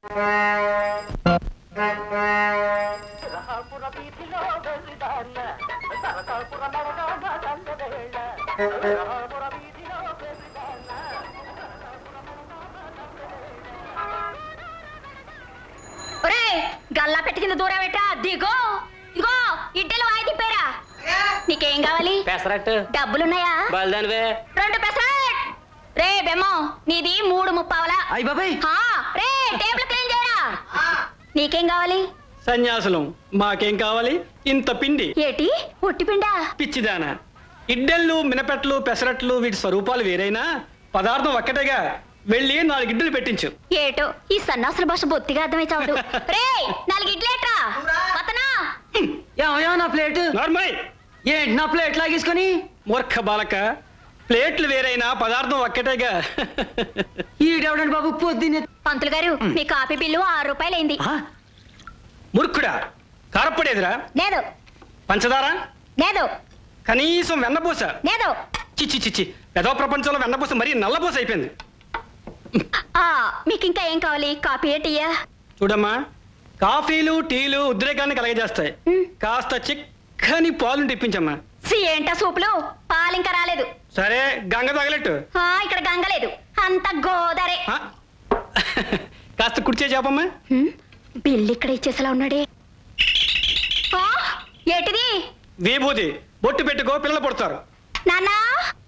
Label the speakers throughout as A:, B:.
A: ఒరే గల్లా పెట్టి కింద దూరం పెట్టా దిగో ఇదిగో ఇడ్డలు వాయి తిప్పారా నీకేం కావాలి
B: పెసరట్టు
A: డబ్బులున్నాయా
B: బయలుదానివే
A: రెండు పెసరట్ రే బెమ్మో నీది మూడు ముప్పావలా
B: అయ్యి బాబాయ్
A: హా, రే టేబుల్ క్లీన్ చేయరా నీకేం కావాలి
C: సన్యాసులం మాకేం కావాలి ఇంత పిండి
A: ఏటి ఒట్టిపిండా
C: పిచ్చిదాన ఇడ్డళ్ళు మినపెట్లు పెసరట్లు వీటి స్వరూపాలు వేరైనా పదార్థం ఒక్కటేగా వెళ్ళి నాలుగు ఇడ్డలు పెట్టించు
A: ఏటో ఈ సన్నాసుల భాష బొత్తిగా అర్థమై చావదు రే నాలుగు ఇడ్లేట్రా పతనా
B: ఏమయ్యా నా ప్లేట్
C: నార్మల్
B: ఏంటి నా ప్లేట్ లాగేసుకొని
C: మూర్ఖ బాలక ప్లేట్లు వేరైనా పదార్థం ఒక్కటేగా
B: ఈడెవడండి బాబు పొద్దున్నే
A: పంతులు గారు మీ కాఫీ బిల్లు ఆరు రూపాయలైంది
B: ఆ,
C: మురుక్కుడా కారప్పడేదిరా
A: లేదు
C: పంచదార
A: లేదు
C: కనీసం వెన్నపూస
A: లేదు
C: చిచ్చి చిచ్చి పెదవ ప్రపంచంలో వెన్నపూస మరీ నల్లపూస అయిపోయింది
A: ఆ మీకు ఇంకా ఏం కావాలి కాఫీ ఏటియా
C: చూడమ్మా కాఫీలు టీలు ఉద్రేకాన్ని కలగజేస్తాయి
A: మ్.
C: కాస్త చిక్కని పాలు తెప్పించమ్మా
A: సి ఏంటా సూపులు పాలు ఇంకా రాలేదు
C: సరే గంగ తగలెట్టు
A: ఆ, ఇక్కడ గంగ లేదు అంత గోదారే
C: ఆ? కాస్త కుడిచే చేపమ్మా
A: హ్మ్, బిల్లు ఇక్కడ ఇచ్చేసేలా ఉన్నాడే ఆ, ఏటిది
C: విభూది బొట్టు పెట్టుకో పిల్లలు పుడతారు
A: నాన్నా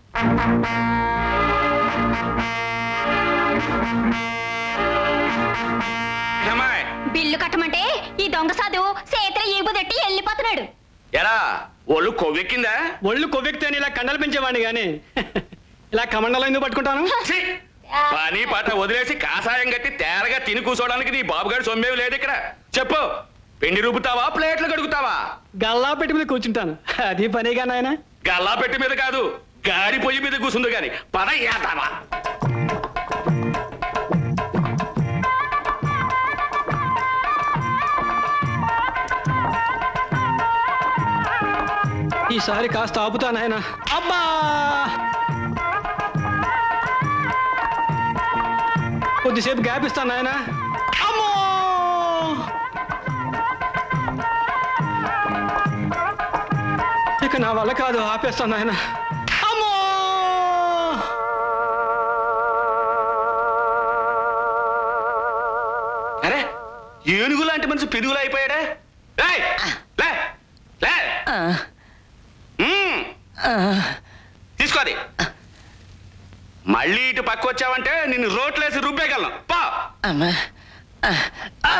D: ఏమాయ్
A: బిల్లు కట్టమంటే ఈ దొంగ సాధు చేతిలో ఈబుదెట్టి వెళ్ళిపోతున్నాడు
D: ఎరా ఒళ్ళు కొవ్వెక్కిందా
C: ఒళ్ళు కొవ్వెక్కితే అని ఇలా కండలు పెంచేవాడిని గాని ఇలా కమండలం ఎందుకు పట్టుకుంటాను
D: ఛీ! పని పాట వదిలేసి కాసాయం కట్టి తేరగా తిని కూర్చోడానికి నీ బాబుగారు సొమ్మేవి లేదు ఇక్కడ చెప్పు పిండి రుబ్బుతావా ప్లేట్లు కడుగుతావా
C: గల్లా పెట్టి మీద కూర్చుంటాను అది పనిగా నాయన
D: గల్లా పెట్టి మీద కాదు గారి పొయ్యి మీద కూర్చుంది గాని పద ఏతావా
C: ఈసారి కాస్త ఆపుతా నాయన అబ్బా కొద్దిసేపు గ్యాప్ ఇస్తాను నాయన అమ్మో ఇక నా వల్ల కాదు ఆపేస్తాను నాయన అమ్మో
D: అరే ఏనుగు లాంటి మనిషి పిడుగులు అయిపోయాడే రేయ్! లే లే
B: ఆ,
D: మ్మ్.
B: ఆ,
D: తీసుకోది మళ్ళీ ఇటు పక్క వచ్చావంటే నిన్ను రోట్లేసి రుబ్బేయగలను పా
B: అమ్మా. ఆ, ఆ,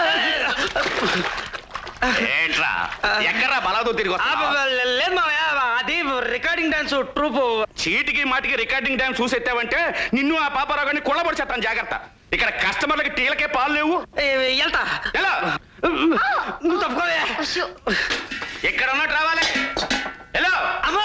D: ఏంట్రా ఎక్కడ్రా బలాదో తిరిగి
B: ఆ,
D: వస్తున్నావ్?
B: లేదు మావయ్య అది రికార్డింగ్ డాన్స్ ట్రూప్
D: చీటికి మాటికి రికార్డింగ్ టైం చూసెత్తావంటే నిన్ను ఆ పాపారావుని కుళ్ళబడి చేస్తాను జాగ్రత్త ఇక్కడ కస్టమర్లకి టీలకే పాలు లేవు
B: వెళ్తా
D: ఎలా
B: నువ్వు తప్పుకోవే
D: ఇక్కడ ఉన్నట్టు రావాలి ఎలా
B: అమ్మో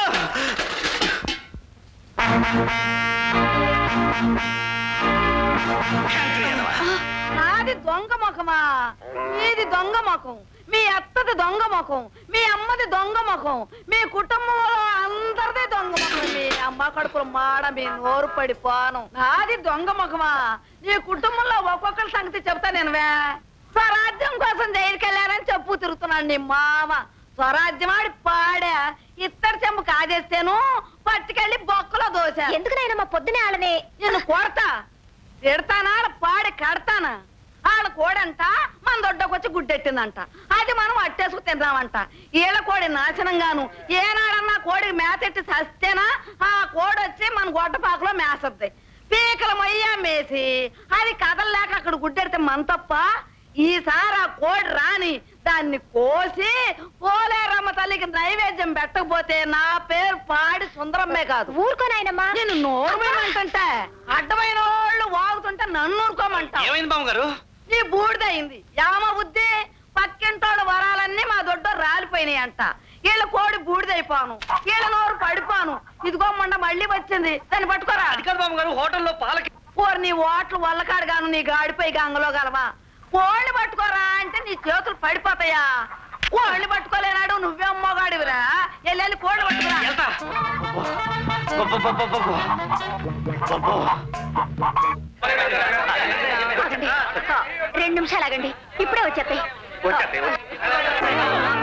E: నాది దొంగ ముఖమా మీది దొంగ ముఖం మీ అత్తది దొంగ ముఖం మీ అమ్మది దొంగ ముఖం మీ కుటుంబంలో అందరిది దొంగ ముఖం మీ అమ్మ కడుపులు మాడ మీ నోరు పడిపోను నాది దొంగ ముఖమా నీ కుటుంబంలో ఒక్కొక్కరి సంగతి చెప్తా నేను స్వరాజ్యం కోసం జైలుకి వెళ్ళారని చెప్పు తిరుగుతున్నాడు నీ మామ స్వరాజ్యమాడి పాడా ఇత్తడి చెంబు కాజేస్తేను పట్టుకెళ్ళి బొక్కలో దోశ
A: ఎందుకు నాయన మా పొద్దునే వాళ్ళని
E: నేను కొడతా తిడతానా ఆడ పాడి కడతానా ఆడ కోడంట మన దొడ్డకొచ్చి గుడ్డెట్టిందంట అది మనం అట్టేసుకు తిందామంట ఈళ్ళ కోడి నాశనంగాను ఏనాడన్నా కోడికి మేతెట్టి సస్తేనా ఆ కోడి వచ్చి మన గొడ్డపాకలో మేసద్ది పీకల మొయ్య మేసి అది కదలలేక అక్కడ గుడ్డెడితే మన తప్ప ఈసారి ఆ కోడి రాని దాన్ని కోసి పోలేరమ్మ తల్లికి నైవేద్యం పెట్టకపోతే నా పేరు పాడి సుందరమ్మే కాదు
A: ఊరుకో నాయనమ్మా
E: నేను నోరుమేమంటుంటే అడ్డమైన వాళ్ళు వాగుతుంటే నన్ను ఊరుకోమంటా
B: ఏమైంది బామ్మగారు
E: నీ బూడిదయింది యామ బుద్ధి పక్కింటోడు వరాలన్నీ మా దొడ్డ రాలిపోయినాయి అంట వీళ్ళ కోడి బూడిదైపోను వీళ్ళ నోరు పడిపోను ఇదిగో మొన్న మళ్ళీ వచ్చింది దాన్ని పట్టుకోరా
B: అది కాదు బామ్మగారు హోటల్లో పాలకి
E: పోరు నీ ఓట్లు వల్లకాడుగాను నీ గాడిపై గంగలో గలవా కోళ్ళని పట్టుకోరా అంటే నీ చేతులు పడిపోతాయా కోళ్ళని పట్టుకోలేనాడు నువ్వే అమ్మగాడివిరా వెళ్ళి కోళ్ళు పట్టుకురా
B: వెళ్తా అబ్బబ్బబ్బబ్బబ్బ. అబ్బో.
A: ఆగండి. రెండు నిమిషాలు ఆగండి ఇప్పుడే వచ్చేస్తాయి
D: వచ్చేస్తాయి వచ్చేస్తాయి.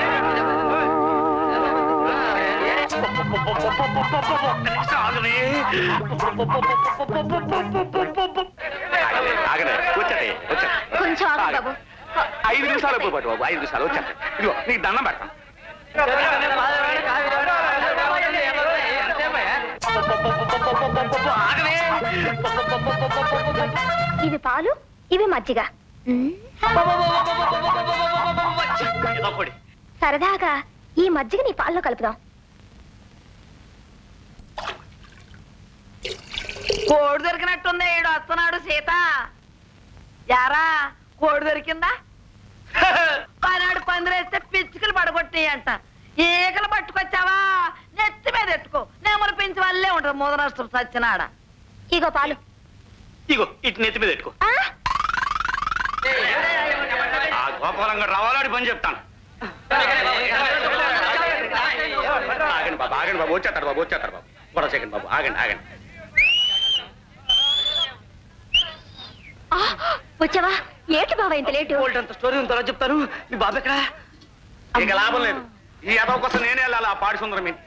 D: ఆగండి, ఆగండి. వచ్చేస్తాయి, వచ్చేస్తాయి.
A: కొంచెం ఆగు బాబు
D: ఐదు నిమిషాలు అయిపోయి పట్టు బాబు ఐదు నిమిషాలు వచ్చేస్తాయి ఇదిగో నీకు దండం పెడతాను
A: ఇవి పాలు ఇవి మజ్జిగ మ్మ్. సరదాగా ఈ మజ్జిగ నీ పాల్లో కలుపుదాం
E: కోడి దొరికినట్టుంది ఈడు వస్తున్నాడు సీత యారా కోడి దొరికిందా పనాడు పందిరేస్తే పిచ్చుకలు పడగొట్టి అంట ఈకలు పట్టుకొచ్చావా నెత్తి మీద ఎట్టుకో నెమరు పెంచి వల్లే ఉంటారు ముద నష్టం సచ్చినాడ
A: ఇగో పాలు
D: ఇగో ఇటు నెత్తి మీద పెట్టుకో
A: ఆ?
D: ఆ గోపాలంగా రావాలని పని చెప్తాను ఆగండి బాబు ఆగండి బాబు వచ్చేస్తాడు బాబు వచ్చేస్తాడు బాబు కూడా సెకండ్ బాబు ఆగండి ఆగండి
A: ఆ, వచ్చావా ఏంటి బాబా ఇంత లేటు
B: బోల్డ్ అంత స్టోరీ ఉందో చెప్తాను మీ బాబు ఎక్కడా
D: ఇక లాభం లేదు ఈ యాదవ్ కోసం నేనే వెళ్ళాలి ఆ పాడి సుందరం మీద.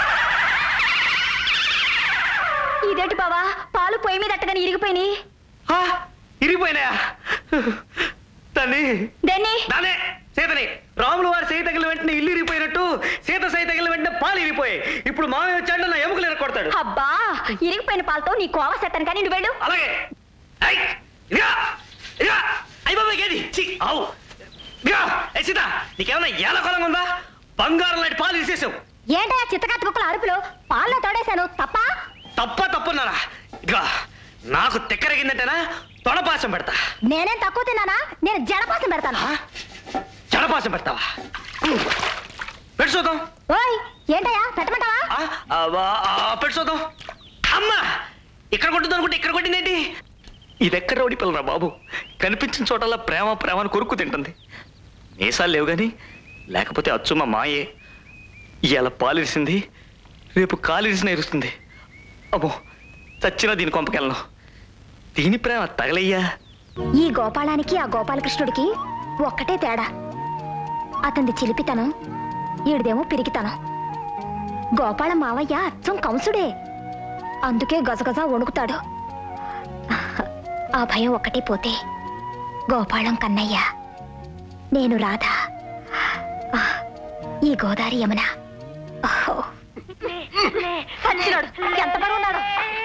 A: ఇదేంటి బావా పాలు పొయ్యి మీద అట్టగానే ఇరిగిపోయినాయి
B: ఆ, ఇరిగిపోయినాయా తల్లి
A: దాన్ని
B: నానే సీతని రాములు వారి సై తగిలిన వెంటనే ఇల్లు ఇరిగిపోయినట్టు సీత సై తగిలిన వెంటనే పాలు ఇరిగిపోయాయి ఇప్పుడు మామయ్య వచ్చాడు నా ఎముకలు ఎరగొడతాడు
A: అబ్బా ఇరిగిపోయిన పాలతో నీ కోవ సెత్తాను కానీ నువ్వు వెళ్ళు
B: అలాగే ఐ, ఇదిగో, ఇదిగో, అయ్ బాబాయ్ ఏది ఛీ, ఆవు ఇదిగో, ఏ సీత నీకేమన్నా ఏలకొలంగా ఉందా బంగారం లాంటి పాలు ఇరిసేసావు
A: ఏంటా చిత్తకాత కుక్కల అరుపులు పాల్లో తోడేశాను తప్ప
B: తప్ప తప్పున్నారా ఇక నాకు తిక్కరగిందంటేనా తొడపాసం పెడతా
A: నేనేం తక్కువ తిన్నానా నేను జడపాసం పెడతాను
B: ఆ? జడపాసం పెడతావా ఉమ్. పెట్టు చూద్దాం
A: ఓయ్ ఏంటయ్యా పెట్టమంటావా
B: ఆ, ఆ, ఆ, పెట్టు చూద్దాం అమ్మా ఇక్కడ కొట్టింది అనుకుంటే ఇక్కడ కొట్టిందేంటి ఇది ఎక్కడ రౌడి పిల్లరా బాబు కనిపించిన చోటల్లా ప్రేమ ప్రేమను కొరుకు తింటుంది మీసాలు లేవు కానీ లేకపోతే అచ్చు మా మాయే ఇవాళ పాలిరిసింది రేపు కాలిరిసిన ఇరుస్తుంది అబ్బో చచ్చినా దీని కొంపకెళ్ళను దీని ప్రేమ తగలయ్యా
A: ఈ గోపాలానికి ఆ గోపాలకృష్ణుడికి ఒక్కటే తేడా అతనిది చిలిపితనం ఈడిదేమో పిరికితనం గోపాల మావయ్య అచ్చం కంసుడే అందుకే గజగజ వణుకుతాడు ఆ భయం ఒక్కటే పోతే గోపాలం కన్నయ్య నేను రాధ ఆ, ఈ గోదారి యమున ఓహో. సచ్చినోడు, ఎంత బరువున్నాడు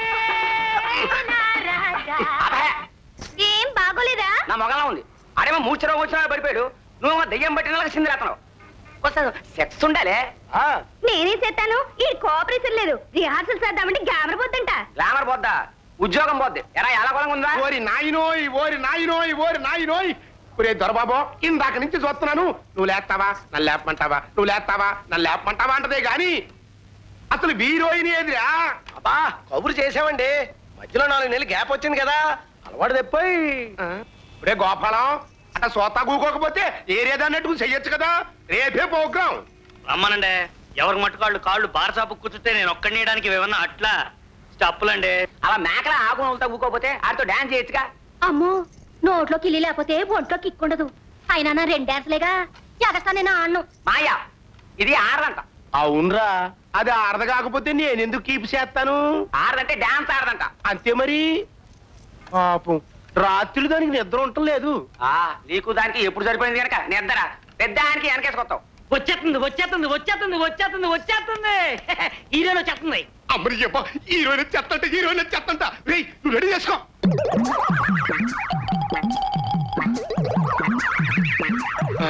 A: ఏం బాగోలేదా
F: నా మొగలా ఉంది ఆడేమో మూర్చలో వచ్చినా పడిపోయాడు నువ్వు దెయ్యం పట్టిన సింది అతను కొంచెం సెక్స్ ఉండాలి
A: నేనేం చేస్తాను ఈ కోఆపరేషన్ లేదు రిహార్సల్ చేద్దామంటే గ్యామర్ పోతుంట
F: గ్లామర్ పోద్దా ఉద్యోగం పోద్ది ఎరా ఎలా కొలం ఉందా
G: ఓరి నాయనోయ్ ఓరి నాయనోయ్ ఓరి నాయనోయ్ ఒరే దొరబాబు ఇందాక నుంచి చూస్తున్నాను నువ్వు లేస్తావా నన్ను లేపమంటావా నువ్వు లేస్తావా నన్ను లేపమంటావా అంటదే గాని అసలు హీరోయిన్ ఏదిరా
F: అబ్బా కబురు చేసామండి మధ్యలో నాలుగు నెలలు గ్యాప్ వచ్చింది కదా అలవాటు తెప్పోయి
G: ఒరే గోపాలం అట్లా సోతా కూకోకపోతే ఏరియా అన్నట్టు చెయ్యొచ్చు కదా రేపే ప్రోగ్రాం
B: రమ్మనండి ఎవరికి మట్టుకాళ్ళు కాళ్ళు బారసాపు కూర్చుంటే నేను ఒక్కడియడానికి ఏమన్నా అట్లా స్టప్పులండి
F: అలా మేకల ఆకును వెళ్తా ఊకోపోతే ఆడితో డాన్స్ చేయొచ్చుగా
A: అమ్మో నోట్లో కిల్లి లేకపోతే ఒంట్లో కిక్కుండదు అయినా నా రెండు డాన్స్లేగా ఎగస్తా నేను ఆడను
F: మాయా ఇది ఆడదంట
G: అవునరా అది ఆడద కాకపోతే నేను ఎందుకు కీప్ చేస్తాను
F: ఆడదంటే డాన్స్ ఆడదంట
G: అంతే మరి పాపం రాత్రి దానికి నిద్ర ఉండటం లేదు
F: ఆ నీకు దానికి ఎప్పుడు సరిపోయింది కనుక నిద్ర పెద్ద ఆయనకి వెనకేసుకొస్తావు
B: వచ్చేస్తుంది వచ్చేస్తుంది వచ్చేస్తుంది వచ్చేస్తుంది వచ్చేస్తుంది హీరోలో వచ్చేస్తుంది
G: అమ్మని చెప్ప హీరోయిన్ చెత్తంట హీరోయిన్ చెత్తంట రేయ్ నువ్వు రెడీ చేసుకో ఆ?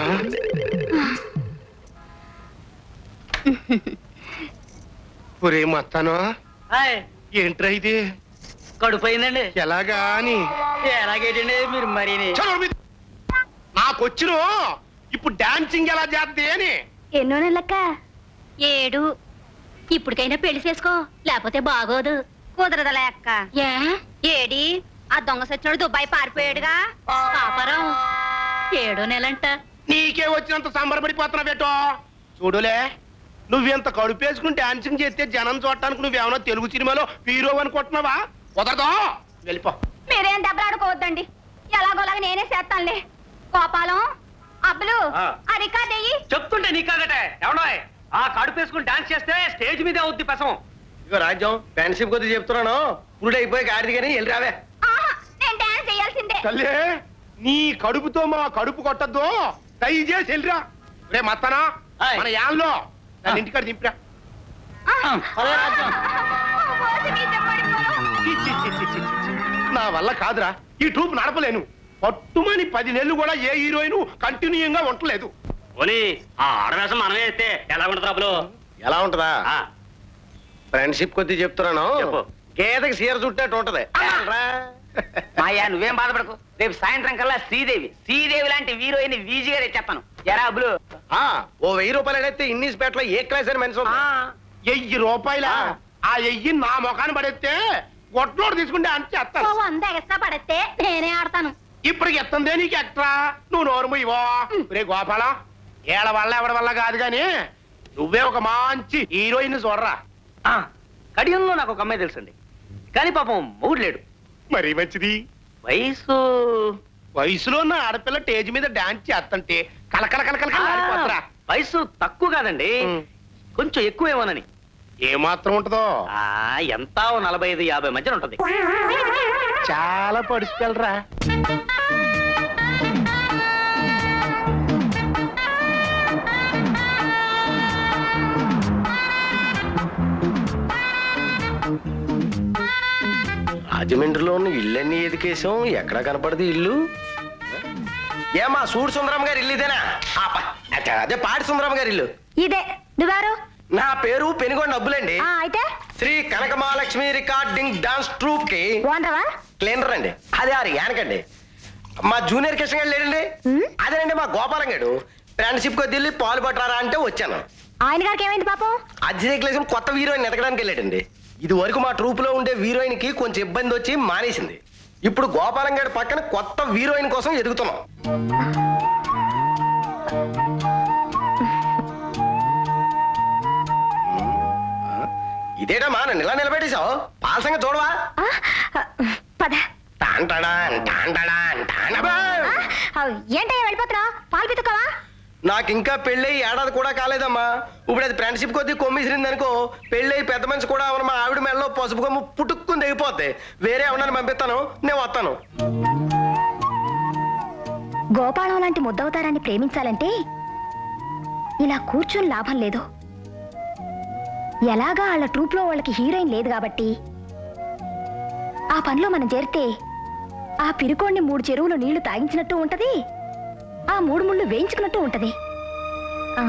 G: ఒరే మత్తాను
B: హాయ్
G: ఏంట్రా ఇది
B: కడుపోయిందండి
G: ఎలాగా అని
B: ఎలాగేటండి మీరు మరీని
G: చలో మీ- నాకొచ్చును ఇప్పుడు డాన్సింగ్ ఎలా చేద్ది అని
A: ఎన్నో నెలక్క ఏడు ఇప్పటికైనా పెళ్లి చేసుకో లేకపోతే బాగోదు కుదరదలే అక్క ఏ ఏడి ఆ దొంగ సచ్చినోడు దుబాయ్ పారిపోయాడుగా కాపరం ఏడో నెలంట
G: నీకే వచ్చినంత సంబరపడిపోతున్నా బేటో చూడులే నువ్వెంత కడుపేసుకుని డాన్సింగ్ చేస్తే జనం చూడటానికి నువ్వేమన్నా తెలుగు సినిమాలో హీరో అనుకుంటున్నావా కుదరదు వెళ్ళిపో
A: మీరేం దెబ్బలాడుకోవద్దండి ఎలాగోలాగా నేనే చేస్తానులే గోపాలం అబ్బులు
C: ఆ.
A: ఆ రికార్డ్ అయ్యి
C: చెప్తుంటే నీ కాదటే ఎవడో ఆ కడుపు వేసుకుని డాన్స్ చేస్తే స్టేజ్ మీదే అవుద్ది పెసం
F: ఇగో రాజ్యం ఫ్రెండ్షిప్ కొద్ది చెప్తున్నాను పురుడు అయిపోయి గాడిది కానీ వెళ్ళి రావే
A: ఆహా, నేను డాన్స్ చేయాల్సిందే
G: తల్లి నీ కడుపుతో మా కడుపు కొట్టద్దు దయచేసి వెళ్ళిరా రే మత్తనా
F: ఆయ్.
G: మన యాన్లో నన్ను ఇంటికాడ దింపిరా
F: పద రాజ్యం.
A: మోసి మీద పడిపోను.
G: చి, చి, చి, చి, చి, చి, చి. నా వల్ల కాదురా ఈ ట్రూప్ నడపలేను పట్టుమని పది నెలలు కూడా ఏ హీరోయిన్ కంటిన్యూగా ఉండలేదు
C: పోనీ ఆ ఆడవేషం మనమే అయితే ఎలా ఉంటుంది అబ్బులు
F: ఎలా ఉంటదా
C: ఆ,
F: ఫ్రెండ్షిప్ కొద్ది చెప్తున్నాను
C: చెప్పు.
F: గేదకి సీర చుట్టినట్టు ఉంటది రా.
H: మాయా నువ్వేం బాధపడకు రేపు సాయంత్రం కల్లా శ్రీదేవి శ్రీదేవి లాంటి హీరోయిన్ వీజీగా తెచ్చేస్తాను ఎరా అబ్బులు
F: ఆ, ఓ వెయ్యి రూపాయలు అడిగితే ఇన్నిస్ పేటలో ఏ క్లాస్ అని మనిషి ఉంది?
G: వెయ్యి రూపాయల ఆ వెయ్యి నా ముఖాన్ని పడేస్తే గొట్లోడు తీసుకుంటే అంతే
A: ఓ
G: ఎత్తాను
A: వంద ఎక్స్ట్రా పడితే నేనే ఆడతాను
G: ఇప్పటికి ఎత్తందే నీకు ఎక్స్ట్రా నువ్వు నోరు ఇవో రే గోపాల ఏళ్ళ వల్ల ఎవడి వల్ల కాదు గాని నువ్వే ఒక మంచి హీరోయిన్ చూడరా
C: ఆ, కడియంలో నాకు ఒక అమ్మాయి తెలుసండి కానీ పాపం మూడు లేడు
G: మరి మంచిది
C: వయసు
G: వయసులో ఉన్న ఆడపిల్ల స్టేజ్ మీద డాన్స్ చేస్తుంటే కలకల కలకల
C: ఆ,
G: ఆడిపోతురా
C: వయసు తక్కువ కాదండి
G: ఉమ్.
C: కొంచెం ఎక్కువేమోనని
G: ఏ మాత్రం ఉంటుందో
C: ఆ ఎంత ఓ నలభై ఐదు యాభై మధ్యన ఉంటది
G: చాలా పడిచికెళ్ళరా
F: రాజమండ్రిలో ఉన్న ఇల్లన్నీ ఎదికేసాం ఎక్కడ కనపడదు ఇల్లు ఏమా సూడు సుందరం గారి ఇల్లు ఇదేనా ఆ, ప- అచ్చా, అదే పాడి సుందరం గారి ఇల్లు
A: ఇదే నువ్వెవరు
F: నా పేరు పెనుగొండ డబ్బులండి
A: ఆ, అయితే
F: Sri Kanakamahalakshmi recording dance troupe కి
A: ఓనరవా
F: క్లీనర్ అండి అదే ఆరు యానకండి మా జూనియర్ కృష్ణ గారు లేడండి
A: ఉమ్.
F: అదేనండి మా గోపాలం గారు ఫ్రెండ్షిప్ కొద్ది వెళ్ళి పాలు పట్టరా అంటే వచ్చాను
A: ఆయన గారికి ఏమైంది పాపం
F: అజితేక్లేసిన కొత్త హీరోయిన్ ఎదగడానికి వెళ్ళాడండి ఇది వరకు మా ట్రూప్ లో ఉండే హీరోయిన్ కి కొంచెం ఇబ్బంది వచ్చి మానేసింది ఇప్పుడు గోపాలం గారి పక్కన కొత్త హీరోయిన్ కోసం ఎదుగుతున్నాం ఇదేటమ్మా నన్ను ఇలా నిలబెట్టేశావు పాలసంగ చూడవా
A: ఆ, పద
F: టాంటడాన్, టాంటడాన్, టాంటబా.
A: ఆ, ఏంటయ్యా వెళ్ళిపోతున్నావు పాలు పితుకోవా
F: నాకు ఇంకా పెళ్ళి ఏడాది కూడా కాలేదమ్మా ఇప్పుడు అది ఫ్రెండ్షిప్ కొద్దీ కొమ్మిసిరింది అనుకో పెళ్ళి పెద్ద మనిషి కూడా అవును మా ఆవిడ మెడలో పసుపు కొమ్ము పుట్టుక్కుని దిగిపోద్ది వేరే ఎవరిని పంపిస్తాను నేను వస్తాను
A: గోపాలం లాంటి ముద్దవతారాన్ని ప్రేమించాలంటే ఇలా కూర్చొని లాభం లేదు ఎలాగా వాళ్ళ ట్రూప్లో వాళ్ళకి హీరోయిన్ లేదు కాబట్టి ఆ పనిలో మనం చేరితే ఆ పిరుకోణ్ణి మూడు చెరువులు నీళ్లు తాగించినట్టు ఉంటది ఆ మూడు ముళ్ళు వేయించుకున్నట్టు ఉంటది ఆ?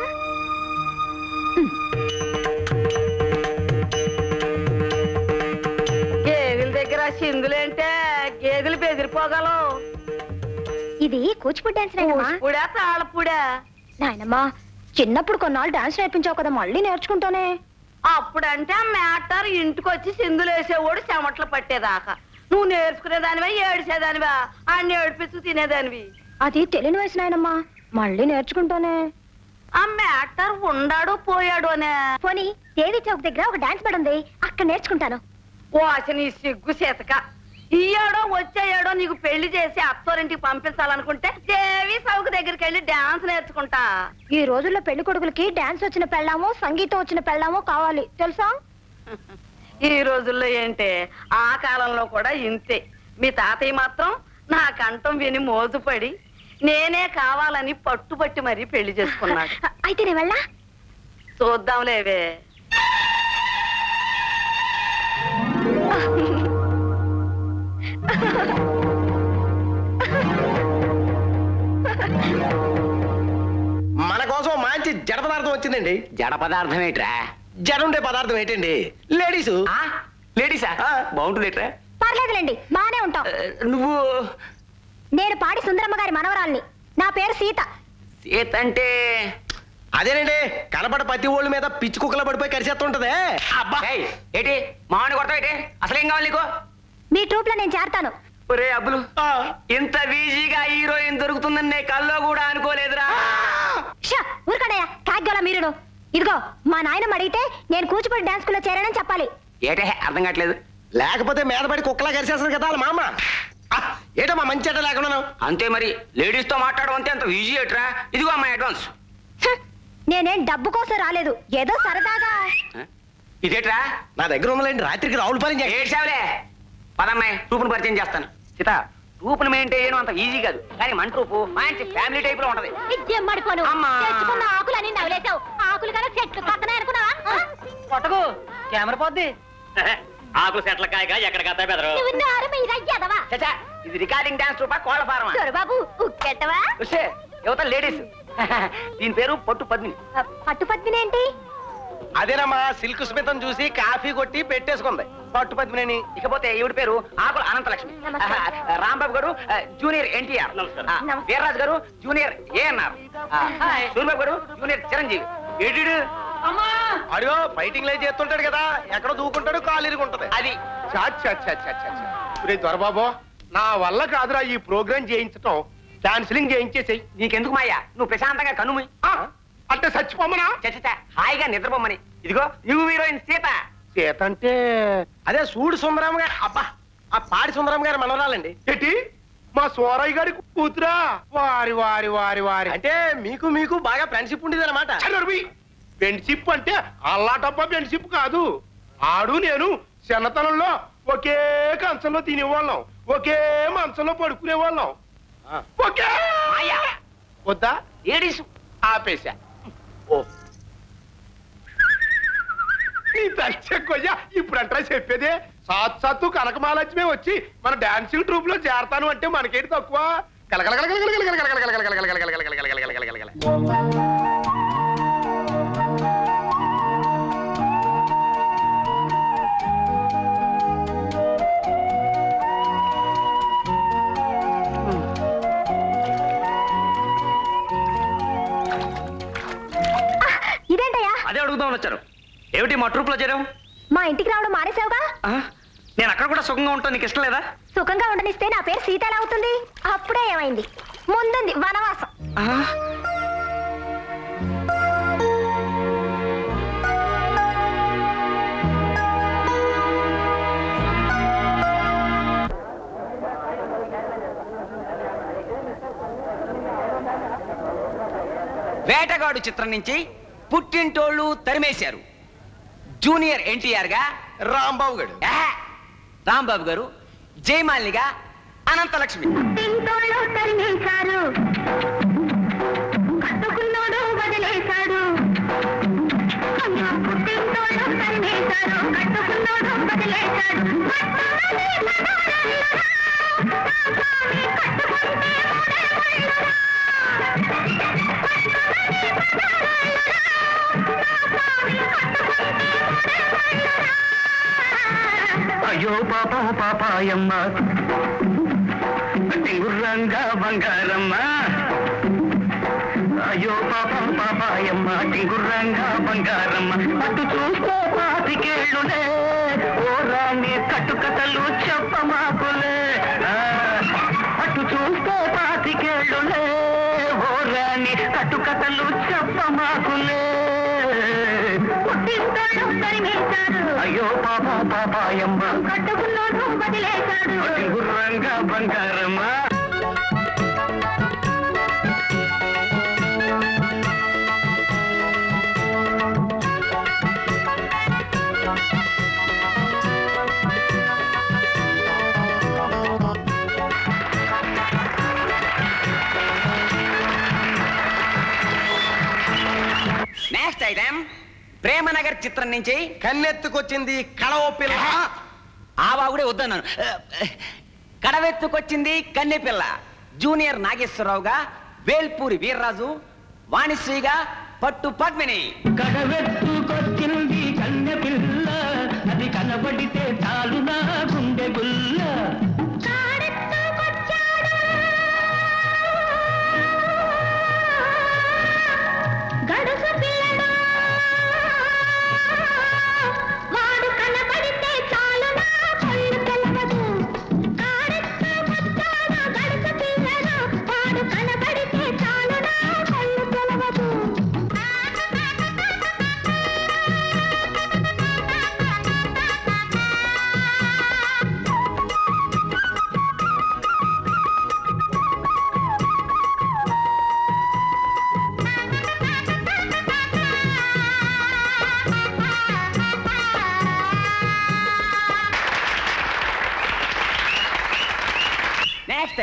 E: గేదెల దగ్గర సింధులేంటే గేదెలు బెదిరిపోగలవు
A: ఇది కూచిపూడి డాన్స్
E: పుడా తాళపుడా
A: నాయనమ్మా చిన్నప్పుడు కొన్నాళ్ళు డాన్స్ నేర్పించావు కదా మళ్ళీ నేర్చుకుంటానే
E: అప్పుడంటే ఆ మ్యాటర్ ఇంటికి వచ్చి సింధులేసేవాడు చెమట్లు పట్టేదాకా నువ్వు నేర్చుకునేదానివా ఏడిసేదానివా అన్ని ఏడిపిస్తూ తినేదానివి
A: అది తెలియని వయసు నాయనమ్మా మళ్ళీ నేర్చుకుంటానే
E: ఆ మ్యాటర్ ఉండాడు పోయాడు అనే
A: పోనీ దేవి చౌక్ దగ్గర ఒక డాన్స్ పడి ఉంది అక్కడ నేర్చుకుంటాను
E: వాసి నీ సిగ్గు చేతక ఈ ఏడో వచ్చే ఏడో నీకు పెళ్లి చేసి అత్తోరింటికి పంపించాలనుకుంటే దేవి సౌకు దగ్గరికి వెళ్ళి డాన్స్ నేర్చుకుంటా
A: ఈ రోజుల్లో పెళ్లి కొడుకులకి డాన్స్ వచ్చిన పెళ్ళామో సంగీతం వచ్చిన పెళ్ళామో కావాలి తెలుసా
E: ఈ రోజుల్లో ఏంటే ఆ కాలంలో కూడా ఇంతే మీ తాతయ్య మాత్రం నా కంఠం విని మోజుపడి నేనే కావాలని పట్టుబట్టి మరీ పెళ్లి చేసుకున్నాడు
A: అయితే నేను వెళ్ళా
E: చూద్దాంలేవే
F: మన కోసం మంచి జడ పదార్థం వచ్చిందండి
H: జడ పదార్థం ఏంట్రా
F: జడ ఉండే పదార్థం ఏంటండి లేడీస్
H: ఆ? లేడీసా బాగుంటుంది ఏంట్రా
A: పర్లేదులేండి బానే ఉంటాం
H: నువ్వు
A: నేను పాడి సుందరమ్మ గారి మనవరాల్ని నా పేరు సీత
H: సీత అంటే
F: అదేనండి కనపడ ప్రతి ఓళ్ళ మీద పిచ్చి కుక్కల పడిపోయి కరిచేస్తుంటదే
H: అబ్బా ఏయ్, ఏంటి మామిడి కొడతావు ఏంటి అసలు ఏం కావాలి నీకు
A: మీ ట్రూప్ లో నేను చేరతాను
H: ఒరే అబ్బులు ఇంత ఈజీగా హీరోయిన్ దొరుకుతుందని నే కల్లో కూడా అనుకోలేదురా
A: షా ఊరుకడయ్యా కాగ్గల మీరును ఇదిగో మా నాయనమ్మ అడిగితే నేను కూచిపూడి డాన్స్ స్కూల్లో చేరానని చెప్పాలి
H: ఏటే అర్థం కావట్లేదు
F: లేకపోతే మీద పడి కుక్కలా కరిచేస్తుంది కదా వాళ్ళ మామ ఆ, ఏటమ్మా మంచి అడ్డ లేకుండా
H: అంతే మరి లేడీస్ తో మాట్లాడడం అంతే అంత ఈజీ ఏట్రా ఇదిగో అమ్మాయి అడ్వాన్స్
A: హ, నేనేం డబ్బు కోసం రాలేదు ఏదో సరదాగా
H: ఇదేట్రా
F: నా దగ్గర ఉందండి రాత్రికి రావుల పని చేయండి
H: ఏడ్చావులే పదమ్మాయి రూపును పరిచయం చేస్తాను సీత రూపును మెయింటైన్ చేయడం అంత ఈజీ కాదు కానీ మన రూపు మంచి ఫ్యామిలీ టైప్ లో ఉంటది
A: మడిపోను
H: అమ్మా.
A: తెచ్చుకున్న ఆకులన్నీ నవ్వులేసావు ఆకులు కదా చెట్లు పక్కన అనుకున్నావా
H: కొట్టకు కెమెరా పోద్ది
B: ఆకులు సెట్ల కాయగా ఎక్కడ కథ బెదరు
A: నువ్వు నోరు మీద ఎదవా
H: చచ్చా ఇది రికార్డింగ్ డాన్స్ రూపా కోళ్ళ ఫారమా
A: దొరబాబు ఉక్కెట్టవా
H: చూసే యువత లేడీస్ దీని పేరు పొట్టు పద్మిని
A: పట్టు పద్మినేంటి
F: అదేనమ్మా సిల్క్ స్మితం చూసి కాఫీ కొట్టి పెట్టేసుకుంది పట్టు పద్మిని
H: ఇకపోతే ఈవిడ పేరు ఆకుల అనంతలక్ష్మి
A: నమస్కారం.
H: ఆహా, రాంబాబు గారు ఆ, జూనియర్ ఎన్టీఆర్
B: నమస్కారం.
H: ఆ,
A: నమస్కారం.
H: వీర్రాజు గారు జూనియర్ ఏఎన్ఆర్ ఆ, సూరిబాబు గారు జూనియర్ చిరంజీవి ఏడిడు
F: అడిగో ఫైటింగ్ లై చేస్తుంటాడు కదా ఎక్కడ దూకుంటాడు కాలు ఇరుగుంటది
H: అది
G: రే దొరబాబు నా వల్ల కాదురా ఈ ప్రోగ్రామ్ చేయించటం క్యాన్సిలింగ్ చేయించేసేయ్
H: నీకెందుకు మాయా నువ్వు ప్రశాంతంగా కనుమి
G: ఆ, అంటే చచ్చిపోమనా
H: చచ్చిత హాయిగా నిద్రపోమని ఇదిగో నువ్వు హీరోయిన్ సీత
G: సీత అంటే
F: అదే సూడు సుందరం గారు అబ్బా ఆ పాడి సుందరం గారు మనవరాలండి
G: ఏంటి మా సోరయ్య గారి కూతురా వారి వారి వారి వారి
F: అంటే మీకు మీకు బాగా ఫ్రెండ్షిప్ ఉండేది అనమాట
G: ఫ్రెండ్షిప్ అంటే అల్లాటప్ప ఫ్రెండ్షిప్ కాదు ఆడు నేను చిన్నతనంలో ఒకే కంచంలో తినేవాళ్ళం ఒకే మంచంలో పడుకునేవాళ్ళం ఒకే
H: మాయా
G: వద్దా
H: ఏడీసు
G: ఆపేశా ఓ నీ దక్ష కొయ్య ఇప్పుడు అంటారా చెప్పేదే సాత్ సత్తు కనకమాలక్ష్మి వచ్చి మన డాన్సింగ్ ట్రూప్ లో చేరతాను అంటే మనకేంటి తక్కువ
A: ఇదేంటయ్యా
B: అదే అడుగుదామని వచ్చారు ఏమిటి మా ట్రూప్ లో చేరావు
A: మా ఇంటికి రావడం మానేసావుగా
B: ఆ? నేను అక్కడ కూడా సుఖంగా ఉంటాను నీకు ఇష్టం లేదా
A: సుఖంగా ఉండనిస్తే నా పేరు సీత ఎలా అవుతుంది అప్పుడే ఏమైంది ముందుంది వనవాసం
B: ఆ?
H: వేటగాడు చిత్రం నుంచి పుట్టింటోళ్ళు తరిమేశారు జూనియర్ ఎన్టీఆర్ గా
F: రాంబాబు గడు
H: ఆహా, రాంబాబు గారు జయమాలినిగా అనంతలక్ష్మి
A: తింటోళ్ళు తరిమేశారు కట్టుకున్నోడు వదిలేశాడు అయ్యో, పుట్టింటోళ్ళు తరిమేశారు కట్టుకున్నోడు వదిలేశాడు పట్టుమని మనోరల్లురా, నా స్వామి కట్టుకుంటే మూడే ముళ్ళురా. పట్టుమని మనోరల్లురా, నా స్వామి కట్టుకుంటే మూడే ముళ్ళురా.
I: అయ్యో పాపం పాపాయమ్మ టింగుర్రంగా బంగారమ్మ అయ్యో పాపం పాపాయమ్మ టింగుర్రంగా బంగారమ్మ అటు చూస్తే పాతికేళ్ళులే ఓ రాణి కట్టుకథలు చెప్పమాకులే ఆ, అటు చూస్తే పాతికేళ్ళులే ఓ రాణి కట్టుకథలు చెప్పమాకులే
A: పుట్టింటోళ్ళు తరిమేశారు
I: అయ్యో పాప పాపాయమ్మ
A: కట్టుకున్నోడు వదిలేశాడు
I: గుర్రంగా బంగారమ్మ
H: నెక్స్ట్ ఐటమ్ ప్రేమనగర్ చిత్రం నుంచి
F: కన్నెత్తుకొచ్చింది కళవ పిల్ల
H: ఆ బాగుడే వద్దన్నాను కడవెత్తుకొచ్చింది కన్నెపిల్ల జూనియర్ నాగేశ్వరరావుగా వేల్పూరి వీర్రాజు వాణిశ్రీగా పట్టు పద్మిని
I: కడవెత్తుకొచ్చింది కన్నె పిల్ల అది కనబడితే చాలు నా గుండె గుల్ల
A: గడుసు పిల్లడు వాడు కనబడితే చాలు నా కళ్ళు తెలవదు కాడెత్తు వచ్చాడు గడుసు పిల్లడు వాడు కనబడితే చాలు నా కళ్ళు తెలవదు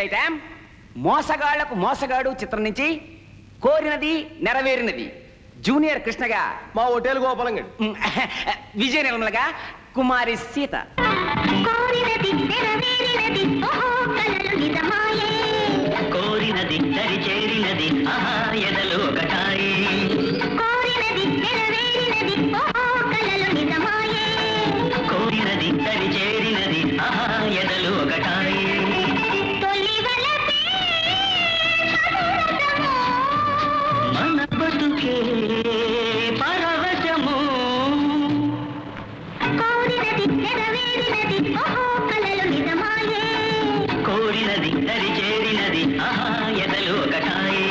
H: ఐటమ్ మోసగాళ్లకు మోసగాడు చిత్రం నుంచి కోరినది నెరవేరినది జూనియర్ కృష్ణగా
F: మా హోటల్ గోపాలం గడి
H: మ్, విజయ నిర్మలగా కుమారి సీత
A: కోరినది నెరవేరినది ఓహో కలలు నిజమాయే
I: కోరినది దరి చేరినది ఆహా ఎదలు ఒకటాయి
A: కోరినది నెరవేరినది ఓహో కలలు నిజమాయే
I: కోరినది దరి చేరినది ఆహా ఎదలు ఒకటాయి
A: తొలి వలపే
I: మన బతుకే పరవశము
A: కోరినది నెరవేరినది ఓహో కలలు నిజమాయే
I: కోరినది దరి చేరినది ఆహా ఎదలు ఒకటాయి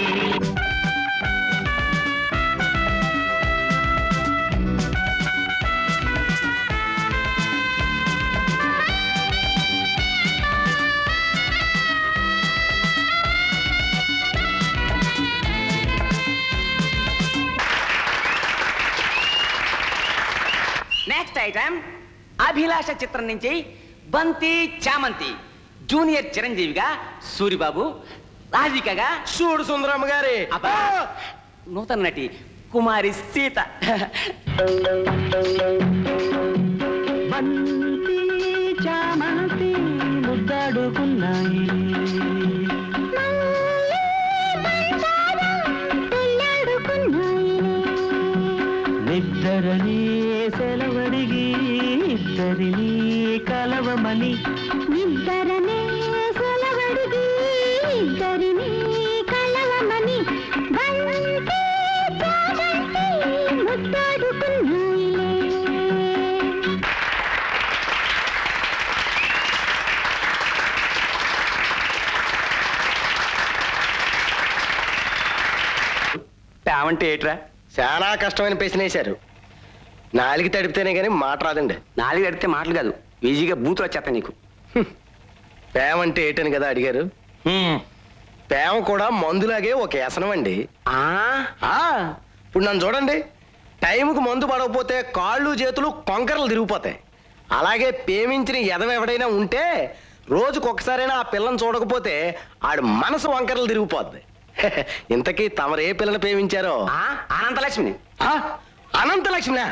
H: నెక్స్ట్ ఐటమ్ అభిలాష చిత్రం నుంచి బంతి చామంతి జూనియర్ చిరంజీవిగా సూరిబాబు రాధికగా
F: చూడు సుందరమ్మ గారి
H: అబ్బా నూతన నటి కుమారి సీత
I: బంతి చామంతి ముద్దాడుకున్నాయి నిద్దరని సెలవడిగి ఇద్దరిని కలవమని
A: నిద్దరనే సెలవడిగి ఇద్దరిని కలవమని బంతి చామంతి ముద్దాడుకున్నాయిలే
F: పేమంటే ఏట్రా చాలా కష్టమైన ప్రశ్న వేశారు నాలుగు తడిపితేనే కానీ మాట రాదండి
H: నాలుగు అడిగితే మాటలు కాదు ఈజీగా బూతులు వచ్చేస్తాయి నీకు
F: పేమంటే ఏటని కదా అడిగారు పేమ కూడా మందులాగే ఒక వ్యసనం అండి
H: ఆ
F: ఆ, ఇప్పుడు నన్ను చూడండి టైంకు మందు పడకపోతే కాళ్ళు చేతులు కొంకరలు తిరిగిపోతాయి అలాగే ప్రేమించిన ఎదవ ఎవడైనా ఉంటే రోజుకొకసారైనా ఆ పిల్లని చూడకపోతే ఆడు మనసు వంకరలు తిరిగిపోద్ది ఇంతకీ తమరు ఏ పిల్లని ప్రేమించారో
H: ఆ, అనంతలక్ష్మిని
F: ఆ, అనంతలక్ష్మినా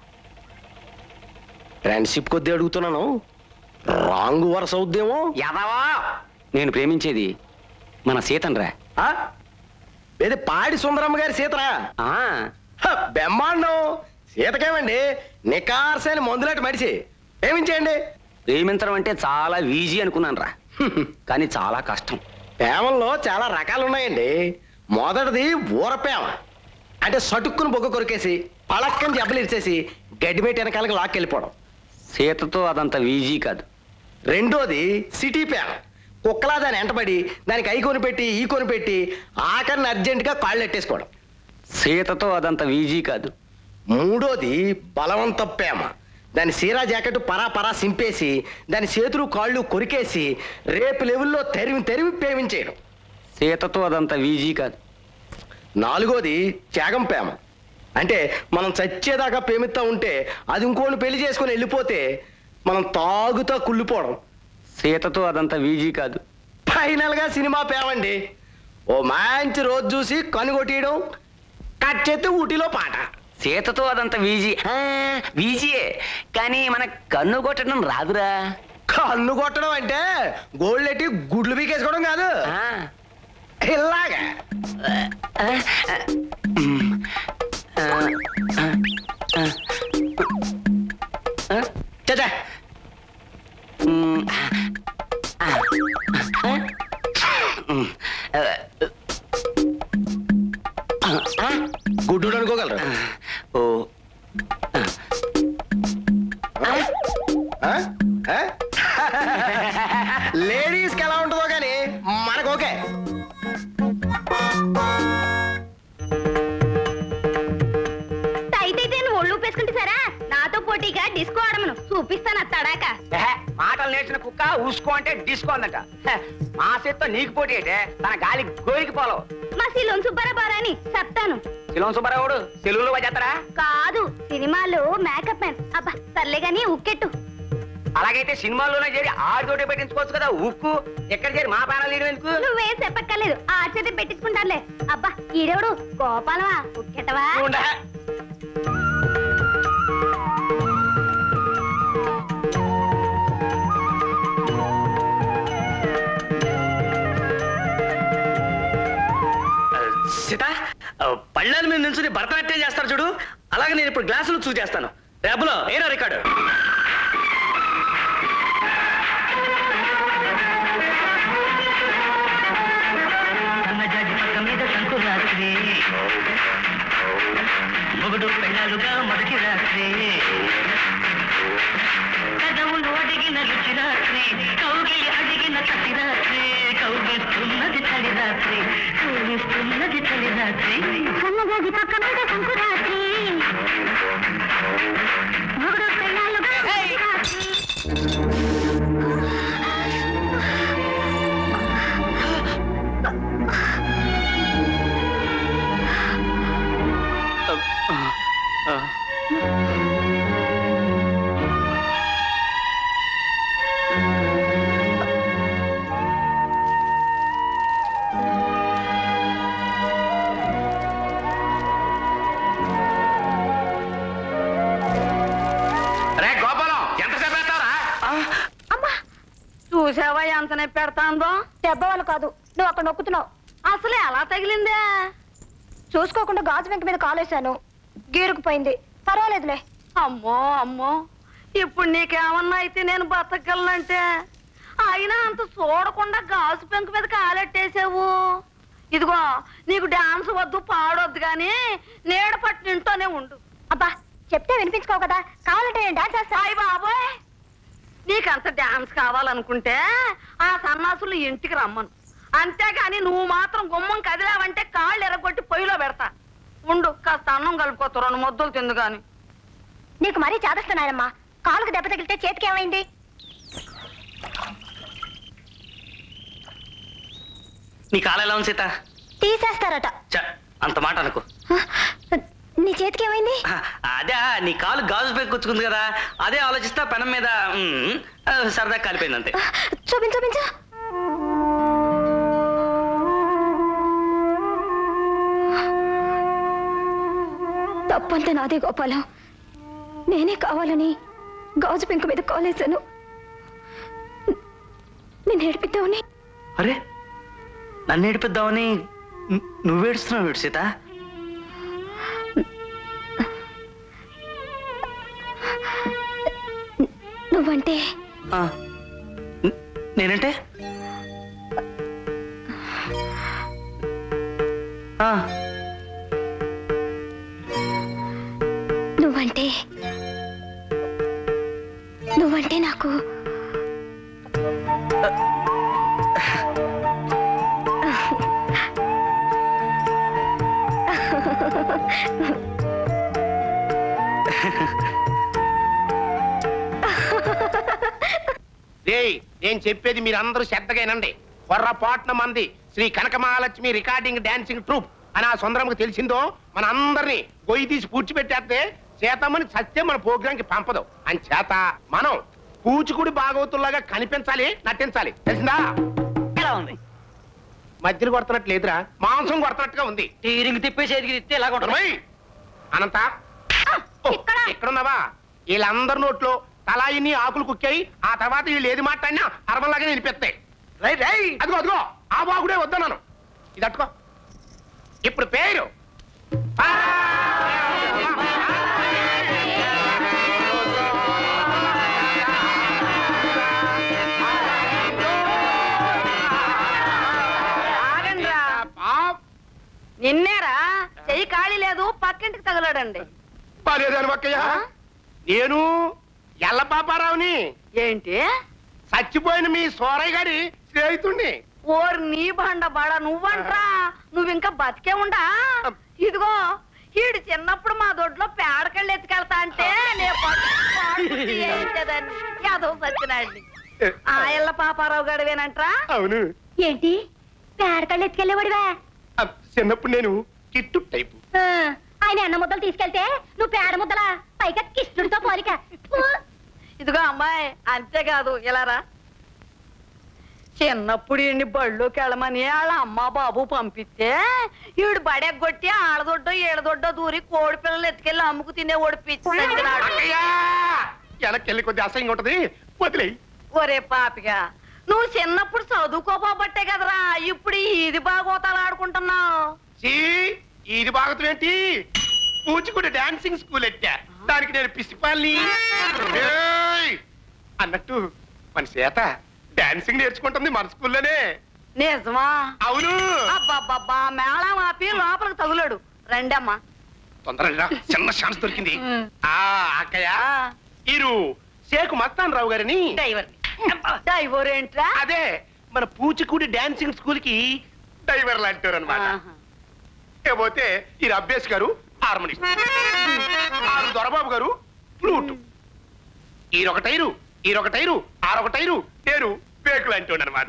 F: ఫ్రెండ్షిప్ కొద్దీ అడుగుతున్నాను రాంగ్ వరుస అవుద్దేమో
H: ఎదవా నేను ప్రేమించేది మన సీతనరా
F: ఆ? ఏది పాడి సుందరమ్మ గారి సీతరా
H: ఆ
F: హ, బ్రహ్మాండం సీతకేమండి నికార్సైన మందులాంటి మడిచి ప్రేమించేయండి
H: ప్రేమించడం అంటే చాలా ఈజీ అనుకున్నాను రా కానీ చాలా కష్టం
F: ప్రేమల్లో చాలా రకాలు ఉన్నాయండి మొదటిది ఊరప్రేమ అంటే సటుక్కును బొగ్గ కొరికేసి పళక్కని జబ్బలు ఇచ్చేసి గడ్డిమేట వెనకాలకి లాక్కెళ్ళిపోవడం
H: సీతతో అదంత ఈజీ కాదు
F: రెండోది సిటీ ప్రేమ కుక్కలా దాని వెంటబడి దానికి ఐ కొని పెట్టి ఈ కొని పెట్టి ఆఖరిని అర్జెంటుగా కాళ్ళు ఎట్టేసుకోవడం
H: సీతతో అదంత ఈజీ కాదు
F: మూడోది బలవంత ప్రేమ దాని సీరా జాకెట్ పరా పరా సింపేసి దాని చేతులు కాళ్ళు కొరికేసి రేపు లెవెల్లో తెరిమి తెరిమి ప్రేమించేయడం
H: సీతతో అదంత ఈజీ కాదు
F: నాలుగోది త్యాగం ప్రేమ అంటే మనం చచ్చేదాకా ప్రేమిస్తా ఉంటే అది ఇంకోని పెళ్లి చేసుకొని వెళ్ళిపోతే మనం తాగుతా కుళ్ళిపోవడం
H: సీతతో అదంత ఈజీ కాదు
F: ఫైనల్ గా సినిమా పేమండి ఓ మంచి రోజు చూసి కనుగొట్టేయడం కట్ చేస్తే ఊటీలో పాట
H: సీతతో అదంత వీజీ వీజీయే కానీ మన కన్ను కొట్టడం రాదురా
F: కన్ను కొట్టడం అంటే గోల్డ్ ఎట్టి గుడ్లు పీకేసుకోవడం కాదు
H: ఆ,
F: ఇలాగా
H: ఆ, ఉమ్, ఆ, ఆ, ఆ, ఆ,
F: చచ్చా
H: ఉమ్, ఆ, ఆ, ఉమ్, ఆ, ఆ,
F: గుడ్డు అనుకోగలరు
H: ఓ
F: లేడీస్ కి ఎలా ఉంటుందో కానీ మనకు ఓకే
A: అయితే నువ్వు ఒళ్ళు పేసుకుంటే సరా నాతో పోటీగా డిస్కో ఆడమను చూపిస్తాను ఆ తడాక
H: ఏహే, మాటలు నేర్చిన కుక్క ఊసుకో అంటే డిస్కో అందట హే, మా చేత్తో నీకు పోటీ అయితే తన గాలి గోరికి పోలవు
A: మా శిలోన్ సుబ్బారా బారాని చెప్తాను
H: శిలోన్ సుబ్బారావుడు సెలువులు చేస్తారా
A: కాదు సినిమాలో మేకప్ మ్యాన్ అబ్బా సర్లే గాని ఉక్కెట్టు
H: అలాగైతే సినిమాల్లోనే చేరి ఆడితోటే పెట్టించుకోవచ్చు కదా ఉక్కు ఎక్కడ చేరి మా ప్రాణాలు తీయడం ఎందుకు
A: నువ్వేం చెప్పక్కర్లేదు ఆ చేతి పెట్టించుకుంటారులే అబ్బా ఈడెవడు గోపాలవా ఉక్కెటవా
H: ఉండా.
B: ఆ, సీత ఆ, పళ్ళాల మీద నిల్చుని భరతనాట్యం చేస్తారు చూడు అలాగే నేను ఇప్పుడు గ్లాసులు చూ చేస్తాను రేపులో ఏరా రికార్డు
I: సన్నజాజి పక్క మీద సంకురాత్రి మొగుడు పెళ్ళాలుగా మొదటి రాత్రి పెదవులు అడిగిన రుచి రాత్రి కౌగిలి అడిగిన చలి రాత్రి కౌగిస్తున్నది చలి రాత్రి కౌగిస్తున్నది చలి రాత్రి
A: సన్నజాజి పక్క మీద సంకురాత్రి మొగుడు పెళ్ళాలుగా రాత్రి
D: రే గోపాలం ఎంతసేపు వేస్తావరా
E: చూసావా ఎంత నొప్పి పెడతాందో
A: దెబ్బ వాళ్ళు కాదు నువ్వు అక్కడ నొక్కుతున్నావు
E: అసలు ఎలా తగిలిందే
A: చూసుకోకుండా గాజు వెంక మీద కాలేశాను గీరుకుపోయింది పర్వాలేదులే
E: అమ్మో అమ్మో ఇప్పుడు నీకేమన్నా అయితే నేను బతకగలనంటే అయినా అంత చూడకుండా గాజు పెంకు మీద కాలెట్టేసావు ఇదిగో నీకు డాన్స్ వద్దు పాడొద్దు గాని నీడ పట్టు ఇంట్లోనే ఉండు
A: అబ్బా చెప్తే వినిపించుకోవు కదా కావాలంటే నేను డాన్స్ చేస్తా
E: సాయి బాబోయ్ నీకంత డాన్స్ కావాలనుకుంటే ఆ సన్నాసులు ఇంటికి రమ్మను అంతేగాని నువ్వు మాత్రం గుమ్మం కదిలావంటే కాళ్ళు ఎరగొట్టి పొయ్యిలో పెడతా ఉండు కాస్త అన్నం కలుపుకోతా రెండు ముద్దలు తిందు గాని
A: నీకు మరీ చాదస్తున్నాయమ్మా కాలుకు దెబ్బ తగిలితే చేతికి ఏమైంది
B: నీ కాలు ఎలా ఉంది సీత
A: తీసేస్తారట
B: చ, అంత మాట అనుకో
A: నీ చేతికి ఏమైంది
B: ఆ, అదే నీ కాలు గాజు పెక్కుచ్చుకుంది కదా అదే ఆలోచిస్తా పెనం మీద మ్, ఆ, సరదా కాలిపోయింది అంతే
A: చూపించు చూపించు తప్పంతా నాదే గోపాలం నేనే కావాలని గాజు పెంకు మీద కాలేశాను నేను ఏడిపిద్దామని
B: అరే నన్ను ఏడిపిద్దామని ను- నువ్వేడుస్తున్నావు ఏడు సీత
A: నువ్వంటే
B: ఆ, న- నేనంటే ఆ,
A: నువ్వంటే నువ్వంటే నాకు
G: రేయ్ నేను చెప్పేది మీరు అందరూ శ్రద్ధగా వినండి పొర్రపాట్న మంది Sri Kanakamahalakshmi recording dancing troupe అని ఆ సుందరంకి తెలిసిందో మన అందరినీ గొయ్యి తీసి పూడ్చిపెట్టేస్తే చేతమని సత్యం మన ప్రోగ్రామ్ కి పంపదు అని చేత మనం కూచికుడి భాగవతుల్లాగా కనిపించాలి నటించాలి తెలిసిందా
H: ఎలా ఉంది
G: మధ్యలో కొడుతున్నట్టు లేదురా మాంసం కొడుతున్నట్టుగా ఉంది
H: తీరింగ్ తిప్పే చేతికి తిస్తే ఎలా ఉంటుంది
G: నడవయ్. అనంత ఓ, ఎక్కడున్నావా వీళ్ళందరి నోట్లో తలా ఇన్ని ఆకులు కుక్కాయి ఆ తర్వాత వీళ్ళు ఏది మాట్లాడినా అరవలాగా వినిపిస్తాయి రై రై అదిగో అదిగో ఆ బాగుడే వద్దన్నాను ఇది అట్టుకో ఇప్పుడు పేరు ఆ!
E: ఆగండ్రా నిన్నేరా చెయ్యి ఖాళీ లేదు పక్కింటికి తగలడండి
G: పర్లేదని ఒక్కయ్య నేను ఎల్లపాపారావుని
E: ఏంటి
G: చచ్చిపోయిన మీ సోరయ్య గారి స్నేహితుణ్ణి
E: ఓర్ నీ బండ బడ నువ్వంట్రా నువ్వింకా బతికే ఉండా ఇదిగో ఈడు చిన్నప్పుడు మా దొడ్లో పేడకళ్ళు ఎత్తుకెళ్తా అంటే నేను పట్టుకుని చేయించేదాన్ని యాదో సచ్చినాడిని ఆ ఎల్ల పాపారావు గడివేనంట్రా
G: అవును
A: ఏంటి పేడకళ్ళు ఎత్తుకెళ్ళేవాడివా
G: ఆ, చిన్నప్పుడు నేను కిట్టు టైపు
A: ఆ, ఆయన అన్న ముద్దలు తీసుకెళ్తే నువ్వు పేడ ముద్దలా పైగా కిష్టుడితో పోలిక ఫు.
E: ఇదిగో అమ్మాయి అంతేకాదు ఇలారా చిన్నప్పుడు ఈయన్ని బళ్ళోకి వెళ్ళమని వాళ్ళ అమ్మ బాబు పంపిస్తే ఈడు బడెగ్గొట్టి ఆడదొడ్డో ఏడదొడ్డో దూరి కోడి పిల్లలు ఎత్తుకెళ్ళి అమ్ముకు తినే ఓడిపించాడు
G: అక్కయ్య వెనక్కి కొద్ది అసహ్యంగా ఉంటది వదిలేయి
E: ఒరే పాపిగా నువ్వు చిన్నప్పుడు చదువుకోపోబట్టే కదరా ఇప్పుడు ఇది బాగోతాలు ఆడుకుంటున్నావు
G: చీ ఇది బాగతం ఏంటి పూచిగుడి డాన్సింగ్ స్కూల్ ఎట్టా దానికి నేను పిసిపాల్ని ఏయ్! అన్నట్టు మన చేత డాన్సింగ్ నేర్చుకుంటుంది మన స్కూల్లోనే
E: నిజమా
G: అవును
E: అబ్బబ్బబ్బా మేళం ఆపి లోపలికి తగులాడు రండమ్మా
G: తొందరగా చిన్న ఛాన్స్ దొరికింది
E: ఉమ్.
G: ఆ అక్కయ్య ఈరు షేక్ మస్తాన్ రావు గారిని
E: డైవర్ డైవర్ ఏంట్రా
G: అదే మన పూచికూడి డాన్సింగ్ స్కూల్ కి డైవర్ లాంటారు అనమాట
E: ఆహా.
G: పోతే ఈ అబ్బేష్ గారు హార్మోని ఆరు దొరబాబు గారు ఫ్లూట్ ఈరొక టైరు ఈరొక టైరు ఆరొక టైరు నేను బేకులు అంటాడు అనమాట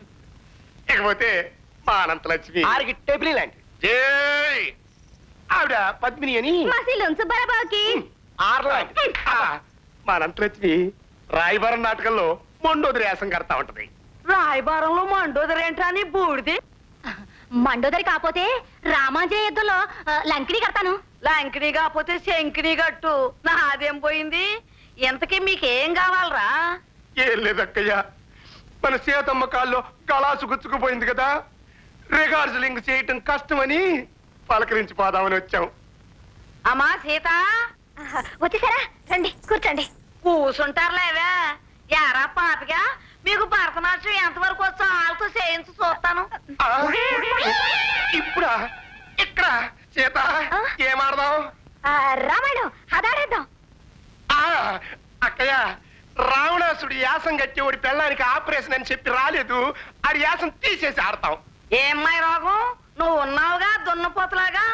G: ఇకపోతే మా అనంతలక్ష్మి
F: ఆరికి టెబ్లీ లాంటి
G: జై ఆవిడ పద్మిని అని
A: మసీలు సుబ్బరబాబుకి
F: ఆరు లాంటి
G: ఆ, మా అనంతలక్ష్మి రాయబారం నాటకంలో మొండోది రేసం కడతా ఉంటది
E: రాయబారంలో మండోదరేంట్రా నీ బూడిది
A: మండోదరి కాకపోతే రామాంజయ యుద్ధంలో ఆ, లంకిని కడతాను
E: లంకిని కాకపోతే శంకిని గట్టు నాదేం పోయింది ఇంతకీ మీకేం కావాలరా
G: ఏం లేదక్కయ్య మన సీతమ్మ కాల్లో గళాసు గుచ్చుకుపోయింది కదా రిహార్సలింగ్ చేయటం కష్టమని పలకరించి పోదామని వచ్చాం
E: అమ్మా సీత
A: వచ్చేసారా రండి కూర్చోండి
E: కూసుంటారులేవే యారా పాపిగా మీకు భరతనాట్యం ఎంతవరకు వచ్చో వాళ్ళతో చేయించి చూస్తాను
G: ఆ, ఇప్పుడా ఇక్కడ సీత ఏమాడదాం
A: రామాయణం అదాడేద్దాం
G: ఆ, అక్కయ్య రావణాసుడి యాసం కట్టేవాడి పెళ్ళానికి ఆపరేషన్ అని చెప్పి రాలేదు ఆడి యాసం తీసేసి ఆడతాం
E: ఏమ్మాయి రోగం నువ్వు ఉన్నావుగా దున్నపోతులాగా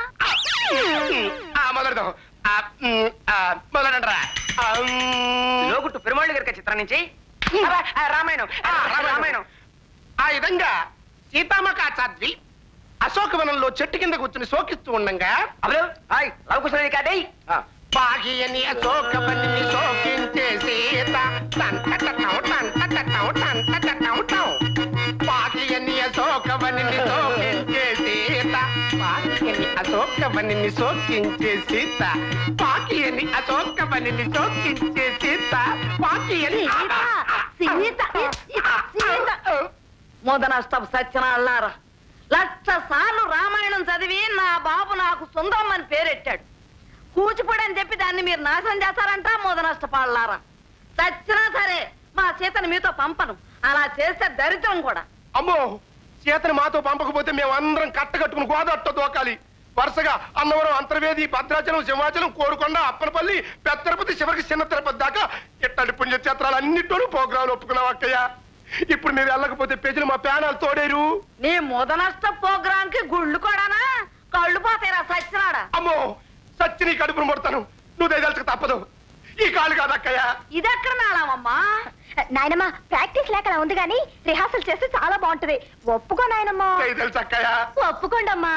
G: ఆ, మొదలెడదాం ఆ, ఉమ్, ఆ, మొదలెడండ్రా. ఆ, ఉమ్.
H: లోగుట్టు పెరుమాళ్ళు గారి చిత్రం నుంచి అబ్బా, ఆ, రామాయణం ఆ, రామాయణం
G: ఆ విధంగా సీతామక చదివి అశోకవనంలో చెట్టు కింద కూర్చుని శోకిస్తూ ఉండంగా
H: అబ్బలు హాయ్ లవకుశల రికార్డై
G: పాగియని అశోకవనిని శోకించే సీత టంటటటం, టంటటటం, టంటటటం, టం. పాగియని అశోకవనిని శోకించే సీత పాగియని అశోకవనిని శోకించే సీత పాకియని అశోకవనిని శోకించే సీత పాకియని
E: సీత, సీత. ముదనష్టపు సత్యనాళ్ళారా లక్ష సార్లు రామాయణం చదివి నా బాబు నాకు సుందరం అని పేరెట్టాడు కూచిపూడి అని చెప్పి దాన్ని మీరు నాశనం చేస్తారంట ముదనష్టపాళ్ళారా చచ్చినా సరే మా సీతను మీతో పంపను అలా చేస్తే దరిద్రం కూడా
G: అమ్మో సీతని మాతో పంపకపోతే మేము అందరం కట్టకట్టుకుని గోదాట్ట దోకాలి వరుసగా అన్నవరం అంతర్వేది భద్రాచలం సింహాచలం కోరుకొండ అప్పనపల్లి పెద్ద తిరుపతి చివరికి చిన్న తిరుపతి దాకా ఇట్టండి పుణ్యక్షేత్రాలు అన్నింటిలోనూ ప్రోగ్రాంలు ఒప్పుకున్నాం అక్కయ్య ఇప్పుడు మీరు వెళ్ళకపోతే ప్రజలు మా ప్యానాలు తోడేరు
E: నీ ముదనష్ట ప్రోగ్రామ్ కి గుళ్ళు కూడానా కళ్ళు పోతాయిరా సచ్చినాడా
G: అమ్మో సచ్చి నీ కడుపును ముడతాను నువ్వు దయదలుచుకు తప్పదు ఈ కాలు కాదు అక్కయ్య
E: ఇదెక్కడ మేళమమ్మా
A: నాయనమ్మా ప్రాక్టీస్ లేక అలా ఉంది కానీ రిహార్సల్ చేస్తే చాలా బాగుంటది ఒప్పుకో నాయనమ్మా
G: దయదలుచు అక్కయ్య
A: ఒప్పుకోండమ్మా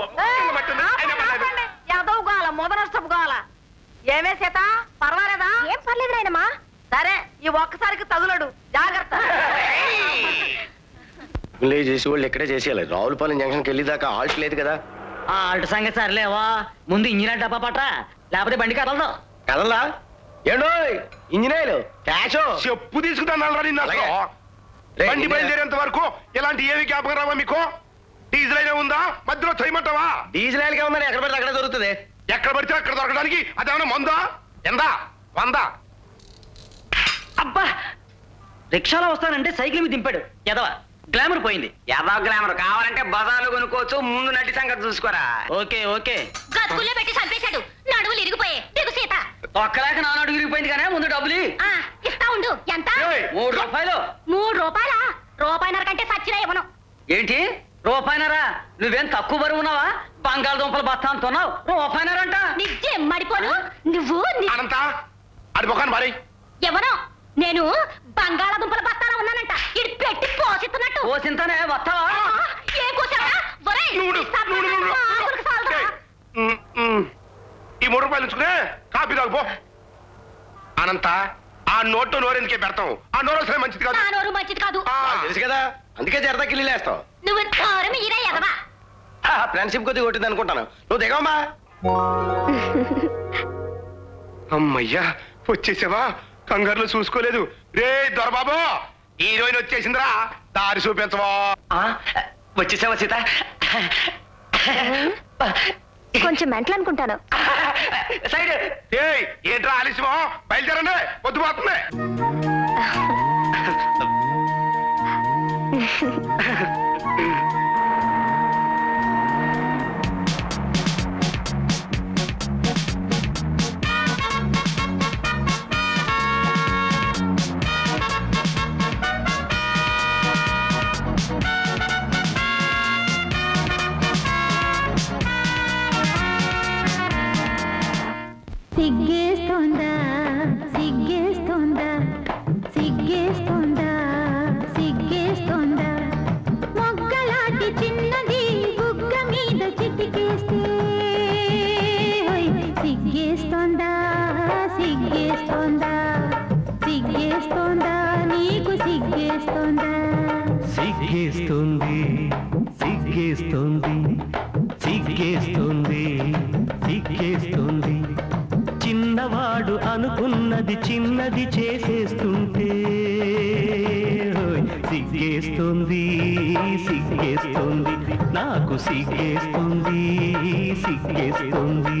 E: యాదవ్ గాల ముదనష్టపు గాల ఏమే సీత పర్వాలేదా
A: ఏం పర్లేదు నాయనమ్మా
E: సరే ఈ ఒక్కసారికి తగులడు జాగ్రత్త
F: లే చేసి వాళ్ళు ఇక్కడే చేసేయాలి రావులపాలెం జంక్షన్కి వెళ్ళేదాకా ఆల్ట్ లేదు కదా
J: ఆ ఆల్ట్ సంగతి సర్లేవా ముందు ఇంజిన్ డబ్బా పట్ట లేకపోతే బండి కదలదు
F: కదలా ఏండో ఇంజనీర్లు క్యాషో
G: చెప్పు తీసుకుంటాను నిన్న
F: అలాగే. రే,
G: బండి
F: ఇంజనీర్.
G: బయలుదేరేంత వరకు ఇలాంటి ఏమి జ్ఞాపకం రావా మీకు డీజిల్ అయినా ఉందా మధ్యలో చేయమంటావా
F: డీజిల్ ఆయిల్ ఉందని ఎక్కడ పడితే అక్కడ దొరుకుతుంది
G: ఎక్కడ పడితే అక్కడ దొరకడానికి అదేమన్నా మందా ఎందా వందా
J: అబ్బా రిక్షాలో వస్తానంటే సైకిల్ మీద దింపాడు ఎదవా గ్లామర్ పోయింది
H: యాదవ్ గ్లామర్ కావాలంటే బజార్లు కొనుక్కోవచ్చు ముందు నటి సంగతి చూసుకోరా
J: ఓకే ఓకే
A: గతుకుల్లో పెట్టి చంపేశాడు నడువులు ఇరిగిపోయే దిగు సీత
J: ఒక్కలేక నాన్న అడుగు విరిగిపోయింది కానీ ముందు డబ్బులు ఇయ్యి.
A: ఆ, ఇస్తా ఉండు ఎంత
G: ఏయ్,
J: మూడు రూపాయలు
A: మూడు రూపాయలా రూపాయిన్నర కంటే సచ్చినా ఇవ్వను
J: ఏంటి రూపాయినరా నువ్వేం తక్కువ బరువు ఉన్నావా బంగాళదుంపలు బస్తా అంటున్నావు రూపాయినరంట
A: నిజం మడిపోను నువ్వు ని-
G: అనంత అది ముఖాన్ని మరి
A: ఎవరో నేను బంగాళాదుంపల బస్తాలో ఉన్నానంట ఇది పెట్టి పోసిస్తున్నట్టు
J: ఓ చింతనే వస్తావా
A: ఆ, ఏం కూర్చోరా ఒరేయ్,
G: నూడు
A: ఈ సబ్బు
G: నూడు నూడు
A: నా ఆకులకు చాలదురా?
G: ఏయ్, ఉమ్, ఉమ్. ఈ మూడు రూపాయలు ఉంచుకునే కాపీ తాగు పో అనంత ఆ నోటు నోరెందుకే పెడతాం ఆ నోరు అసలే మంచిది కాదు
A: నా నోరు మంచిది కాదు
G: ఆ,
F: నాకు తెలుసు కదా అందుకే జరదా కిల్లి లేస్తావు
A: నువ్వు నోరు మీరే ఎదవా
F: ఫ్రెండ్షిప్ కొద్దిగా కొట్టింది అనుకుంటాను నువ్వు దిగమ్మా
G: అమ్మయ్యా వచ్చేసావా కంగారులో చూసుకోలేదు రే దొరబాబు హీరోయిన్ వచ్చేసిందిరా దారి చూపించవా
B: వచ్చేసావా సీత
A: కొంచెం మెంటల్ అనుకుంటాను
B: సైడ్
G: ఏయ్ ఏంట్రా ఆలస్యమో బయలుదేరండి పొద్దు పోతుంది
K: సిగ్గేస్తోందా సిగ్గేస్తోందా సిగ్గేస్తోందా సిగ్గేస్తోందా మొగ్గలాంటి చిన్నది బుగ్గ మీద చిటికేస్తే హోయ్, సిగ్గేస్తోందా సిగ్గేస్తోందా సిగ్గేస్తోందా నీకు సిగ్గేస్తోందా
I: సిగ్గేస్తుంది సిగ్గేస్తుంది సిగ్గేస్తుంది సిగ్గేస్తుంది చిన్నవాడు అనుకున్నది చిన్నది చేసేస్తుంటే హోయ్, సిగ్గేస్తుంది సిగ్గేస్తుంది నాకు సిగ్గేస్తుంది సిగ్గేస్తుంది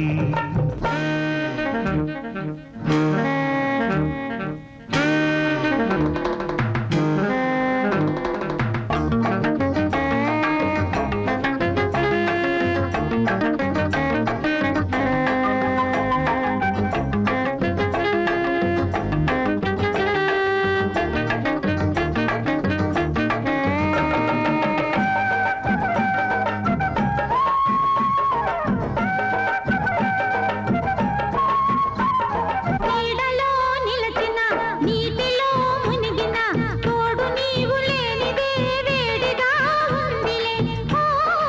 K: నీడలో నిలచిన నీటిలో మునిగిన తోడు నీవు లేనిదే వేడిగా ఉందిలే ఓ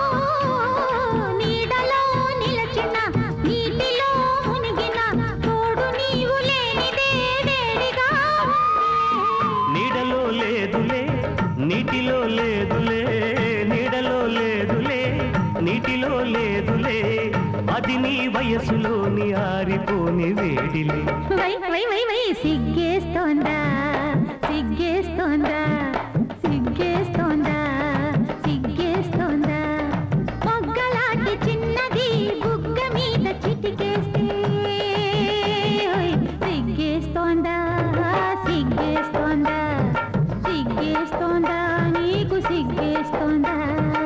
K: నీడలో నిలచిన నీటిలో మునిగిన తోడు నీవు లేనిదే వేడిగా
I: నీడలో లేదులే నీటిలో లేదులే నీడలో లేదులే నీటిలో లేదులే అది నీ వయసులోని ఆరిపోని వేడిలే
K: వై వై వై వై సిగ్గేస్తోందా సిగ్గేస్తోందా సిగ్గేస్తోందా సిగ్గేస్తోందా మొగ్గలాంటి చిన్నది బుగ్గ మీద చిటికేస్తే ఓయ్, సిగ్గేస్తోందా సిగ్గేస్తోందా సిగ్గేస్తోందా నీకు సిగ్గేస్తోందా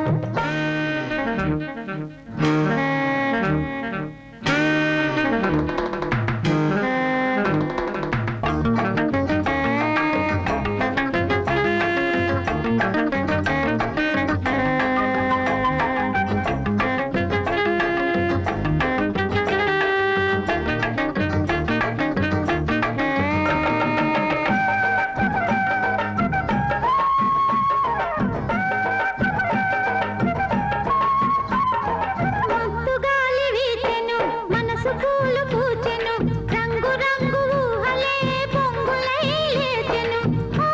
K: మత్తు గాలి వీచెను మనసు పూలు పూచెను రంగు రంగు ఊహలే పొంగులై లేచెను ఓ,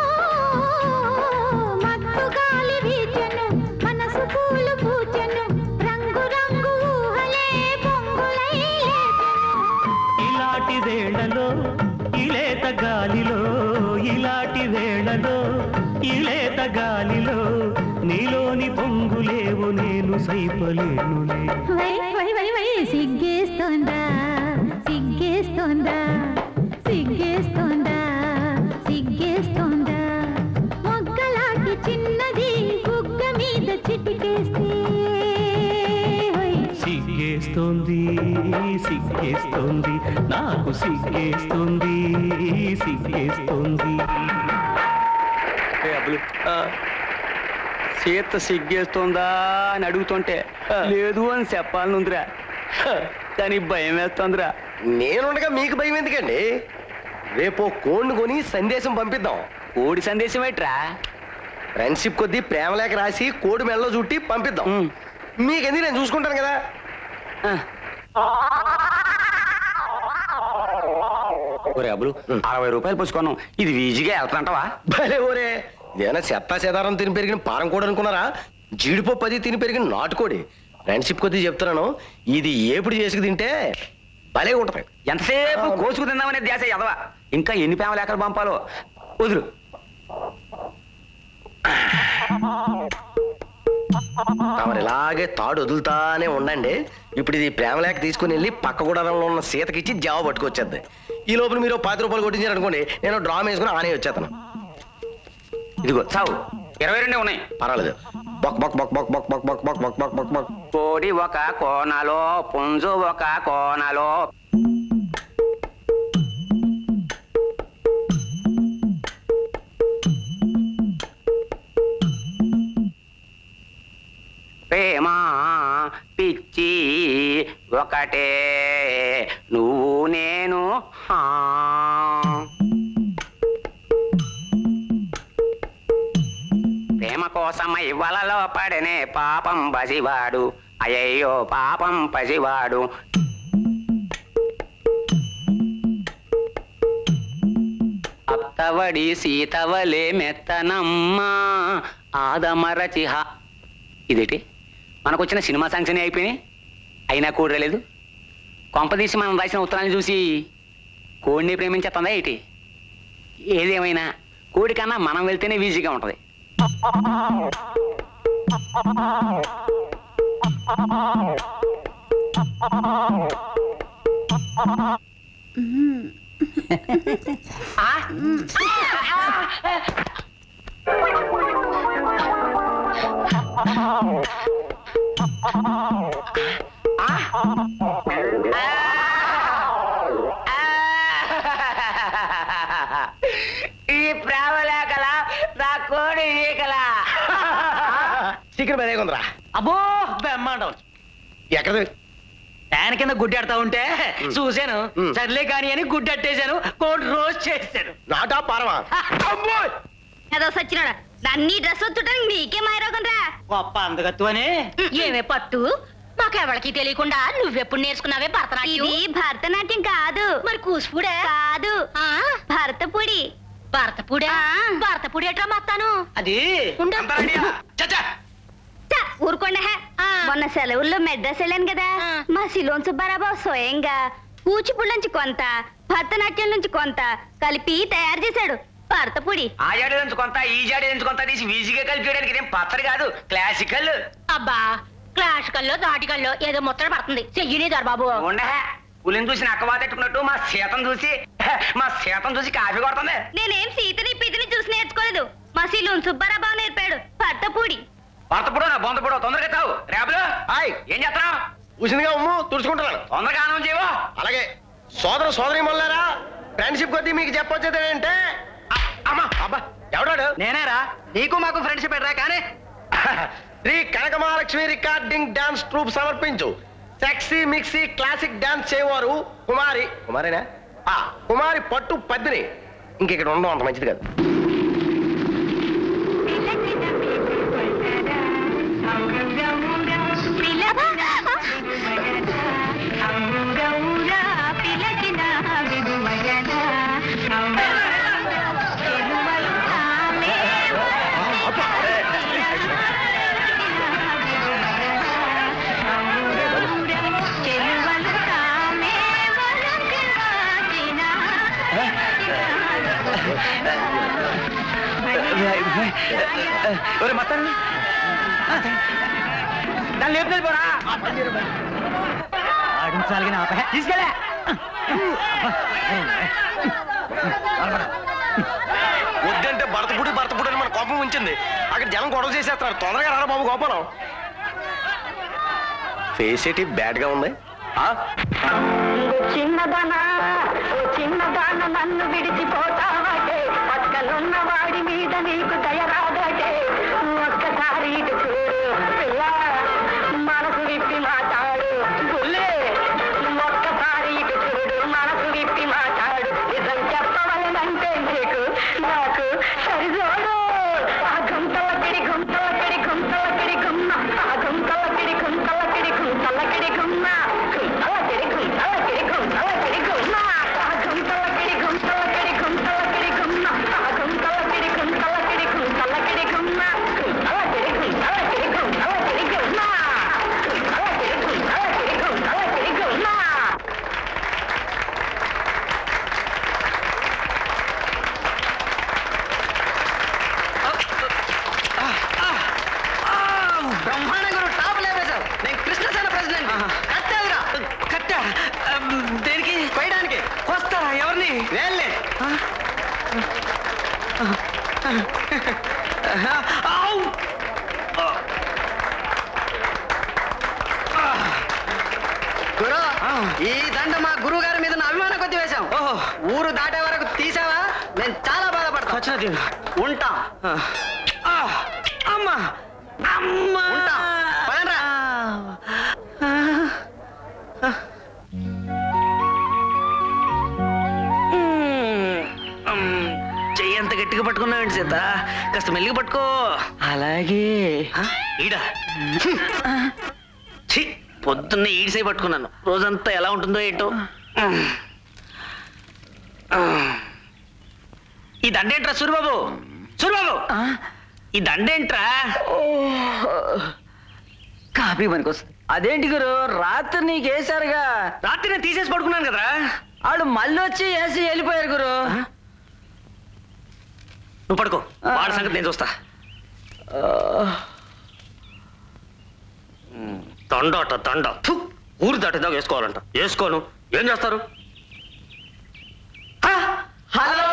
K: మత్తు గాలి వీచెను మనసు పూలు పూచెను రంగు రంగు ఊహలే పొంగులై లేచెను
I: ఇలాంటి వేళలో ఇలేత గాలిలో ఇలాంటి వేళలో ఇలేత గాలిలో నీలోని పొంగులేవు నేను సైపలేనులే
K: వై వై వై వై సిగ్గేస్తోందా సిగ్గేస్తోందా సిగ్గేస్తోందా సిగ్గేస్తోందా మొగ్గలాంటి చిన్నది బుగ్గ మీద చిటికేస్తే హోయ్.
I: సిగ్గేస్తోంది సిగ్గేస్తోంది నాకు సిగ్గేస్తోంది సిగ్గేస్తోంది
J: అబ్బులు సీత సిగ్గేస్తోందా అని అడుగుతుంటే లేదు అని చెప్పాలనుందిరా కానీ భయం వేస్తోందిరా
F: నేనుండగా మీకు భయం ఎందుకండి రేపు ఓ కోడిని కొని సందేశం పంపిద్దాం
J: కోడి సందేశం ఏంట్రా
F: ఫ్రెండ్షిప్ కొద్దీ ప్రేమ లేఖ రాసి కోడి మెడలో చుట్టి పంపిద్దాం మీకెందుకు నేను చూసుకుంటాను కదా
J: ఒరే
H: డబ్బులు అరవై రూపాయలు పుచ్చుకున్నాం ఇది ఈజీగా వెళ్తాంటావా
F: భలే ఊరే ఇదేమైనా చెత్తా చెదారం తిని పెరిగిన పారం కూడా అనుకున్నారా జీడిపప్పు అది తిని పెరిగిన నాటుకోడి ఫ్రెండ్షిప్ కొద్దీ చెప్తున్నాను ఇది ఏపుడు చేసుకు తింటే భలే ఉంటది
H: ఎంతసేపు కోసుకు తిందామనే ధ్యాస ఎదవా ఇంకా ఎన్ని ప్రేమ లేఖలు పంపాలో వదులు
F: తమరు ఇలాగే తాడు వదులుతానే ఉండండి ఇప్పుడు ఇది ప్రేమలేక తీసుకుని వెళ్ళి పక్క గుడారంలో ఉన్న సీతకిచ్చి జావ పట్టుకొచ్చేద్ది ఈ లోపల మీరు పది రూపాయలు కొట్టించారు అనుకోండి నేను డ్రామ్ వేసుకుని ఆనే వచ్చేస్తాను
H: ఇదిగో చావు ఇరవై రెండే ఉన్నాయి
F: పర్వాలేదు బొక్ బొక్ బొక్ బొక్ బొక్ బొక్ బొక్ బొక్ బొక్ బొక్ బొక్ బొక్
H: కోడి ఒక కోనలో పుంజు ఒక కోనలో ప్రేమ పిచ్చి ఒకటే నువ్వు నేను హా. ప్రేమ కోసమై వలలో పడనే పాపం పసివాడు అయ్యయ్యో పాపం పసివాడు అత్తవడి సీతవలే మెత్తనమ్మా ఆదమరచిహ ఇదేటి మనకొచ్చిన సినిమా సాంక్షన్ అయిపోయినాయి అయినా కూడలేదు కొంపదీసి మనం రాసిన ఉత్తరాన్ని చూసి కోడిని ప్రేమించేస్తుందా ఏంటి ఏదేమైనా కోడి కన్నా మనం వెళ్తేనే ఈజీగా ఉంటది ఈ ప్రేమ లేకలా నా కోడి ఈకలా
F: చికెన్ భలే ఉందిరా
J: అబ్బో బ్రహ్మాండం
F: ఎక్కడది
J: ఫ్యాన్ కింద గుడ్డెడతా ఉంటే చూశాను సర్లే కాని అని గుడ్డెట్టేశాను కోడి రోజు చేశాను
F: నాటా పారవా
A: ఏదో సచ్చినాడా దాన్ని డ్రెస్ వచ్చుటానికి నీకే మాయరోగం రా
J: గొప్ప అందగత్వనే
A: ఏమే పట్టు మాకెవరికి తెలియకుండా నువ్వెప్పుడు నేర్చుకున్నావే భరతనాట్యం ఇది భరతనాట్యం కాదు మరి కూచిపూడే కాదు భరతపూడి భరతపూడా భరతపూడి ఎట్రా మొత్తాను
J: అది
A: ఉండు. చ్చ, ఊరుకోండి హే. మొన్న సెలవుల్లో మెడ్రాస్ వెళ్ళాను కదా మా శిలోన్ సుబ్బారాబాబు స్వయంగా కూచిపూడి నుంచి కొంత భరతనాట్యం నుంచి కొంత కలిపి తయారు చేశాడు భరతపూడి
H: ఆ జాడి నుంచి కొంత ఈ జాడి నుంచి కొంత తీసి ఈజీగా కలిపేయడానికి ఇదేం పత్తరు కాదు క్లాసికల్
A: అబ్బా క్లాసికల్లో నాటికల్లో ఏదో ముచ్చట పడుతుంది చెయ్యనే బాబు
H: ఉండే పులిని చూసి నక్క వాతెట్టుకున్నట్టు మా సీతం చూసి మా సీతం చూసి కాఫీ కొడుతుంది
A: నేనేం సీతని పితిని చూసి నేర్చుకోలేదు మా శిలోన్ సుబ్బారాబాబు నేర్పాడు భర్తపూడి
H: భర్తపుడు నా బొంతపుడు తొందరగా తావు రేపులు
F: హాయ్
H: ఏం చేస్తున్నావు
F: ఉసినిగా ఉమ్ము తుడుచుకుంటున్నాను
H: తొందరగా ఆనం చేయవు
F: అలాగే సోదర సోదరి మళ్ళారా ఫ్రెండ్షిప్ కొద్దీ మీకు చెప్పొచ్చేది ఏంటంటే అ- అమ్మా అబ్బా ఎవడాడు
J: నేనేరా నీకు మాకు ఫ్రెండ్షిప్ పెట్టరా కానీ
F: Sri Kanakamahalakshmi recording dance troupe సమర్పించు సెక్సీ మిక్సీ క్లాసిక్ డాన్స్ చేయవారు కుమారి కుమారేనా ఆ, కుమారి పట్టు పద్మిని ఇంక ఇక్కడ ఉండడం అంత మంచిది కాదు
H: ఒరే మొత్తం దాన్ని లేపు పోరా
J: ఆడించాలి నా
H: తీసుకెళ్ళా
F: వద్దంటే భరతపుడి భరతపుడి అని మన కోపం ఉంచింది అక్కడ జనం గొడవ చేసేస్తున్నారు తొందరగా రారా బాబు గోపాలం ఫేస్ ఏంటి బ్యాడ్ గా ఉంది ఆ?
I: చిన్నదానా ఓ చిన్నదాన నన్ను విడిచిపోతావటే పక్కనున్న వాడి మీద నీకు దయ రాదటే ఒక్కసారి ఇటు చూడు పిల్ల మనసు విప్పి మాట్లాడు గుల్లే ఒక్కసారి ఇటు చూడు మనసు విప్పి మాట్లాడు నిజం చెప్పవలనంటే నీకు నాకు సరిజోడు ఆ గుంతలకిడి గుంతలకిడి గుంతలకిడి గుమ్మ ఆ గుంతలకిడి గుంతలకిడి గుంతలకిడి గుమ్మ గుంతలకిడి గుంతలకిడి గుంతలకిడి గుమ్మ ఆ గుంతలకిడి గుంతలకిడి
B: ఆవ్!
J: గురు ఈ దండ మా గురువు గారి మీద నా అభిమానం కొద్ది వేశాం ఊరు దాటే వరకు తీసావా నేను చాలా బాధపడతా
B: వచ్చిన తీరు.
J: ఉంటాం
B: ఆ! అమ్మా అమ్మా
J: ఉంటాం పదండ్రా.
B: మ్మ్. చెయ్యి ఎంత గట్టిగా పట్టుకున్నావండి సీత కాస్త మెల్లిగా పట్టుకో
J: అలాగే
B: ఆ, ఈడా ఛీ పొద్దున్నే ఈడిసై పట్టుకున్నాను రోజంతా ఎలా ఉంటుందో ఏంటో ఈ దండేంట్రా సూరిబాబు సూరిబాబు ఈ దండేంట్రా
J: కాపీ పనికొస్తుంది అదేంటి గురు రాత్రి నీకు వేశారుగా
B: రాత్రి నేను తీసేసి పడుకున్నాను కదరా
J: ఆడు మళ్ళీ వచ్చి వేసి వెళ్ళిపోయారు గురు
B: నువ్వు పడుకో వాడి సంగతి నేను చూస్తా దండ అట దండ ఫు! ఊరు దాటిదాకా వేసుకోవాలంట వేసుకోను ఏం చేస్తారు
J: హలో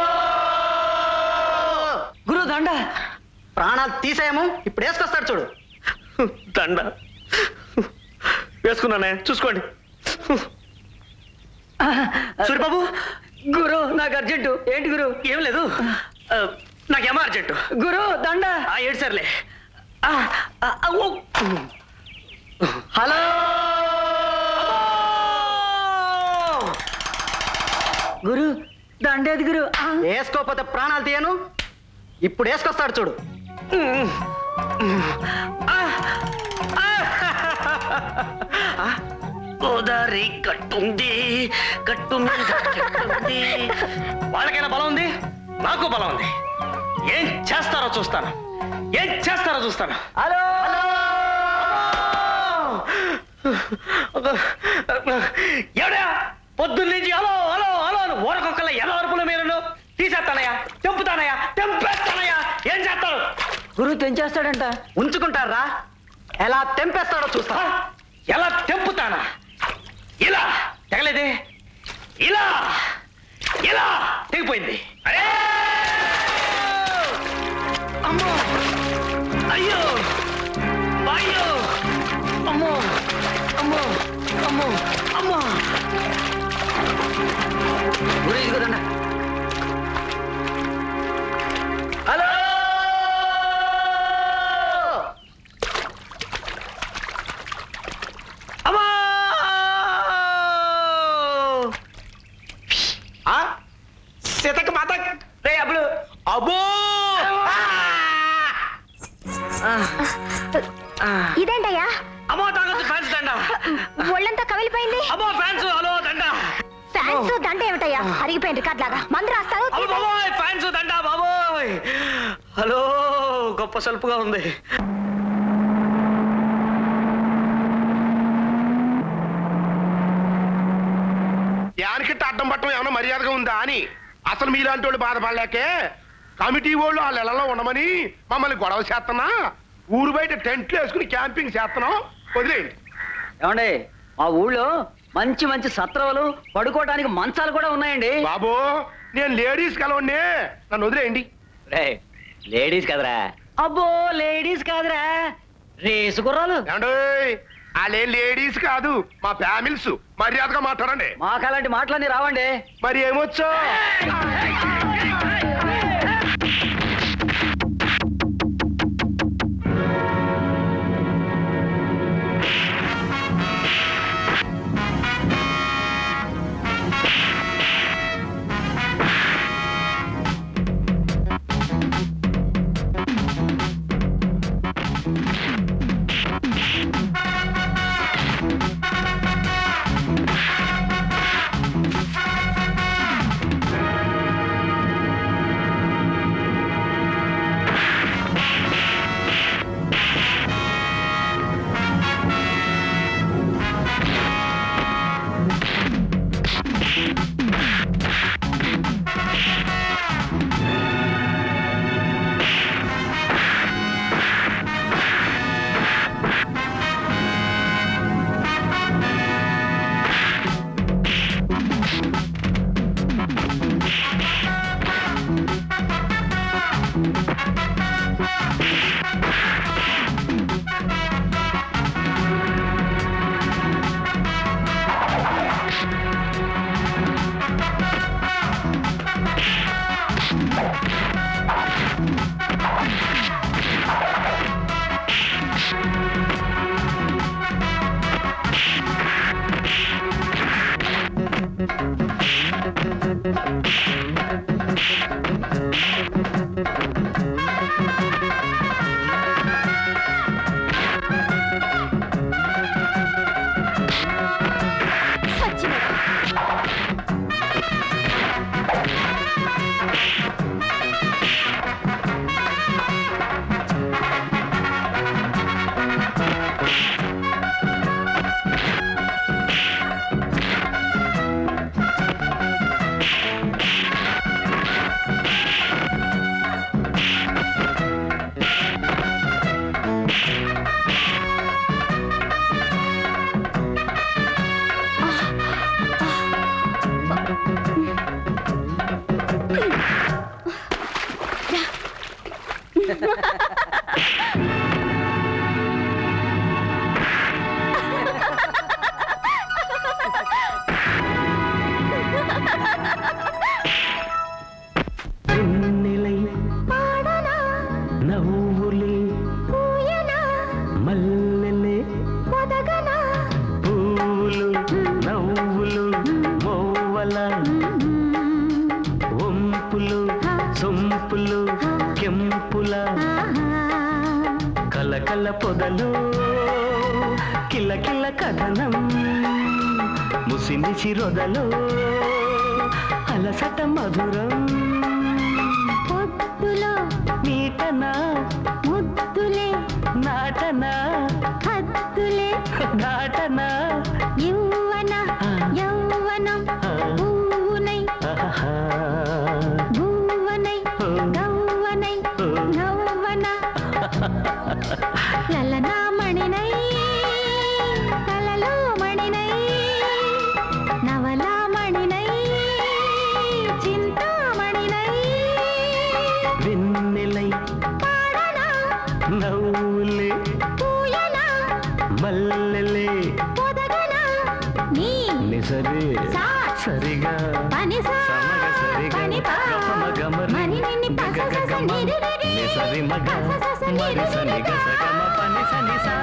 J: గురు దండ ప్రాణాలు తీసేయము ఇప్పుడు వేసుకొస్తాడు చూడు
B: దండ వేసుకున్నానే చూసుకోండి సూరిబాబు
J: గురు నాకు అర్జెంటు ఏంటి గురు
B: ఏం లేదు ఆ, నాకేమో అర్జెంటు
J: గురు దండ
B: ఆ ఏడు సర్లే ఆ, ఆ, ఆ, ఓ.
J: హలో గురు దండేది గురు వేసుకోకపోతే ప్రాణాలు తీయను ఇప్పుడు వేసుకొస్తాడు చూడు
B: గోదావరి కట్టుంది కట్టు మీద కట్టుంది వాళ్ళకైనా బలం ఉంది నాకు బలం ఉంది ఏం చేస్తారో చూస్తాను ఏం చేస్తారో చూస్తాను
J: హలో
B: ఎవడా పొద్దున్న నుంచి హలో హలో హలో అని ఊరకొక్కల ఎలా అరుపుల మీరు తీసేస్తానయ్యా తెంపుతానయ్యా తెంపేస్తానయ్యా ఏం చేస్తారు
J: గురు తెంచేస్తాడంట ఉంచుకుంటారా ఎలా తెంపేస్తాడో చూస్తా
B: ఆ? ఎలా తెంపుతానా ఇలా తెగలేదే ఇలా ఇలా తెగిపోయింది అరే అమ్మో అయ్యో అయ్యో అమ్మో అమ్మో అమ్మో అమ్మో
J: గురు ఇదిగో దండ హలో
B: అమ్మా
F: ఆ? సీతక్క మాత
B: రే అబ్బులు
F: అబ్బో
A: ఇదేంటయ్యా
B: అమ్మో తాగొద్దు ఫ్యాన్స్ దండ
A: ఒళ్ళంతా కవిలిపోయింది
B: అమ్మో ఫ్యాన్స్ హలో దండ
A: ఫ్యాన్స్ దండ ఏమిటయ్యా అరిగిపోయిన రికార్డ్ లాగా మందు రాస్తావు
B: అమ్మ బాబోయ్ ఫ్యాన్స్ దండ బాబోయ్ హలో గొప్ప సలుపుగా ఉంది
G: యానికిట్ట అడ్డం పట్టడం ఏమైనా మర్యాదగా ఉందా అని అసలు మీలాంటి వాళ్ళు బాధపడలేకే కమిటీ వాళ్ళు వాళ్ళ ఇళ్లలో ఉండమని మమ్మల్ని గొడవ చేస్తున్నా ఊరు బయట టెంట్లు వేసుకుని క్యాంపింగ్ చేస్తున్నాం వదిలేయండి
J: ఏమండి మా ఊళ్ళో మంచి మంచి సత్రవలు పడుకోవడానికి మంచాలు కూడా ఉన్నాయండి
G: బాబు నేను లేడీస్ కలవండి నన్ను వదిలేయండి
J: లేడీస్ కదరా అబ్బో లేడీస్ కాదురా రేసు గుర్రాలు
G: ఏమండి వాళ్ళేం లేడీస్ కాదు మా ఫ్యామిలీస్ మర్యాదగా మాట్లాడండి
J: మాకు అలాంటి మాటలన్నీ రావండి
G: మరి ఏమొచ్చో
I: వెన్నెలై నవ్వులే మల్లెలే పూలు నవ్వులు మోవల వంపులు సొంపులు కెంపుల కలకల పొదలు కిలకిల కథనం ముసిమిసి రొదలు అలసట మధురం
K: పొద్దులో
I: నీటన
K: ముద్దులే
I: నాటన
K: హద్దులే
I: నాటన
K: యౌవన యౌవనం పూనై
I: ఆహా.
K: భూవనై గౌవనై నవ్వన లలనా మణినై కలలో మణినై నవలా మణినై చింతామణినై
I: వెన్నెలై
K: పాడనా
I: నవ్వులే
K: పూయనా
I: మల్లెలే
K: పొదగనా నీ
I: నిసరి
K: సా
I: సరిగా
K: పని సా
I: సమగ సరిగా
K: పని పా
I: గపమ గమరి
K: మరి నిన్ని పస సస
I: గగగగమ
K: నిరి నిరి
I: నిసరి మగ
K: పస సస నిరి
I: మరి సని
K: నిరి
I: గస గమ పని సని సా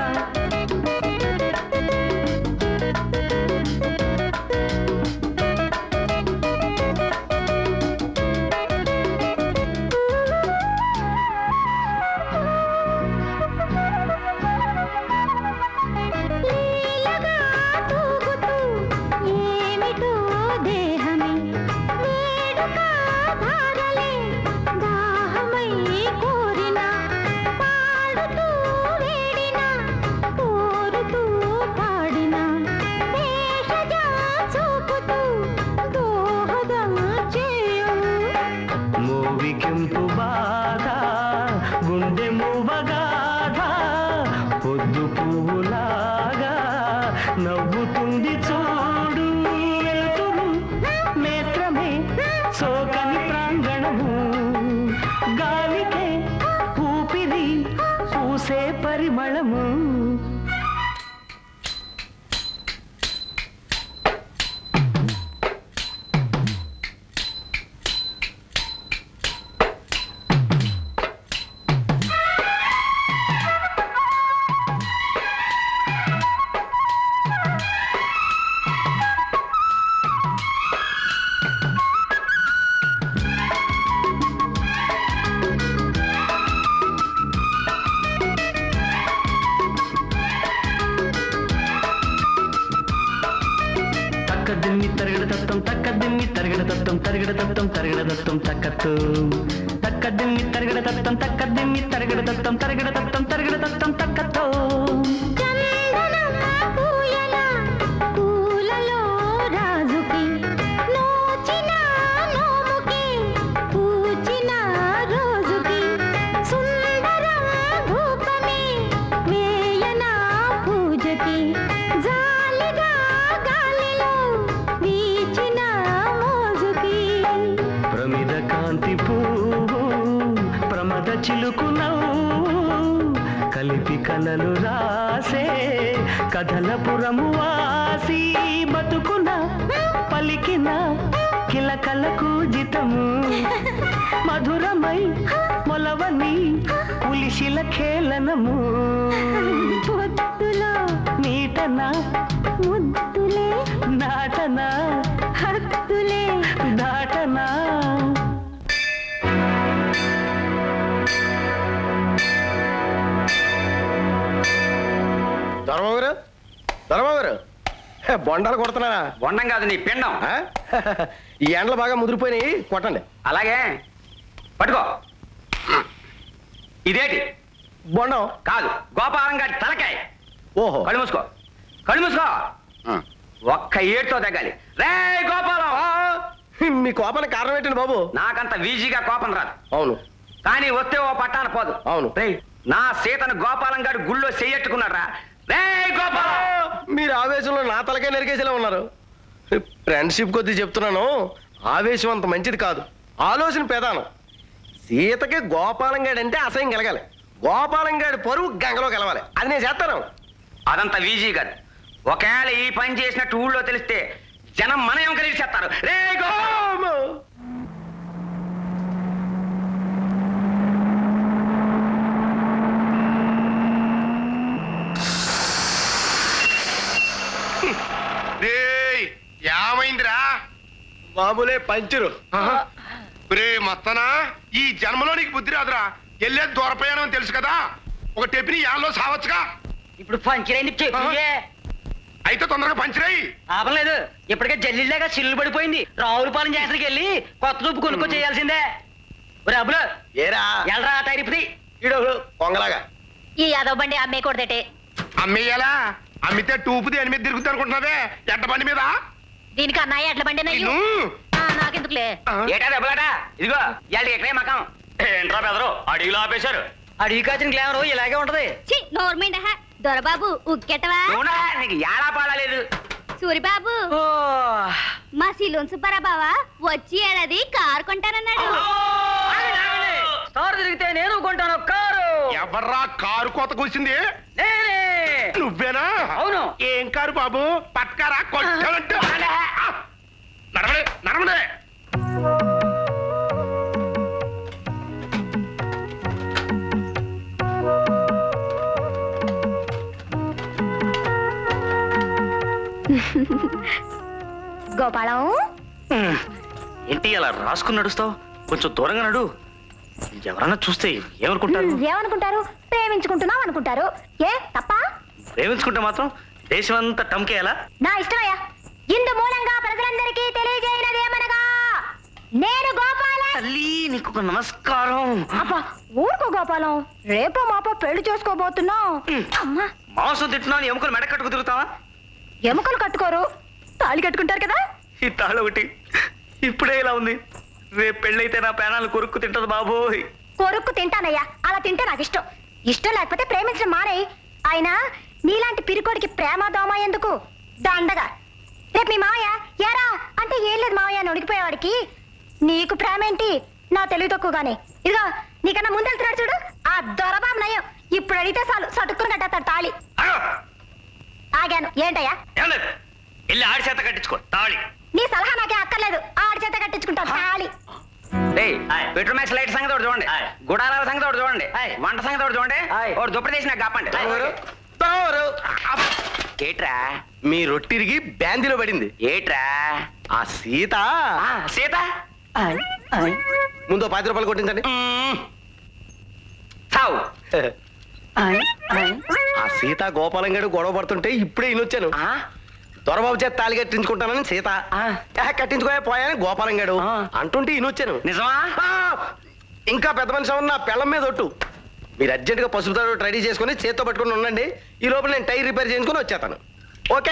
K: లీలగా తూగుతూ ఏమిటో దేహమే వేడుక ధారలే దాహమై కోరిన పాడుతూ వేడిన కోరుతూ పాడిన భేషజ చూపుతూ దోహదం చేయు
I: మూవి కెంపు బాధ గుండె మూవగాధ పొద్దు పువ్వులాగా నవ్వుతుంది చూడు వెలుతురు నేత్రమే సోకని ప్రాంగణము గాలికే ఊపిరి పూసే పరిమళము తక్కదిమ్మి తరగడ తత్వం తక్కదిమ్మి తరగడ తత్వం తరగడ తత్వం తరగడ తత్వం తక్కత్తు తక్కదిమ్మి తరగడ తత్వం తక్కదిమ్మి తరగడ తత్వం తరగడ తత్వం తరగడ తత్వం తక్కత్తు
K: చందనం పూయల పూలలో రాజుకి నోచిన నోముకి పూచిన రోజుకి సుందరం ధూపమే వేయన పూజకి జాలిగా గాలిలో వీచిన మోజుకి
I: ప్రమిద కాంతి పువ్వు ప్రమద చిలుకు నవ్వు కలిపి కలలు రాసే కథలపురము వాసి బతుకున పలికిన కిలకల కూజితము మధురమై మొలవని పులిశిల ఖేళనము
K: పొద్దులో
I: నీటన
K: ముద్దులే
I: నాటన
F: దొరబాబు గారు హే, బొండాలు కొడుతున్నారా
H: బొండం కాదు నీ పిండం
F: ఆ? ఈ ఎండలు బాగా ముదిరిపోయినాయి కొట్టండి
H: అలాగే పట్టుకో ఇదేటి
F: బొండం
H: కాదు గోపాలం గారి తలకాయ
F: ఓహో
H: కళ్ళు మూసుకో కళ్ళు మూసుకో ఒక్క ఏటుతో తగ్గాలి రే గోపాలం
F: మీ కోపానికి కారణం ఏంటండి బాబు
H: నాకంత వీజీగా కోపం రాదు
F: అవును
H: కానీ వస్తే ఓ పట్టాన పోదు
F: అవును
H: రేయ్ నా సీతను గోపాలం గారు గుళ్ళో చెయ్యట్టుకున్నారా రే గోపాలం
F: మీరు ఆవేశంలో నా తలకే నరికేసేలా ఉన్నారు ఫ్రెండ్షిప్ కొద్దీ చెప్తున్నాను ఆవేశం అంత మంచిది కాదు ఆలోచన ప్రధానం సీతకి గోపాలం గాడి అంటే అసహ్యం కలగాలి గోపాలం గాడి పరువు గంగలో కలవాలి అది నేను చేస్తాను
H: అదంత వీజీ కాదు ఒకవేళ ఈ పని చేసినట్టు ఊళ్ళో తెలిస్తే జనం మన ఏం కలిసి చేస్తారు రే గోపాలం
G: రేయ్, ఏమైందిరా
F: మామూలే పంచురు
G: రే మత్తనా ఈ జన్మలో నీకు బుద్ధి రాదురా వెళ్ళేది దూరపోయాను అని తెలుసు కదా ఒక టెపిని యాన్లో సావచ్చుగా
J: ఇప్పుడు పంచిరైంది చెప్పుయే
G: అయితే తొందరగా పంచిరాయి
J: ఆపలేదు ఇప్పటికే జల్లిలాగా సిల్లు పడిపోయింది రావులపాలెం జాతరకి వెళ్ళి కొత్త చూపు కొనుక్కో చేయాల్సిందే ఒరే అబ్బులు
F: ఏరా
J: ఎల్రా టైరిపుది
F: ఈడొకడు కొంగలాగా
A: ఈ యాదవ బండి అమ్మేకూడదటే
G: అమ్మేయాలా అమ్మితే టూపు దేని మీద తిరుగుతా అనుకుంటున్నావే ఎడ్డ బండి మీద
A: దీనికి అన్నయ్య ఎట్ల బండి
G: నిన్ను
A: నాకెందుకులే
H: ఏటా దెబ్బలాట ఇదిగో ఇవాళ ఎక్కడే మకం
B: ఏంట్రా బెదరు అడిగిలో ఆపేశారు
J: అడిగి కాచిన గ్లామర్ ఇలాగే ఉంటది
A: చి నోర్మిండ దొరబాబు ఉక్కెటవా
H: చూడా నీకు ఏడా పాడలేదు
A: సూరిబాబు మా సిలోన్ సుబ్బారా బావా వచ్చి ఏడాది కారు కొంటానన్నాడు
J: స్టార్ తిరిగితే నేను కొంటాను కారు
G: ఎవర్రా కారు కోత కూసింది
J: నేనే
G: నువ్వేనా
J: అవును.
G: ఏం కారు బాబు పట్కారా కొట్టాలంటే నడవడే నడవడే
A: గోపాలం
B: ఏంటి అలా రాసుకుని నడుస్తావు కొంచెం దూరంగా నడు ఎవరన్నా చూస్తే ఏమనుకుంటారు
A: ఏమనుకుంటారు ప్రేమించుకుంటున్నాం అనుకుంటారు ఏ తప్ప
B: ప్రేమించుకుంటే మాత్రం దేశం అంతా టమ్కేయాలా
A: నా ఇష్టమయ్యా ఇందు మూలంగా ప్రజలందరికీ తెలియజేయనదేమనగా నేను గోపాల
B: తల్లి నీకు ఒక నమస్కారం
A: అబ్బా ఊరుకో గోపాలం రేపో మాపో పెళ్లి చేసుకోబోతున్నావు అమ్మా
B: మాంసం తింటున్నాను ఎముకలు మెడ కట్టుకు తిరుగుతావా
A: ఎముకలు కట్టుకోరు తాళి కట్టుకుంటారు కదా
B: ఈ తాళ ఒకటి ఇప్పుడే ఇలా ఉంది రేపు పెళ్ళైతే నా పేనాలు కొరుక్కు తింటది బాబోయ్
A: కొరుక్కు తింటానయ్యా అలా తింటే నాకు ఇష్టం ఇష్టం లేకపోతే ప్రేమించడం మానేయ్ అయినా నీలాంటి పిరికోడికి ప్రేమ దోమ ఎందుకు దండగా రేపు మీ మావయ్య ఏరా అంటే ఏం లేదు మావయ్య అని ఉడికిపోయేవాడికి నీకు ప్రేమ ఏంటి నా తెలివి తక్కువగానే ఇదిగో నీకన్నా ముందెళ్తున్నాడు చూడు ఆ దొరబాబు నయం ఇప్పుడు అడిగితే చాలు సటుక్కుని కట్టేస్తాడు తాళి
B: అగో,
A: ఆగాను ఏంటయ్యా
B: ఏం లేదు వెళ్ళి ఆడి చేత కట్టించుకో తాళి
A: నీ సలహా నాకే అక్కర్లేదు ఆడి చేత కట్టించుకుంటాను తాళి
H: రేయ్ పెట్రోల్ మ్యాక్స్ లైట్ సంగతి ఒకటి చూడండి
B: ఆయ్.
H: గుడారాల సంగతి ఒకటి చూడండి
J: ఆయ్.
H: వంట సంగతి ఒకటి చూడండి
J: ఆయ్.
H: ఒకటి దుప్పటి తీసి నాకు కాపండి
F: దొరబాబు, దొరబాబు, అబ్బ,
H: ఏట్రా
F: మీ రొట్టిరిగి బ్యాందీలో పడింది
H: ఏట్రా
F: ఆ సీత
H: ఆ, సీత
F: ముందు ఓ పది రూపాయలు కొట్టించండి
H: మ్మ్. చావు
F: ఆ సీత గోపాలం గడు గొడవ పడుతుంటే ఇప్పుడే ఇనొచ్చాను
H: ఆ?
F: దొరబాబు చేత తాళి కట్టించుకుంటానని సీత
H: ఆ.
F: "ఏ, కట్టించుకోయా పోయాని గోపాలం గడు
H: ఆ.
F: అంటుంటే ఇనొచ్చాను
H: నిజమా
F: ఆ, ఇంకా పెద్ద మనిషి ఉన్న పెళ్ళం మీద ఒట్టు మీరు అర్జెంటుగా పసుపు తాడు రెడీ చేసుకుని చేత్తో పట్టుకుని ఉండండి ఈ లోపల నేను టైర్ రిపేర్ చేసుకుని వచ్చేస్తాను ఓకే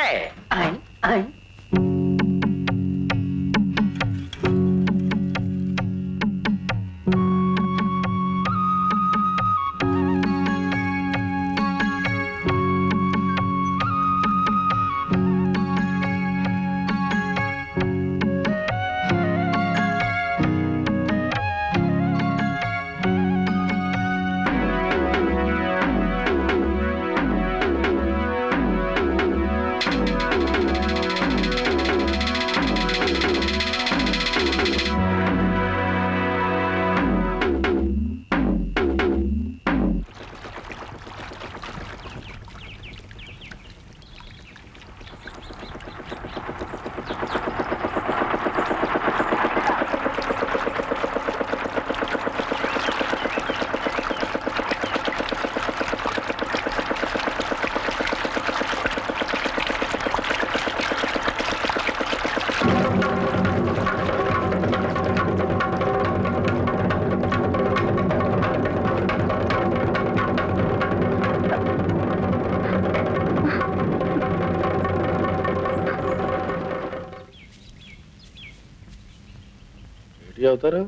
F: చెబుతారు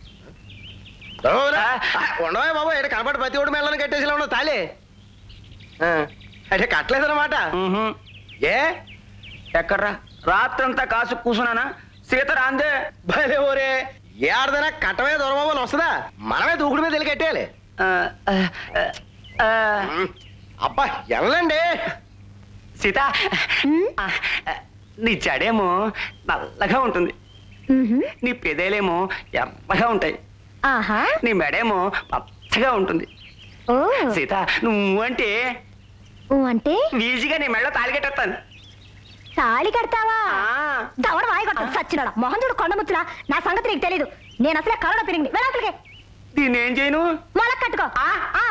F: ఉండవే బాబు ఇక్కడ కనబడి ప్రతి ఒడి మెల్లని కట్టేసి ఉండవు తాళి ఆ, అంటే కట్టలేదన్నమాట ఏ
H: ఎక్కడ్రా రాత్రంతా కాసు కూసున్నానా సీత రాందే
F: భలే ఓరే ఏ ఆడదైనా కట్టమే దూరబాబు అని వస్తుందా మనమే దూకుడు మీద వెళ్ళి కట్టేయాలి అబ్బా వెళ్ళండి
H: సీత ఆ, నీ జడేమో నల్లగా ఉంటుంది నీ పెదేలేమో ఎర్రగా ఉంటాయి
K: ఆహా
H: నీ మెడేమో పచ్చగా ఉంటుంది
K: ఓ
H: సీత నువ్వు అంటే
K: ఊ అంటే
H: ఈజీగా నీ మెడలో తాళి కట్టేస్తాను
K: తాళి కడతావా దవడ వాయి కొట్టాలి సచ్చినాడా మొహం చూడు కొండ ముచ్చురా నా సంగతి నీకు తెలీదు నేను అసలే కరోనా పెరిగింది వెళ్ళాకలిగే
H: దీన్ని ఏం చేయను
K: మొల కట్టుకో ఆ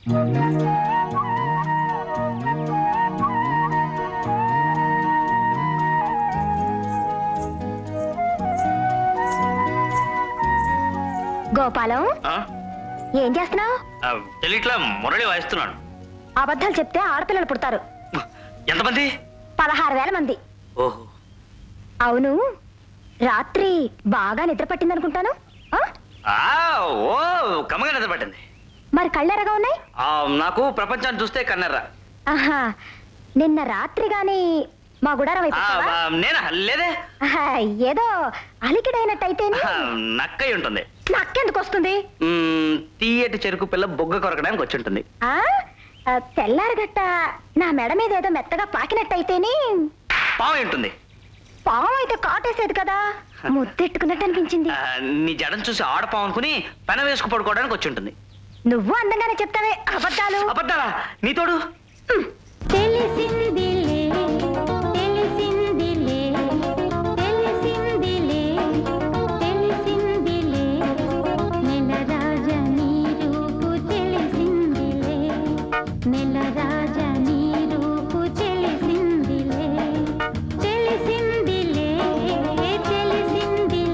K: గోపాలం ఏం చేస్తున్నావు
B: తెలియట్లా మురళి వాయిస్తున్నాడు
K: అబద్ధాలు చెప్తే ఆడపిల్లలు పుడతారు
B: ఎంతమంది
K: పదహారు వేల మంది
B: ఓహో
K: అవును రాత్రి బాగా నిద్ర పట్టిందనుకుంటాను ఆ?
B: ఆ, ఓ కమ్మగా నిద్ర పట్టింది
K: మరి కళ్ళెరగా ఉన్నాయి
B: ఆ, నాకు ప్రపంచాన్ని చూస్తే కన్నెర్రా
K: ఆహా నిన్న రాత్రి గాని మా గుడారం వైపు
B: ఆ,
K: వచ్చావా?
B: ఆ, నేనా లేదే
K: ఆహా, ఏదో అలికిడైనట్టయితేనే
B: ఆ, నక్కై ఉంటుంది
K: నాకెందుకు వస్తుంది
B: మ్మ్, తీయటి చెరుకు పిల్ల బొగ్గ కొరకడానికి వచ్చి ఉంటుంది
K: ఆ ఆ, తెల్లారగట్ట నా మెడ మీద ఏదో మెత్తగా పాకినట్టయితేనే
B: పాము ఉంటుంది
K: పాము అయితే కాటేసేది కదా ముద్దెట్టుకున్నట్టు అనిపించింది
B: ఆ, నీ జడను చూసి ఆడపాము అనుకుని పెన వేసుకు పడుకోవడానికి వచ్చి ఉంటుంది
K: నువ్వు అందంగానే చెప్తావే అబద్ధాలు
B: అబద్ధాలా నీతోడు
K: తెలిసిందిలే తెలిసిందిలే తెలిసిందిలే తెలిసిందిలే నెలరాజ నీ రూపు తెలిసిందిలే నెలరాజ నీ రూపు తెలిసిందిలే తెలిసిందిలే తెలిసిందిలే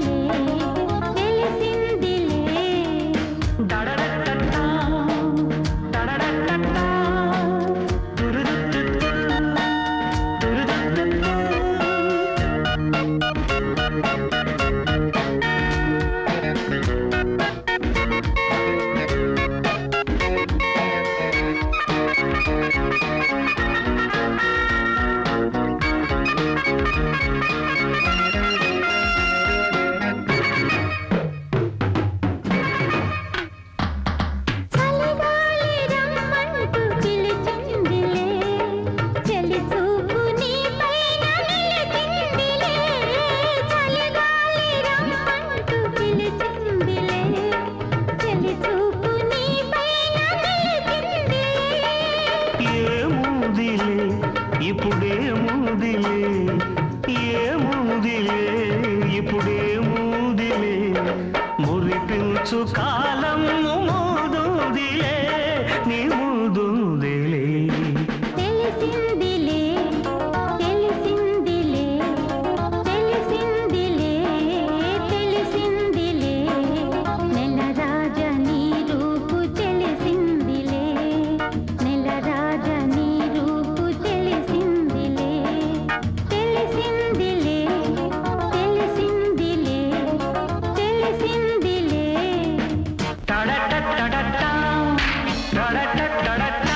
K: తెలిసిందిలే చలిగాలి రమ్మంటూ పిలిచిందిలే చెలి చూపు నీ పైన నిలిచిందిలే చలిగాలి రమ్మంటూ పిలిచిందిలే చెలి చూపు నీ పైన నిలిచిందిలే
I: ఏముందిలే ఇప్పుడేముందిలే ఏముందిలే ఇప్పుడేముందిలే మురిపించు కాలం మూదుందిలే నీ మూదుందిలే
K: తెలిసిందిలే తెలిసిందిలే తెలిసిందిలే తెలిసిందిలే నెలరాజ నీ రూపు తెలిసిందిలే నెలరాజ నీ రూపు తెలిసిందిలే తెలిసిందిలే తెలిసిందిలే తెలిసిందిలే
I: టడటటడటా, టడటటడటా.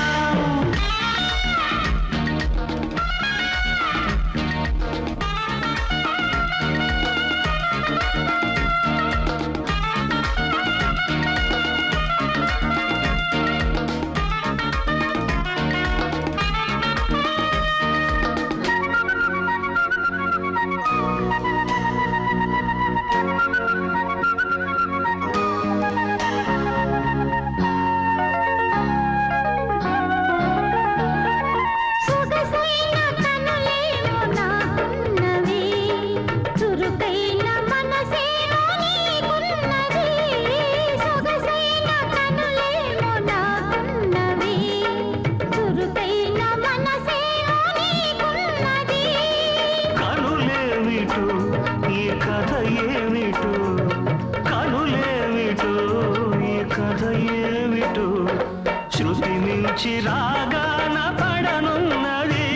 K: సొగసైన కనులేమో నాకున్నవి చురుకైన మనసేమో నీకున్నది సొగసైన కనులేమో నాకున్నవి చురుకైన మనసేమో నీకున్నది
I: కనులేమిటో ఈ కథ ఏమిటో కనులేమిటో ఈ కథ ఏమిటో శృతి మించి రాగాన పడనున్నది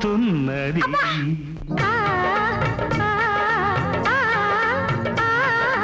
I: పడుతున్నది
K: ఆ ఆ ఆ ఆ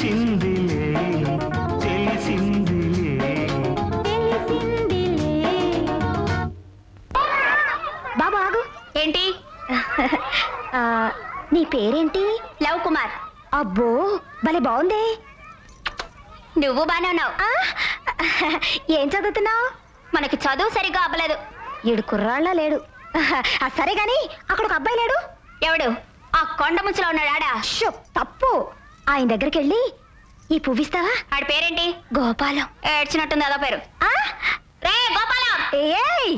I: తెలిసిందిలే తెలిసిందిలే
K: బాబు ఆగు
A: ఏంటి
K: ఆ, నీ పేరేంటి
A: లవ్ కుమార్
K: అబ్బో భలే బాగుంది
A: నువ్వు బానే ఉన్నావు
K: ఆ, ఏం చదువుతున్నావు
A: మనకి చదువు సరిగా అవ్వలేదు
K: ఈడు కుర్రాళ్ళ లేడు ఆ, సరే గాని అక్కడ ఒక అబ్బాయి లేడు
A: ఎవడు ఆ కొండ ముచ్చులో ఉన్నాడు ఆడా
K: షో, తప్పు ఆయన దగ్గరికి వెళ్ళి ఈ పువ్విస్తావా
A: ఆడి పేరేంటి
K: గోపాలం
A: ఏడ్చినట్టుంది అదో పేరు
K: ఆ,
A: రే గోపాలం
K: ఏయ్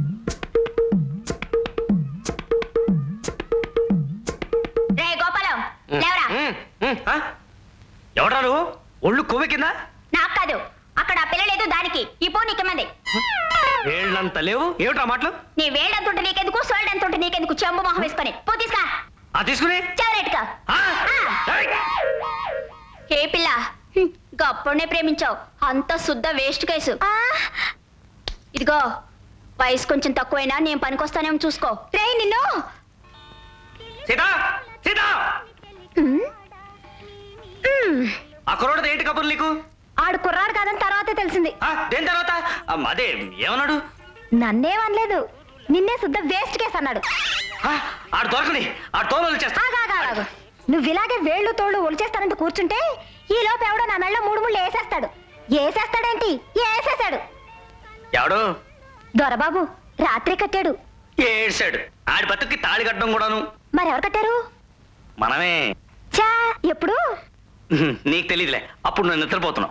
A: రే గోపాలం లేవరా
B: ఎవడ్రా నువ్వు ఒళ్ళు కొవ్వె కింద
A: నాకు కాదు అక్కడ ఆ పిల్ల లేదు దానికి ఈ పో నీకేమంది
B: ఏళ్ళంత లేవు ఏమిట్రా మాటలు
A: నీ వేడంతుంటే నీకెందుకు సోల్డంతుంటే నీకెందుకు చెంబు మొహం వేసుకొని పో తీసుకా
B: ఆ తీసుకుని
A: చెవరెట్టుగా
B: ఆ? ఏయ్!
A: ఏ పిల్ల హ్మ్, గప్పుడే ప్రేమించావు అంత శుద్ధ వేస్ట్ కేసు
K: ఆ,
A: ఇదిగో వయసు కొంచెం తక్కువైనా నేను పనికొస్తానేమో చూసుకో
K: రేయ్ నిన్ను
B: సీత సీత
K: ఉమ్, ఉమ్,
B: ఆ కుర్రోడు ఏంటి కబుర్లు నీకు
K: ఆడు కుర్రాడు కాదని తర్వాతే తెలిసింది
B: ఆ, దేని తర్వాత ఆ, అదే ఏమన్నాడు
K: నన్నేమనలేదు నిన్నే శుద్ధ వేస్ట్ కేసు అన్నాడు
B: ఆ, ఆడు దొరకని ఆడు తోలు చేస్తా
K: ఆగాగాగు నువ్వు ఇలాగే వేళ్ళు తోళ్ళు ఒలిచేస్తానంటూ కూర్చుంటే ఈ లోపు ఎవడో నా మెళ్ళ మూడు ముళ్ళు వేసేస్తాడు వేసేస్తాడేంటి వేసేసాడు
B: ఎవడు
K: దొరబాబు రాత్రి కట్టాడు
B: ఏడ్చాడు ఆడి బతుక్కి తాళి కట్టడం కూడాను
K: మరెవరు కట్టారు
B: మనమే
K: చా ఎప్పుడు
B: నీకు తెలియదులే అప్పుడు నేను నిద్రపోతున్నావు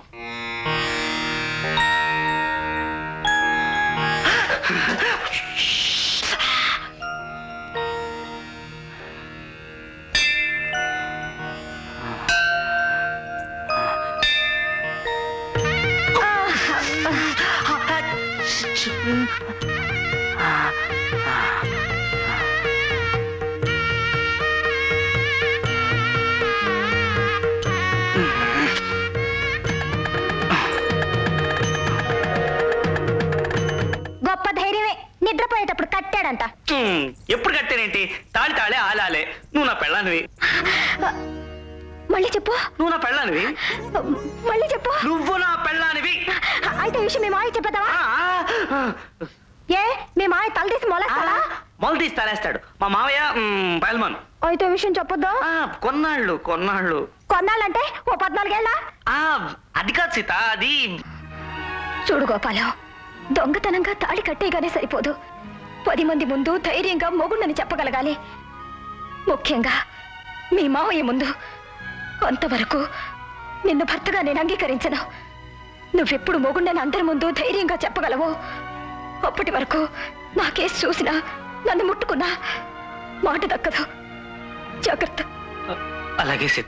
K: గొప్ప ధైర్యమే నిద్రపోయేటప్పుడు కట్టాడంట
B: హ్మ్, ఎప్పుడు కట్టానేంటి తాళి తాళే ఆలాలే నువ్వు నా పెళ్ళానివి
K: మళ్ళీ చెప్పు
B: నువ్వు నా పెళ్ళానివి
K: మళ్ళీ చెప్పు
B: నువ్వు నా పెళ్ళానివి
K: అయితే ఈ విషయం మీ మాయ చెప్పేదావా
B: ఆ, ఆ,
K: ఏ మీ మాయ తలదీసి
B: ఆ,
K: మొలేస్తాడా
B: మొల తీసి తాళేస్తాడు మా మావయ్య మ్, బయలుమాను
K: అయితే ఈ విషయం చెప్పొద్దా
B: ఆ, కొన్నాళ్ళు కొన్నాళ్ళు
K: కొన్నాళ్ళంటే ఓ పద్నాలుగేళ్ళ
B: ఆ అది కాదు సీత అది
K: చూడు గోపాలం దొంగతనంగా తాళి కట్టేయగానే సరిపోదు పది మంది ముందు ధైర్యంగా మొగుండని చెప్పగలగాలి ముఖ్యంగా మీ మావయ్య ముందు అంతవరకు నిన్ను భర్తగా నేను అంగీకరించను నువ్వెప్పుడు మొగుండని అందరి ముందు ధైర్యంగా చెప్పగలవు అప్పటి వరకు నా కేసు చూసినా నన్ను ముట్టుకున్నా మాట దక్కదు జాగ్రత్త
B: అలాగే సీత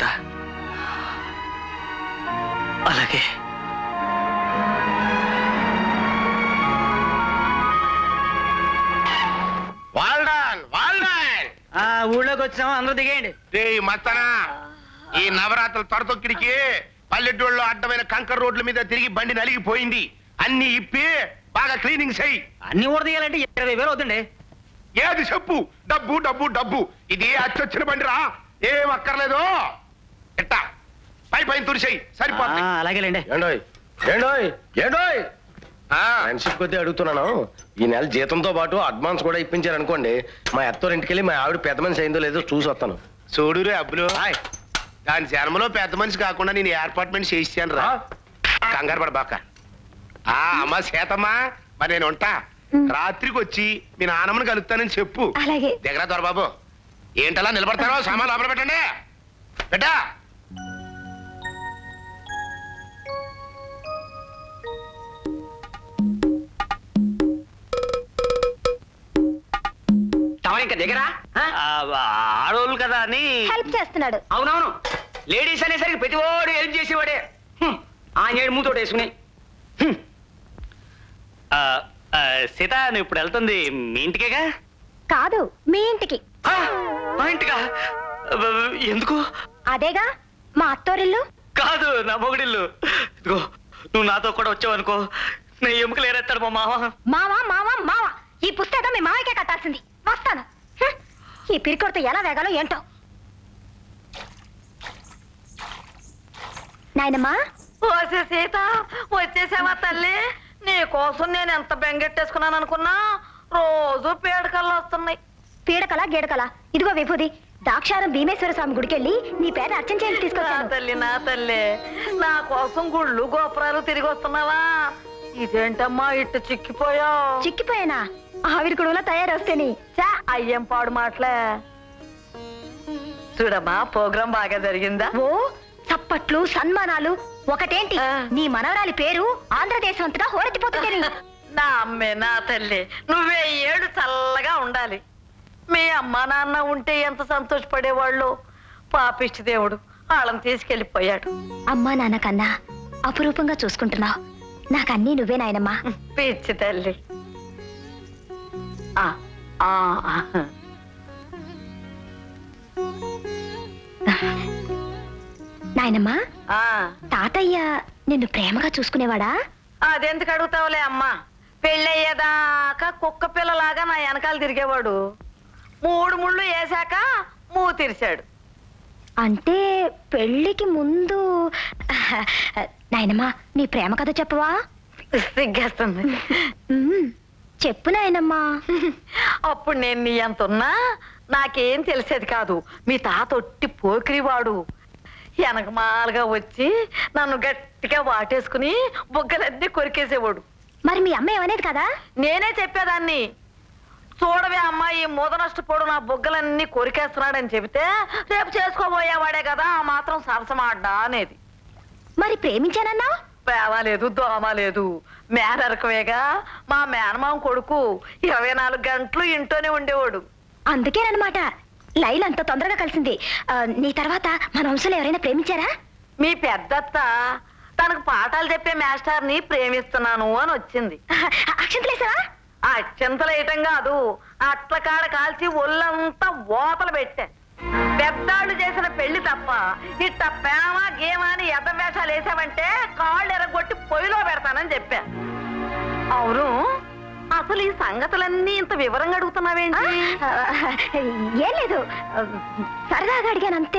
B: అలాగే
G: వాల్డాన్ వాల్డాన్
H: ఆ ఊళ్ళోకి వచ్చాము అందరూ దిగేయండి
G: రే మత్తనా ఈ నవరాత్రుల తొడతొక్కిడికి పల్లెటూళ్ళలో అడ్డమైన కంకర్ రోడ్ల మీద తిరిగి బండి నలిగిపోయింది అన్ని ఇప్పి బాగా క్లీనింగ్ చెయ్యి
H: అన్ని ఊడ దిగాలంటే ఇరవై వేలు అవుతుండే
G: ఏది చెప్పు డబ్బు డబ్బు డబ్బు ఇది అచ్చొచ్చిన బండిరా ఏం అక్కర్లేదు ఎట్టా పై పైన తుడిసేయి సరిపోతుంది
H: ఆ, అలాగేలేండి
F: ఏండోయ్ ఏండోయ్ ఏండోయ్
G: ఆ,
F: ఫ్రెండ్షిప్ కొద్దీ అడుగుతున్నాను ఈ నెల జీతంతో పాటు అడ్వాన్స్ కూడా ఇప్పించారు అనుకోండి మా అత్తోరింటికి వెళ్ళి మా ఆవిడ పెద్ద మనిషి అయిందో లేదో చూసి వస్తాను
G: చూడు రే అబ్బులు దాని జన్మలో పెద్ద మనిషి కాకుండా నేను అపార్ట్మెంట్ చేయిస్తాను రా కంగారు పడబాక ఆ అమ్మ సీతమ్మా మరి నేను ఉంటా రాత్రికి వచ్చి మీ నాన్నమ్మని కలుస్తానని చెప్పు
K: అలాగే
G: దగ్గర దొరబాబు ఏంటలా నిలబడతారో సామాన్ లోపల పెట్టండి పెట్టా
H: తమ ఇంకా దిగరా ఆ?
B: ఆ, ఆడోళ్ళు కదా అని
K: హెల్ప్ చేస్తున్నాడు
H: అవునవును లేడీస్ అనేసరికి ప్రతి వాడు హెల్ప్ చేసేవాడే హ్మ్. ఆ నేడు మూతోటి వేసుకుని హ్మ్.
B: ఆ, ఆ, సీత నువ్వు ఇప్పుడు వెళ్తుంది మీ ఇంటికేగా
K: కాదు మీ ఇంటికి
B: ఆ, మా ఇంటికా ఆ, ఎందుకు
K: అదేగా మా అత్తోరిల్లు
B: కాదు నా మొగుడిల్లు ఇదిగో నువ్వు నాతో కూడా వచ్చావనుకో నా ఎముకలు ఏరేస్తాడు మా మామ
K: మావా మావా మావా ఈ పుస్తకం మీ మావయ్యకే కట్టాల్సింది వస్తాను హ్మ్. ఈ పిరికొడితో ఎలా వేగాలో ఏంటో నాయనమ్మా
E: ఓసే సీత వచ్చేసావా తల్లి నీ కోసం నేను ఎంత బెంగెట్టేసుకున్నాను అనుకున్నా రోజు పీడకల్లో వస్తున్నాయి
K: పీడకల గీడకల ఇదిగో విభూది దాక్షారం భీమేశ్వర స్వామి గుడికెళ్ళి నీ పేరు అర్చన చేసి
E: నా
K: తీసుకొచ్చాను
E: తల్లి నా తల్లి నా కోసం గుళ్ళు గోపురాలు తిరిగి వస్తున్నావా ఇదేంటమ్మా ఇట్టు చిక్కిపోయావు
K: చిక్కిపోయానా ఆవిరి కుడుగులో తయారొస్తేని
E: చా అయ్యం పాడు మాటలే చూడమ్మా ప్రోగ్రాం బాగా జరిగిందా
K: ఓ చప్పట్లు సన్మానాలు ఒకటేంటి
E: ఆ.
K: నీ మనవరాలి పేరు ఆంధ్రదేశం అంతటా హోరెత్తిపోతుందని
E: నా అమ్మే నా తల్లి నువ్వే ఏడు చల్లగా ఉండాలి మీ అమ్మా నాన్న ఉంటే ఎంత సంతోషపడేవాళ్ళు పాపిష్టి దేవుడు వాళ్ళని తీసుకెళ్లిపోయాడు
K: అమ్మా నాన్న కన్నా అపురూపంగా చూసుకుంటున్నావు నాకన్నీ నువ్వే నాయనమ్మా
E: పిచ్చి తల్లి ఆ, ఆ, ఆ.
K: నాయనమ్మా
E: ఆ,
K: తాతయ్య నిన్ను ప్రేమగా చూసుకునేవాడా
E: అదెందుకు అడుగుతావులే అమ్మా పెళ్ళయ్యేదాకా కుక్క పిల్లలాగా నా వెనకాల తిరిగేవాడు మూడు ముళ్ళు వేసాక మూ తెరిచాడు
K: అంటే పెళ్లికి ముందు నాయనమ్మా నీ ప్రేమ కథ చెప్పవా
E: సిగ్గేస్తుంది
K: ఉమ్, చెప్పు నాయనమ్మా
E: అప్పుడు నేను నీ ఎంత ఉన్నా నాకేం తెలిసేది కాదు మీ తాత ఒట్టి పోకిరివాడు వెనకమాలుగా వచ్చి నన్ను గట్టిగా వాటేసుకుని బుగ్గలన్నీ కొరికేసేవాడు
K: మరి మీ అమ్మ ఏమనేది కదా
E: నేనే చెప్పేదాన్ని చూడవే అమ్మాయి మూద నష్టపోడు నా బుగ్గలన్నీ కొరికేస్తున్నాడని చెబితే రేపు చేసుకోబోయేవాడే కదా ఆ మాత్రం సరసమాడ్డా అనేది
K: మరి ప్రేమించానన్నా
E: పేవలేదు దోమ లేదు మేనరకమేగా మా మేనమామ కొడుకు ఇరవై నాలుగు గంటలు ఇంట్లోనే ఉండేవాడు
K: అందుకేనమాట లైల్ అంత తొందరగా కలిసింది ఆ, నీ తర్వాత మన వంశంలో ఎవరైనా ప్రేమించారా
E: మీ పెద్దత్త తనకు పాఠాలు చెప్పే మాస్టర్ని ప్రేమిస్తున్నాను అని వచ్చింది
K: అక్షంతలేసావా
E: ఆ చింతలేయటం కాదు అట్ల కాడ కాల్చి ఒళ్ళంతా ఓతలు పెట్టా పెద్దాళ్ళు చేసిన పెళ్లి తప్ప ఇట్ట ప్రేమ గేమ అని ఎద్ద వేషాలు వేసావంటే కాళ్ళు ఎరగొట్టి పొయ్యిలో పెడతానని చెప్పా అవును అసలు ఈ సంగతులన్నీ ఇంత వివరంగా అడుగుతున్నావేంటి
K: ఆ, ఏం లేదు సరదాగా అడిగాను అంతే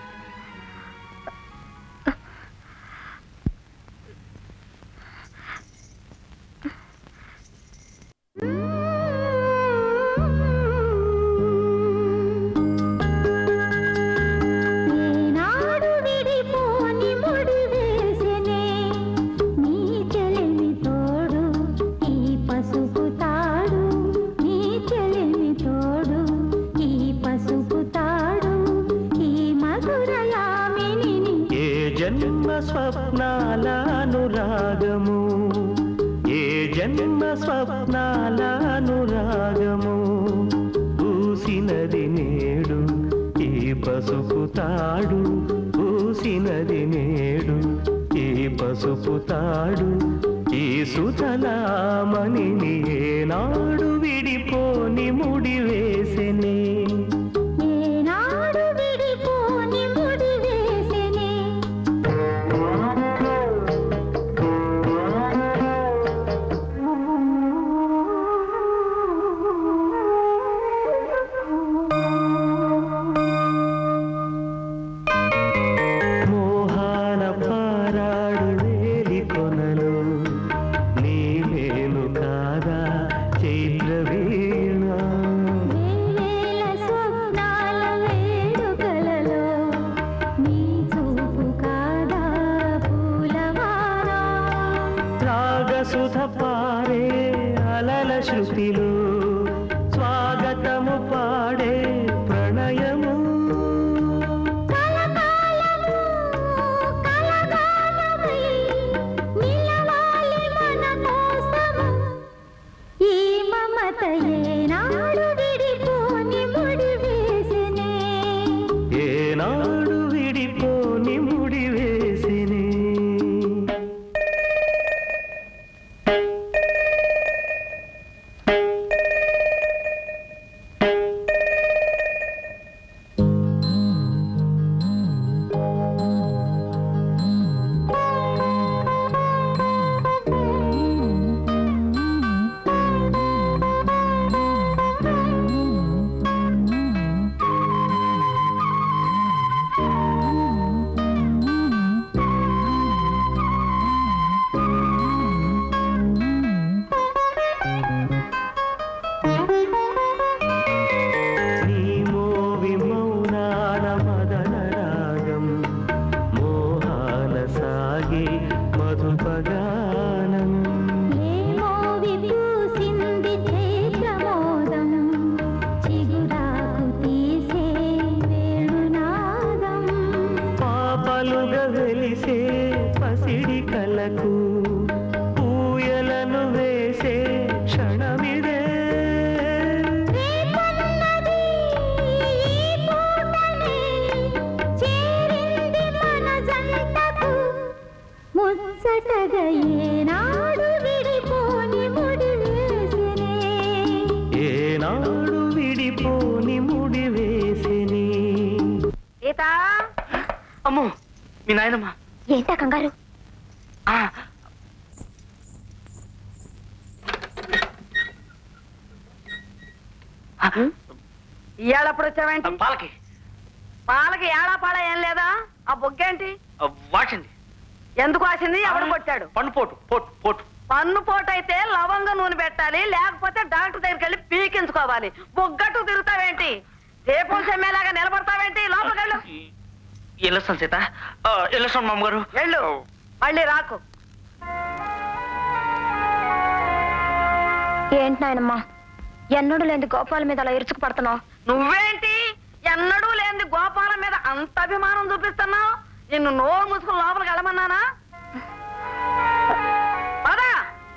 L: ఏనాడు విడిపోని ముడి వేసెనే నీ చెలిమి తోడు ఈ పసుపు తాడు నీ చెలిమి తోడు ఈ పసుపు తాడు ఈ మధురయామిని
I: ఏ జన్మ స్వప్నాల అనురాగము ఏ జన్మ స్వప్నాల అనురాగము పూసినది నేడు ఈ పసుపు తాడు పూసినది నేడు ఈ పసుపు తాడు ఈ సుతలామణి ఏనాడు విడిపోని ముడి వేసెనే
L: ఏనాడు విడిపోని ముడి వేసెనే
I: మోహాన పారాడు వేలి కొనలు నీవేను కాదా చైత్ర వీణ
L: వేల స్వప్నాల వేడుకలలో నీ చూపు కాదా పూలవానా
I: రాగసుధ పారే అలల శృతిలో స్వాగతము పాడే ప్రణయము
L: కలకాలము కలగానమై నిలవాలి మన కోసము ఈ మమత ఏనాడు విడిపోని ముడి వేసెనే
I: ఏనాడు విడిపోని ముడి వేసినే పాలుగా వెలిసే పసిడి కలకు పూయలను వేసే క్షణమిదే
L: రేపన్నది ఈ పూటనే చేరింది మన జంటకు ముచ్చటగా ఏనాడు విడిపోని ముడి వేసినే
I: ఏనాడు విడిపోని ముడి వేసిని
E: సీత
B: అమ్మో మీ నాయనమ్మ
K: ఏంటా కంగారు
E: ఇవాళ ఎప్పుడు వచ్చావేంటి
B: పాలకి
E: పాలకి ఏడా పాడ ఏం లేదా ఆ బొగ్గేంటి
B: వాచండి
E: ఎందుకు వాసింది ఎవడు కొట్టాడు
B: పన్ను పోటు పోటు పోటు
E: పన్ను పోటు అయితే లవంగ నూనె పెట్టాలి లేకపోతే డాక్టర్ దగ్గరికి వెళ్ళి పీకించుకోవాలి బొగ్గట్టు తిరుగుతావేంటి దీపం సెమ్మేలాగా నిలబడతావేంటి లోపలికెళ్ళు
B: వెళ్ళొస్తాను సీత ఆ, వెళ్ళొస్తాను మామగారు
E: వెళ్ళు మళ్ళీ రాకు
K: ఏంటి నాయనమ్మా ఎన్నడూ లేని గోపాల మీద అలా ఇరుచుకు పడుతున్నావు
E: నువ్వేంటి ఎన్నడూ లేని గోపాల మీద అంత అభిమానం చూపిస్తున్నావు నిన్ను నోరు మూసుకుని లోపలికి వెళ్ళమన్నానా పదా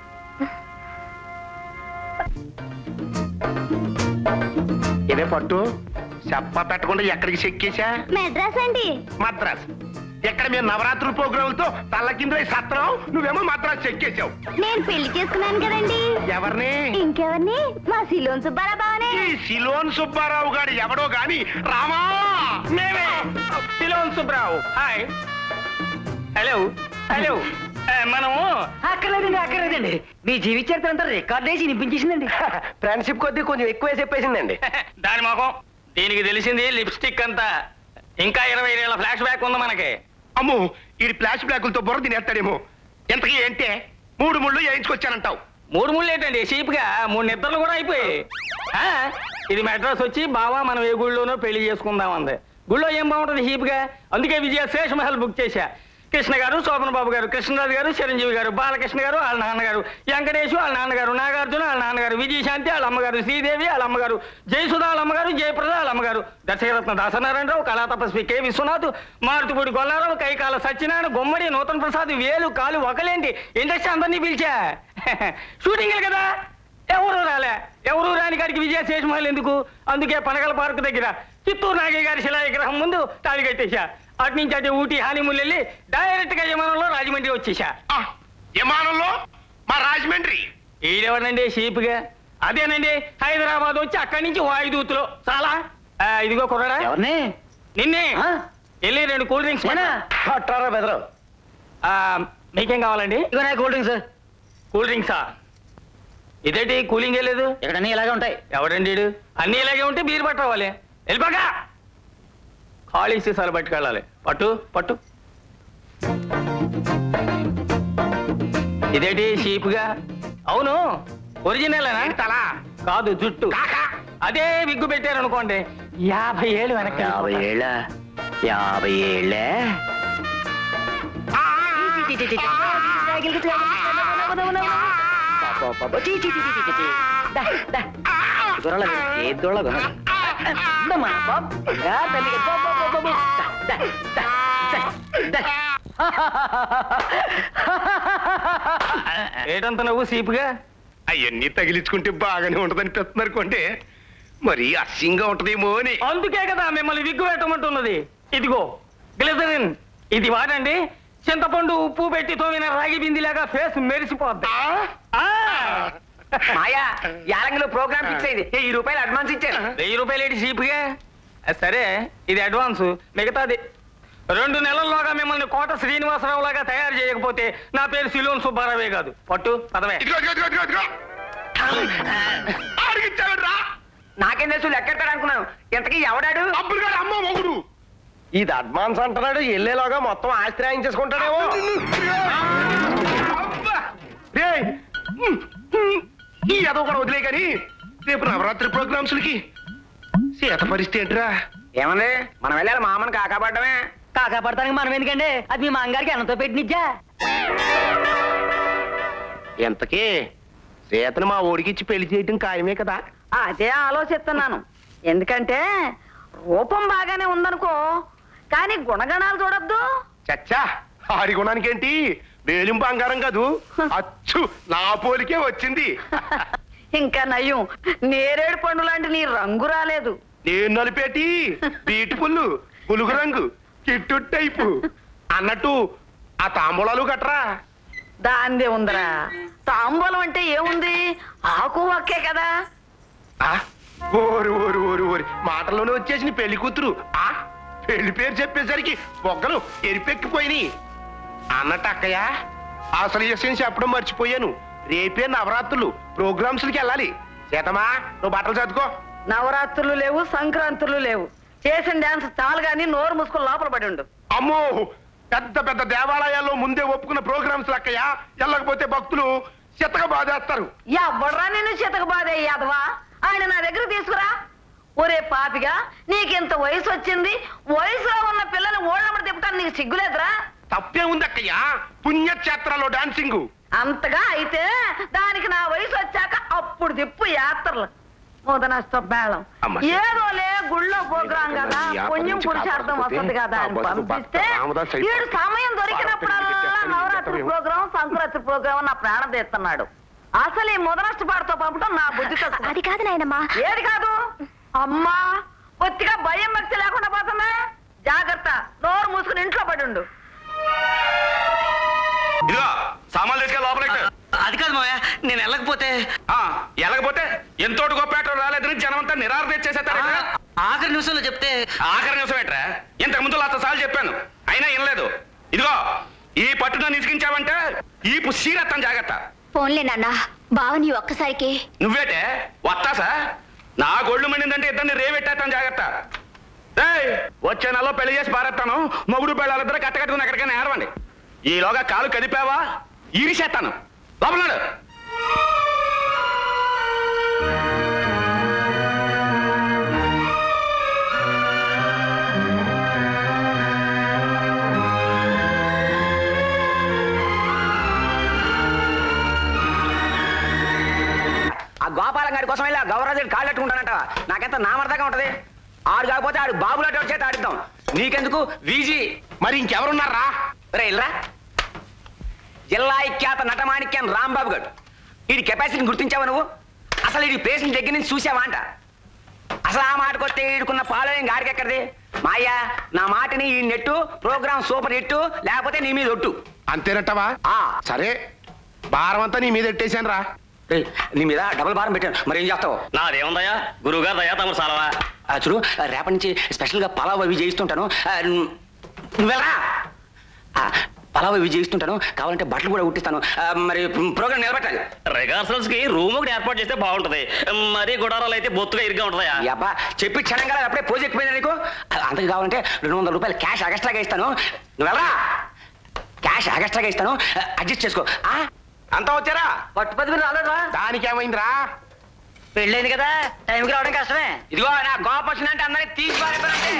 G: ఇదే పట్టు చెప్ప పెట్టకుండా ఎక్కడికి చెక్కేశా
L: మెడ్రాస్ అండి
G: మద్రాస్ ఎక్కడ మేము నవరాత్రుల ప్రోగ్రాంలతో తల్లకిందులై సత్రం నువ్వేమో మద్రాస్ చెక్కేశావు
L: నేను పెళ్లి చేసుకున్నాను కదండి
G: ఎవరిని
L: ఇంకెవరిని మా సిలోన్ సుబ్బారావు బావనే
G: ఈ సిలోన్ సుబ్బారావు గారు ఎవడో గాని రామా
C: మేమే Ceylon Subrao hi hello hello ఆ, మనము
J: అక్కర్లేదండి అక్కర్లేదండి మీ జీవిత చరిత్ర అంతా రికార్డ్ వేసి వినిపించేసిందండి
F: ఫ్రెండ్షిప్ కొద్దీ కొంచెం ఎక్కువే చెప్పేసిందండి
C: దాని మొఖం దీనికి తెలిసింది లిప్స్టిక్ అంతా ఇంకా ఇరవై ఏళ్ళ ఫ్లాష్ బ్యాక్ ఉంది మనకి
G: అమ్మో ఈ ఫ్లాష్ బ్లాకులతో బుర్ర తినేస్తాడేమో ఎంతకీ ఏంటే మూడు ముళ్ళు వేయించుకొచ్చానంటావు
C: మూడు ముళ్ళు ఏంటండి చీప్గా మూడు నిద్రలు కూడా అయిపోయాయి ఆ, ఇది మెడ్రాస్ వచ్చి బావా మనం ఏ గుళ్ళోనో పెళ్లి చేసుకుందాం అంది గుళ్ళో ఏం బాగుంటుంది చీప్గా అందుకే విజయ శేష్ మహల్ బుక్ చేశా కృష్ణ గారు శోభన్ బాబు గారు కృష్ణరాజు గారు చిరంజీవి గారు బాలకృష్ణ గారు వాళ్ళ నాన్నగారు వెంకటేష్ వాళ్ళ నాన్నగారు నాగార్జున వాళ్ళ నాన్నగారు విజయశాంతి వాళ్ళ అమ్మగారు శ్రీదేవి వాళ్ళ అమ్మగారు జయసుధ వాళ్ళ అమ్మగారు జయప్రద వాళ్ళ అమ్మగారు దర్శకరత్న దాసనారాయణరావు కళాతపస్వి కె విశ్వనాథ్ మారుతిపూడి గొల్లారావు కైకాల సత్యనారాయణ గుమ్మడి నూతన ప్రసాద్ వేలు కాలు ఒకలేంటి ఇండస్ట్రీ అందరినీ పిలిచా షూటింగ్లు కదా ఎవరు రాలే ఎవరు రాని గారికి విజయ శేషమహల్ ఎందుకు అందుకే పనగల పార్క్ దగ్గర చిత్తూరు నాగయ్య గారి శిలా విగ్రహం ముందు తాళి కట్టేశా అటు నుంచి అటు ఊటీ హానిమూల్ వెళ్ళి డైరెక్ట్ గా విమానంలో రాజమండ్రి వచ్చేసా
G: ఆ, విమానంలో మా రాజమండ్రి
C: ఈడెవరండి షీప్గా అదేనండి హైదరాబాద్ వచ్చి అక్కడి నుంచి వాయుదూతులో చాలా ఆ, ఇదిగో కుర్రాడా
J: ఎవరిని
C: నిన్నే
J: ఆ?
C: వెళ్ళి రెండు కూల్ డ్రింక్స్
J: నేనా?
F: పట్టారా బెదరు
C: ఆ, మీకేం కావాలండి
J: ఇదిగో నా కూల్ డ్రింక్స్
C: కూల్ డ్రింక్సా ఇదేంటి కూలింగ్ లేదు
J: ఇక్కడ అన్ని ఇలాగే ఉంటాయి
C: ఎవడండి ఈడు? అన్ని ఇలాగే ఉంటే బీరు పట్టవాలి వెళ్ళిపోగా ఖాళీ సీసాలు పట్టుకెళ్ళాలి పట్టు పట్టు ఇదేంటి షీప్గా అవును ఒరిజినల్
G: తలా
C: కాదు జుట్టు
G: కాకా
C: అదే విగ్గు పెట్టారనుకోండి యాభై ఏళ్ళు వెనక్కి
J: యాభై ఏళ్ళ యాభై ఏళ్ళే
G: ఆ, ఆ,
C: ఏటంత నవ్వు సీపుగా
G: అవన్నీ తగిలించుకుంటే బాగానే ఉంటదనిపిస్తుంది అనుకోండి మరి అస్యంగా ఉంటదేమో అని
C: అందుకే కదా మిమ్మల్ని విగ్గు పెట్టమంటున్నది ఇదిగో గ్లిజరిన్ ఇది వాడండి చింతపండు ఉప్పు పెట్టి తోమిన రాగి బిందిలాగా ఫేస్ మెరిసిపోద్ది ఆ!
H: మాయా యాలంగిలో ప్రోగ్రామ్ ఫిక్స్ అయింది ఈ రూపాయలు అడ్వాన్స్ ఇచ్చాను
C: వెయ్యి రూపాయలు ఏంటి చీప్గా సరే ఇది అడ్వాన్స్ మిగతాది రెండు నెలల్లోగా మిమ్మల్ని కోట శ్రీనివాసరావు లాగా తయారు చేయకపోతే నా పేరు సిలోన్ సుబ్బారావే కాదు పట్టు పదవే
G: ఇదిగో ఇదిగో ఇదిగో ఇదిగో అడిగిచ్చాడురా
H: నాకేం తెలుసు లెక్కెట్టాడు అనుకున్నాను ఇంతకీ ఎవడాడు
G: అబ్బులు గారు అమ్మ మొగుడు
F: ఇది అడ్వాన్స్ అంటున్నాడు వెళ్ళేలోగా మొత్తం ఆస్తి రాయించేసుకుంటాడేమో
G: అబ్బా! రేయ్! ఉమ్, ఉమ్, ఈ ఎదవ కూడా వదిలే కానీ రేపు నవరాత్రి ప్రోగ్రామ్స్ లకి సీత పరిస్థితి ఏంట్రా
H: ఏమంది మనం వెళ్ళాలి మామని కాకాపడ్డమే
J: కాకా పడతానికి మనం ఎందుకండి అది మీ మాంగారికి అన్నంతో పెట్టినిచ్చా
G: ఎంతకీ సీతను మా ఓడికిచ్చి పెళ్లి చేయటం ఖాయమే కదా
E: అదే ఆలోచిస్తున్నాను ఎందుకంటే రూపం బాగానే ఉందనుకో కానీ గుణగణాలు చూడొద్దు
G: చచ్చా ఆడి గుణానికి ఏంటి వేలిం బంగారం కాదు అచ్చు నా పోలికే వచ్చింది
E: ఇంకా నయ్యం నేరేడు పండు లాంటి నీ రంగు రాలేదు
G: నేను నలిపేటి బ్యూటిఫుల్ పులుగు రంగు కిట్టు టైపు అన్నట్టు ఆ తాంబూలాలు గట్రా
E: దాందే ఉందిరా తాంబూలం అంటే ఏముంది ఆకు ఒక్కే కదా
G: ఆ, ఓరి ఓరి ఓరి ఓరి మాటల్లోనే వచ్చేసిన పెళ్లి కూతురు ఆ పెళ్లి పేరు చెప్పేసరికి బొగ్గలు ఎరిపెక్కిపోయినాయి అన్నట్టు అక్కయ్య అసలు విషయం చెప్పడం మర్చిపోయాను రేపే నవరాత్రులు ప్రోగ్రామ్స్కి వెళ్ళాలి సీతమా నువ్వు బట్టలు చదువుకో
E: నవరాత్రులు లేవు సంక్రాంతులు లేవు చేసిన డాన్స్ చాలు గాని నోరు మూసుకొని లోపల పడి ఉండు
G: అమ్మో పెద్ద పెద్ద దేవాలయాల్లో ముందే ఒప్పుకున్న ప్రోగ్రామ్స్ లక్కయ్య వెళ్ళకపోతే భక్తులు చెత్తగా బాధేస్తారు
E: ఎవడ్రా నేను చితక బాధే యాదవా ఆయన నా దగ్గర తీసుకురా ఒరే పాపిగా నీకింత వయసు వచ్చింది వయసులో ఉన్న పిల్లలు ఓళ్ళమ్మడి తిప్పుతాను నీకు సిగ్గులేదురా
G: తప్పే ఉంది అక్కయ్య పుణ్యక్షేత్రాల్లో డాన్సింగ్
E: అంతగా అయితే దానికి నా వయసు వచ్చాక అప్పుడు తిప్పు యాత్రలు మోదనస్తో బేళం
G: అమ్మ.
E: ఏదోలే గుళ్ళో ప్రోగ్రాం కదా
G: ఈ యాత్ర
E: పుణ్యం
G: నుంచి
E: పురుషార్థం
G: కాపాడకపోతే
E: వస్తుంది కదా అని
G: ఆ బతుకు
E: పంపిస్తే
G: భక్త రామదాస్ అయిపోతాడు.
E: వీడు సమయం దొరికినప్పుడల్లా నవరాత్రి ప్రోగ్రాం సంక్రాంతి ప్రోగ్రాం నా ప్రాణం తీస్తున్నాడు అసలు ఈ మొదనష్ట పాటతో పంపడం నా బుద్ధి తక్కువ
K: అది కాదు నాయనమ్మా
E: ఏది కాదు అమ్మా కొద్దిగా భయం భక్తి లేకుండా పోతుందా జాగ్రత్త నోరు మూసుకుని ఇంట్లో పడి ఉండు
D: ఇదిగో సామాన్లు తీసుకెళ్ళి లోపలికి
B: అది కాదు మావయ్య నేను వెళ్ళకపోతే
D: ఆ, ఎలాగపోతే ఎంతోటి గొప్పేట రాలేదని జనం అంతా నిరాశ తెచ్చేసేస్తారు
B: ఆఖరి నిమిషంలో చెప్తే
D: ఆఖరి నిమిషం ఏంట్రా ఇంతకు ముందు లక్ష సార్లు చెప్పాను అయినా వినలేదు ఇదిగో ఈ పట్టున నిసిగించావంటే ఈ పుస్తీరత్తం జాగ్రత్త
K: ఫోన్లే నాన్న బావని ఒక్కసారికి
D: నువ్వేటే వస్తాసా నా గొళ్ళు మండిందంటే ఇద్దరిని రేవెట్టేస్తాను జాగ్రత్త ఏయ్, వచ్చే నెలలో పెళ్లి చేసి పారేస్తాను మొగుడు పెళ్ళాలిద్దరు కట్టకట్టుకుని ఎక్కడికైనా ఏడవండి ఈలోగా కాలు కదిపావా ఈరిసేస్తాను లోపలనాడు
H: ఆ గోపాలం గారి కోసం వెళ్ళి ఆ గౌరరాజు కాళ్ళు పెట్టుకుంటానంట నాకెంత నామర్థంగా ఉంటది ఆడు కాకపోతే ఆడు బాబులాంటి వాడి చేత ఆడిద్దాం నీకెందుకు వీజీ
G: మరి ఇంకెవరున్నారా
H: రే ఇల్రా జిల్లా ఇఖ్యాత నటమాణిక్యం రాంబాబు గారు వీడి కెపాసిటీని గుర్తించావా నువ్వు అసలు వీడి ప్లేస్ని దగ్గర నుంచి చూసావా అంట అసలు ఆ మాటకొస్తే వీడుకున్న ఫాలోయింగ్ గాడికెక్కడిది మాయా నా మాటని ఈ నెట్టు ప్రోగ్రామ్ సూపర్ హిట్ లేకపోతే నీ మీద ఒట్టు
G: అంతేనట్టవా
H: ఆ.
G: సరే భారం అంతా నీ మీద ఎట్టేశాను రా
H: రేయ్, నీ మీద డబుల్ భారం పెట్టాను మరి ఏం చేస్తావు
B: నాదేముందయ్యా గురువు గారు దయా తమరు సాలవా
H: ఆ, చూడు ఆ, రేపటి నుంచి స్పెషల్గా పలావ్ అవి చేయిస్తుంటాను ఆ, ను- నువ్వెళ్ళరా ఆ, పలావ్ అవి చేయిస్తుంటాను కావాలంటే బట్టలు కూడా కుట్టిస్తాను ఆ, మరి ప్రోగ్రామ్ నిలబెట్టాలి
B: రిహార్సల్స్ కి రూమ్ ఒకటి ఏర్పాటు చేస్తే బాగుంటది మరీ గుడారాలు అయితే బొత్తుగా ఇరుగ్గా ఉంటదయా
H: ఈ అబ్బా చెప్పి క్షణంగా అప్పుడే పోజ్ ఎక్కిపోయింది నీకు ఆ, అంతకు కావాలంటే రెండు వందల రూపాయలు క్యాష్ అగస్ట్రాగా ఇస్తాను నువ్వెళ్ళరా క్యాష్ అగస్ట్రాగా ఇస్తాను ఆ, అడ్జస్ట్ చేసుకో ఆ?
J: అంతా వచ్చారా
E: పట్టు పది మీరు రాలేదా
G: దానికి ఏమైందిరా
E: పెళ్ళైంది కదా టైంకి రావడం కష్టమే
H: ఇదిగో నా గోప వచ్చిందంటే అందరికి తీసి పారేస్తానంటే.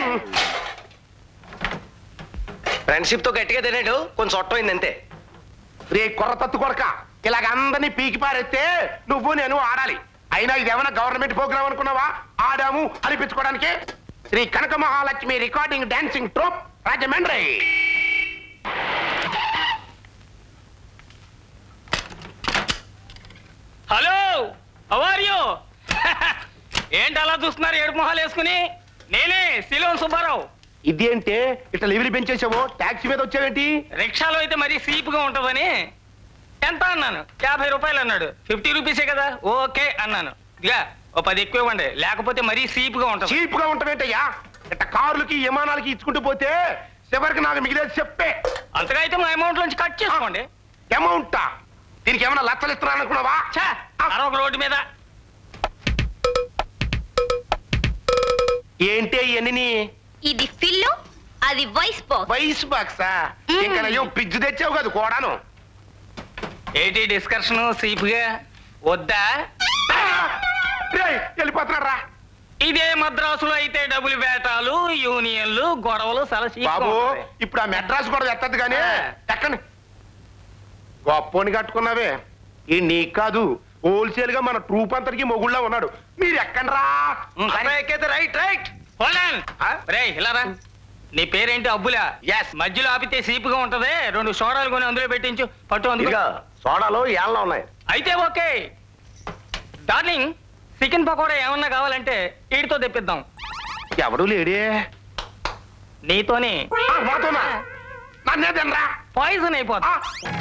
F: ఫ్రెండ్షిప్ తో గట్టిగా తినేడు కొంచెం సొట్టమైంది అంతే
G: రే కొర్ర తత్తు కొడక ఇలాగ అందరినీ పీకి పారేస్తే నువ్వు నేను ఆడాలి అయినా ఇదేమైనా గవర్నమెంట్ ప్రోగ్రామ్ అనుకున్నావా ఆడాము అనిపించుకోవడానికి Sri Kanaka Mahalakshmi recording dancing troupe Rajahmundry
C: hello are you ఏంటి అలా చూస్తున్నారు ఏడు మొహాలు వేసుకుని నేనే శిలోన్ సుబ్బారావు
G: ఇదేంటే ఇట్లా లివిరి పెంచేసావు ట్యాక్సీ మీద వచ్చావేంటి
C: రిక్షాలో అయితే మరీ సీపుగా ఉంటుందని ఎంత అన్నాను యాభై రూపాయలు అన్నాడు ఫిఫ్టీ రూపీసే కదా ఓకే అన్నాను ఇదిగా ఓ పది ఎక్కువ ఇవ్వండి లేకపోతే మరీ సీపుగా ఉంటుంది
G: చీప్ గా ఉంటావేంటయ్యా ఇట్లా కార్లకి విమానాలకి ఇచ్చుకుంటూ పోతే చివరికి నాకు మిగిలేదు చెప్పే
C: అంతగా అయితే మా అమౌంట్ నుంచి కట్ చేసుకోండి
G: అమౌంట్ దీనికి ఏమైనా లక్షలు ఇస్తున్నారనుకున్నావా
C: ఛా, అరొక రోడ్డు మీద
G: ఏంటి ఇవన్నీ
A: ఇది ఫిల్లు అది వాయిస్ బాక్స్
G: వయసు బాక్సా ఇంకా నయ్యం పిజ్జు తెచ్చావు కదా కోడాను
C: ఏంటి డిస్కషన్ సీపుగా వద్దా
G: రేయ్, వెళ్ళిపోతున్నాడు రా
C: ఇదే మద్రాసులో అయితే డబ్బులు వేటాలు యూనియన్లు గొడవలు చాలా చీప్గా
G: బాబు
C: ఉంటాయి.
G: ఇప్పుడు ఆ మెడ్రాస్ కూడా ఎత్తద్దు కానీ
C: ఆ.
G: ఎక్కండి గొప్పోని కట్టుకున్నావే ఈ నీకు కాదు హోల్సేల్ గా మన ట్రూప్ అంతటికి మొగుళ్ళ ఉన్నాడు మీరు ఎక్కండి రా
C: ఉం, కానీ ఎక్కేది రైట్ రైట్ హోల్డ్ రేయ్ ఇలా రా నీ పేరేంటి అబ్బులా
G: Yes.
C: మధ్యలో ఆపితే సీపుగా ఉంటది రెండు సోడాలు కొని అందులో పెట్టించు పట్టు అందులో
F: ఇదిగో సోడాలు ఏళ్ళ ఉన్నాయి
C: అయితే ఓకే డార్లింగ్ చికెన్ పకోడా ఏమన్నా కావాలంటే వీడితో తెప్పిద్దాం
G: ఎవడు లేడే
C: నీతోనే
G: ఆ, నాతోనా నన్నే తినరా
C: పాయిజన్ అయిపోతా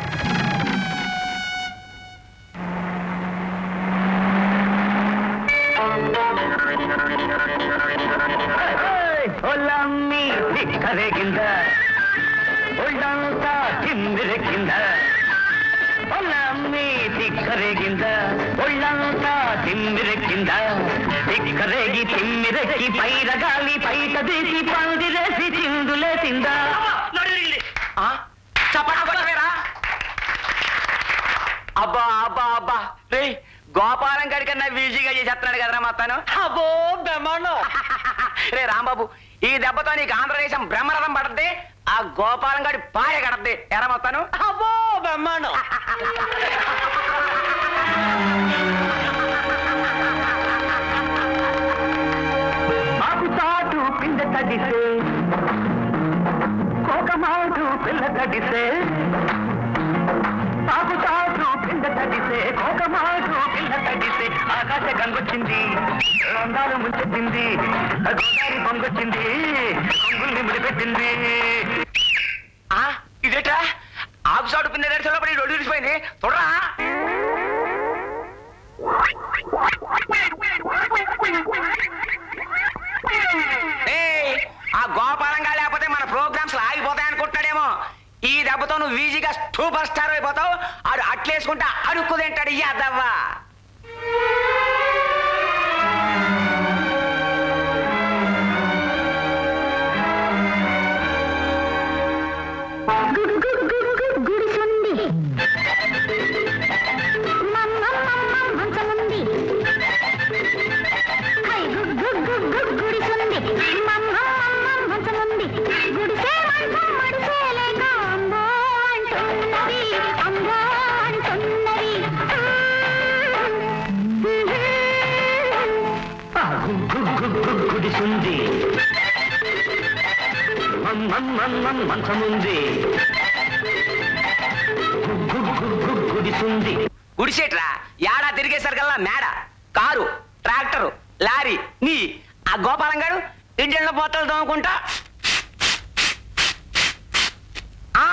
I: ಒಲ್ಲಮ್ಮಿ ದಿಕ್ಕರೆಗಿಂದ ಒಳ್ಳಂತ ತಿಮ್ಮಿರಕ್ಕಿಂದ ಒಲ್ಲಮ್ಮಿ ದಿಕ್ಕರೆಗಿಂದ ಒಳ್ಳಂತ ತಿಮ್ಮಿರಕ್ಕಿಂದ ದಿಕ್ಕರೆಗಿ ತಿಮ್ಮಿರಕ್ಕಿ పైరగాలి పైట తీసి పందిరేసి చిందులేసిందా
H: చప్పట్లు కొట్టవేరా అబ్బా అబ్బా అబ్బా రే గోపాలం గడి కన్నా ఈజీగా చేసేస్తున్నాడు కదరా మొత్తాను
C: అబ్బో బ్రహ్మాండం
H: రే రాంబాబు ఈ దెబ్బతో నీకు ఆంధ్రదేశం బ్రహ్మరథం పడద్ది ఆ గోపాలం గడి పాయ కడద్ది ఎరా మొత్తాను
C: అబ్బో బ్రహ్మాండం
I: ఆకు చాటు పిండ తడిసే కోకమాటు పిల్ల తడిసే ఆకు చాటు పిండ తడిసే కోకమాటు పిల్ల తడిసే ఆకాశ గంగొచ్చింది అందాలు ముంచెత్తింది గోదావరి పొంగొచ్చింది కొంగుల్ని ముడిపెట్టింది
H: ఆ ఇదేటా ఆకు సాడు పిండి నడిచేటప్పుడు రొడ్డు విడిచిపోయింది చూడరా ఏయ్, ఆ గోపాలంగా లేకపోతే మన ప్రోగ్రామ్స్ ఆగిపోతాయి అనుకుంటున్నాడేమో ఈ దెబ్బతో నువ్వు ఈజీగా సూపర్ స్టార్ అయిపోతావు ఆడు అట్లేసుకుంటా అడుక్కు తింటాడు ఈ అద్దవ్వా
L: గుడు గుడు గుడు గుడు గుడిసుంది మమ్మ మమ్మ మంచముంది hi good good good good గుడిసుంది మమ్మ మమ్మ మంచముంది గుడిసే మంచం మడిసేలేక అంబో అంటున్నది అంబో అంటున్నది
I: గుడిసుంది మంచముంది గుడిసుంది
H: గుడిసేట్రా ఏడా తిరిగేసరికల్లా మేడ కారు ట్రాక్టరు లారీ నీ ఆ గోపాలం గారు ఇంటిలో పోతలు తోముకుంటా ఆ?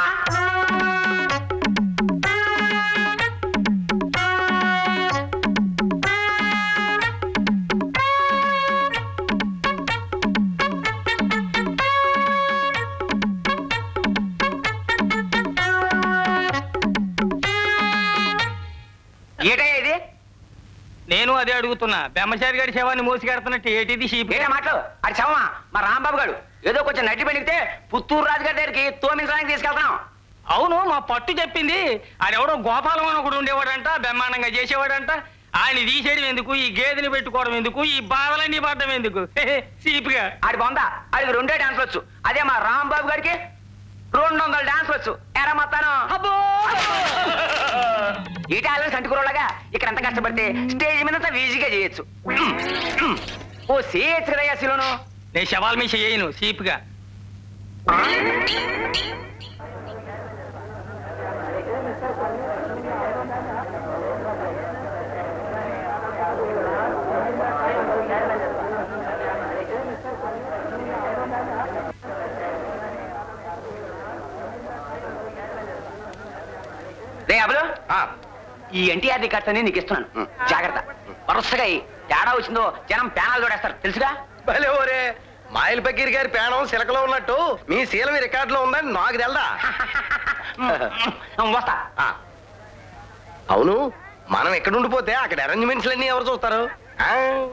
H: ఏటయ్యా ఇది
C: నేను అదే అడుగుతున్నా బ్రహ్మచారి గారి శవాన్ని మోసుకెడుతున్నట్టు ఏటిది షీప్
H: ఏడా మాటలు అది చవమా మా రాంబాబు గారు ఏదో కొంచెం నడ్డి పెడితే పుత్తూరు రాజుగారి దగ్గరికి తోమించడానికి తీసుకెళ్తున్నాం
C: అవును మా పట్టు చెప్పింది ఆడెవడో గోపాలం అని ఒకడు ఉండేవాడంట బ్రహ్మాండంగా చేసేవాడంట ఆయన తీసేయడం ఎందుకు ఈ గేదెని పెట్టుకోవడం ఎందుకు ఈ బాధలన్నీ పడడం ఎందుకు సీపుగా
H: ఆడి బొంద ఆడికి రెండే డాన్స్ వచ్చు అదే మా రాంబాబు గారికి రెండు వందల డాన్స్ వచ్చు ఎరా మొత్తాను ఈ టాలెంట్ సంటుకురోళ్ళగా ఇక్కడ ఎంత కష్టపడితే స్టేజ్ మీద అంతా ఈజీగా చేయొచ్చు ఓ చేయొచ్చు కదయ్యా శిలోను
C: నేను శవాల మీద చేయను సీపుగా
H: రే అబలు ఈ ఎన్టీఆర్ రికార్డ్స్ అని నీకు ఇస్తున్నాను జాగ్రత్త వరుసగా ఈ తేడా వచ్చిందో జనం ప్యానాలు తోడేస్తారు తెలుసుగా
F: భలే ఓరే మాయిల్ పకీర్ గారి పేణం సిలకలో ఉన్నట్టు మీ శీలం ఈ రికార్డులో ఉందని నాకు తెల్దా
H: వస్తా
F: ఆ. అవును మనం ఎక్కడ ఉండిపోతే అక్కడ అరేంజ్మెంట్స్ అన్ని ఎవరు చూస్తారు ఆ?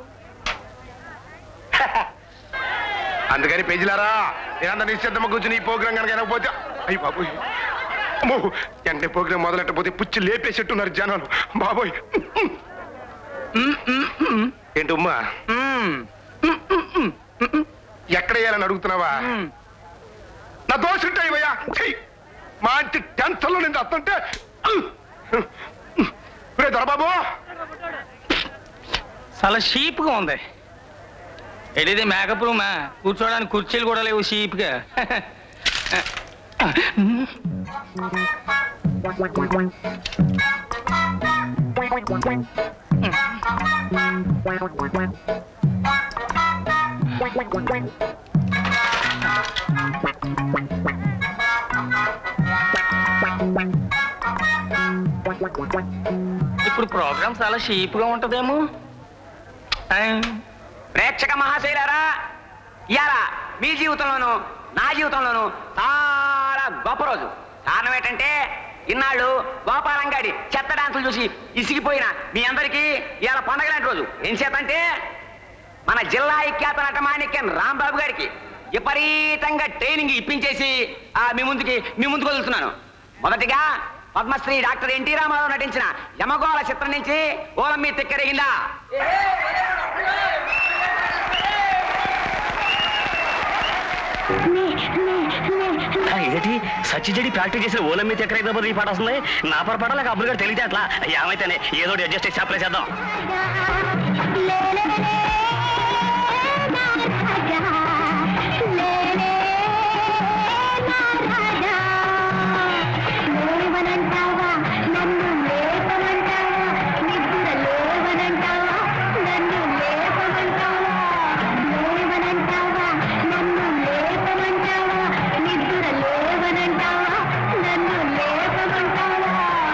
G: అందుకని పెంచిలారా నేనంత నిశ్శబ్దమ్మ కూర్చుని ఈ ప్రోగ్రాం కనుక వినకపోతే అయ్యి బాబోయ్ అమ్మో వెంటనే ప్రోగ్రాం మొదలెట్టపోతే పుచ్చి లేపేసేట్టున్నారు జనాలు బాబోయ్ ఏంటి ఉమ్మా ఎక్కడ వేయాలని అడుగుతున్నావా నా దోశ ఉంటాయి భయ్యా చెయ్యి మంచి టెన్షన్ లో నేను వస్తుంటే రే దొరబాబు
C: చాలా షీప్గా ఉంది ఏదైతే మేకప్ రూమా కూర్చోడానికి కుర్చీలు కూడా లేవు షీప్గా ఇప్పుడు ప్రోగ్రామ్ చాలా షీప్గా ఉంటదేమో ఆ.
H: ప్రేక్షక మహాశైలారా ఇయాల మీ జీవితంలోనూ నా జీవితంలోనూ చాలా గొప్ప రోజు కారణం ఏంటంటే ఇన్నాళ్ళు గోపాలంగాడి చెత్త డాన్సులు చూసి ఇసిగిపోయిన మీ అందరికీ ఇవాళ పండగ లాంటి రోజు ఏం చేతంటే మన జిల్లా విఖ్యాత నటమాణిక్యం రాంబాబు గారికి విపరీతంగా ట్రైనింగ్ ఇప్పించేసి ఆ మీ ముందుకి మీ ముందుకు వదులుతున్నాను మొదటిగా పద్మశ్రీ డాక్టర్ ఎన్టీ రామారావు నటించిన యమగోళ చిత్రం నుంచి ఓలం మీ తిక్కరేగిందా
B: ఇదేంటి సచ్చిజడి ప్రాక్టీస్ చేసిన ఓలం మీద ఎక్కడ ఈ పాట వస్తుంది నా పొరపాట లేక అబ్బులు గారు తెలియదు అట్లా ఏమైతేనే ఏదో ఒకటి అడ్జస్ట్ చేసి సప్లై చేద్దాం
L: లేవనంటావా నన్ను లేపమంటావా నిద్ర లేవనంటావా నన్ను లేపమంటావా లేవనంటావా నన్ను లేపమంటావా నిద్ర లేవనంటావా నన్ను లేపమంటావా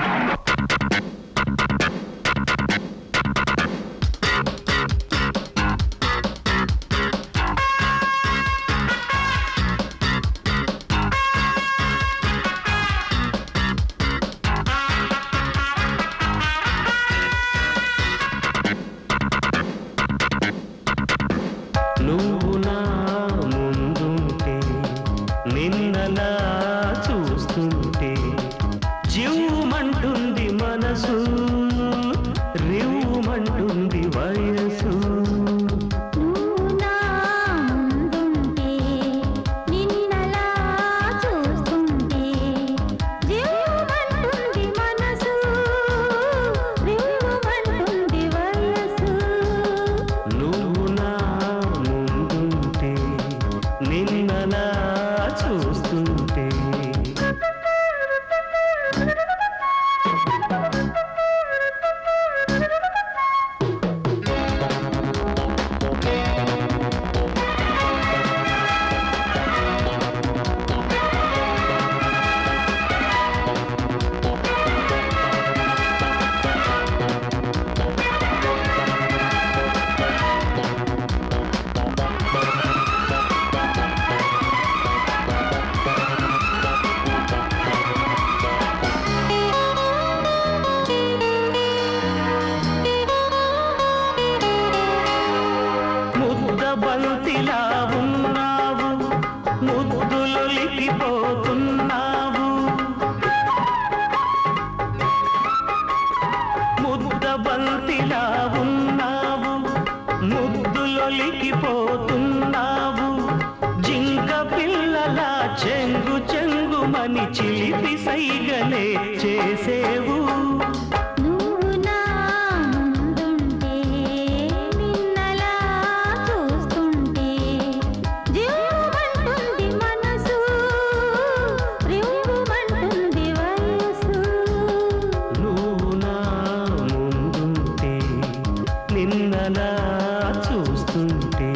I: నువ్వు నా ముందుంటే నిన్నలా చూస్తుంటే జీవమంటుంది మనసు రివ్వుమంటుంది వయసు
L: నువ్వు నా ముందుంటే నిన్నలా చూస్తుంటే జీవమంటుంది మనసు రివ్వుమంటుంది వయసు
I: నువ్వు నా ముందుంటే నిన్నలా చూస్తుంటే ముద్ద బంతిలా ఉన్నావు ముద్దులొలికిపోతున్నావు ముద్ద బంతిలా ఉన్నావు ముద్దులొలికిపోతున్నావు జింక పిల్లల చెంగు చెంగుమని చిలిపి సైగలే చేసేవు
L: నువ్వు నా ముందుంటే నిన్నలా చూస్తుంటే జీవమంటుంది మనసు రివ్వుమంటుంది వయసు
I: నువ్వు నా ముందుంటే నిన్నలా చూస్తుంటే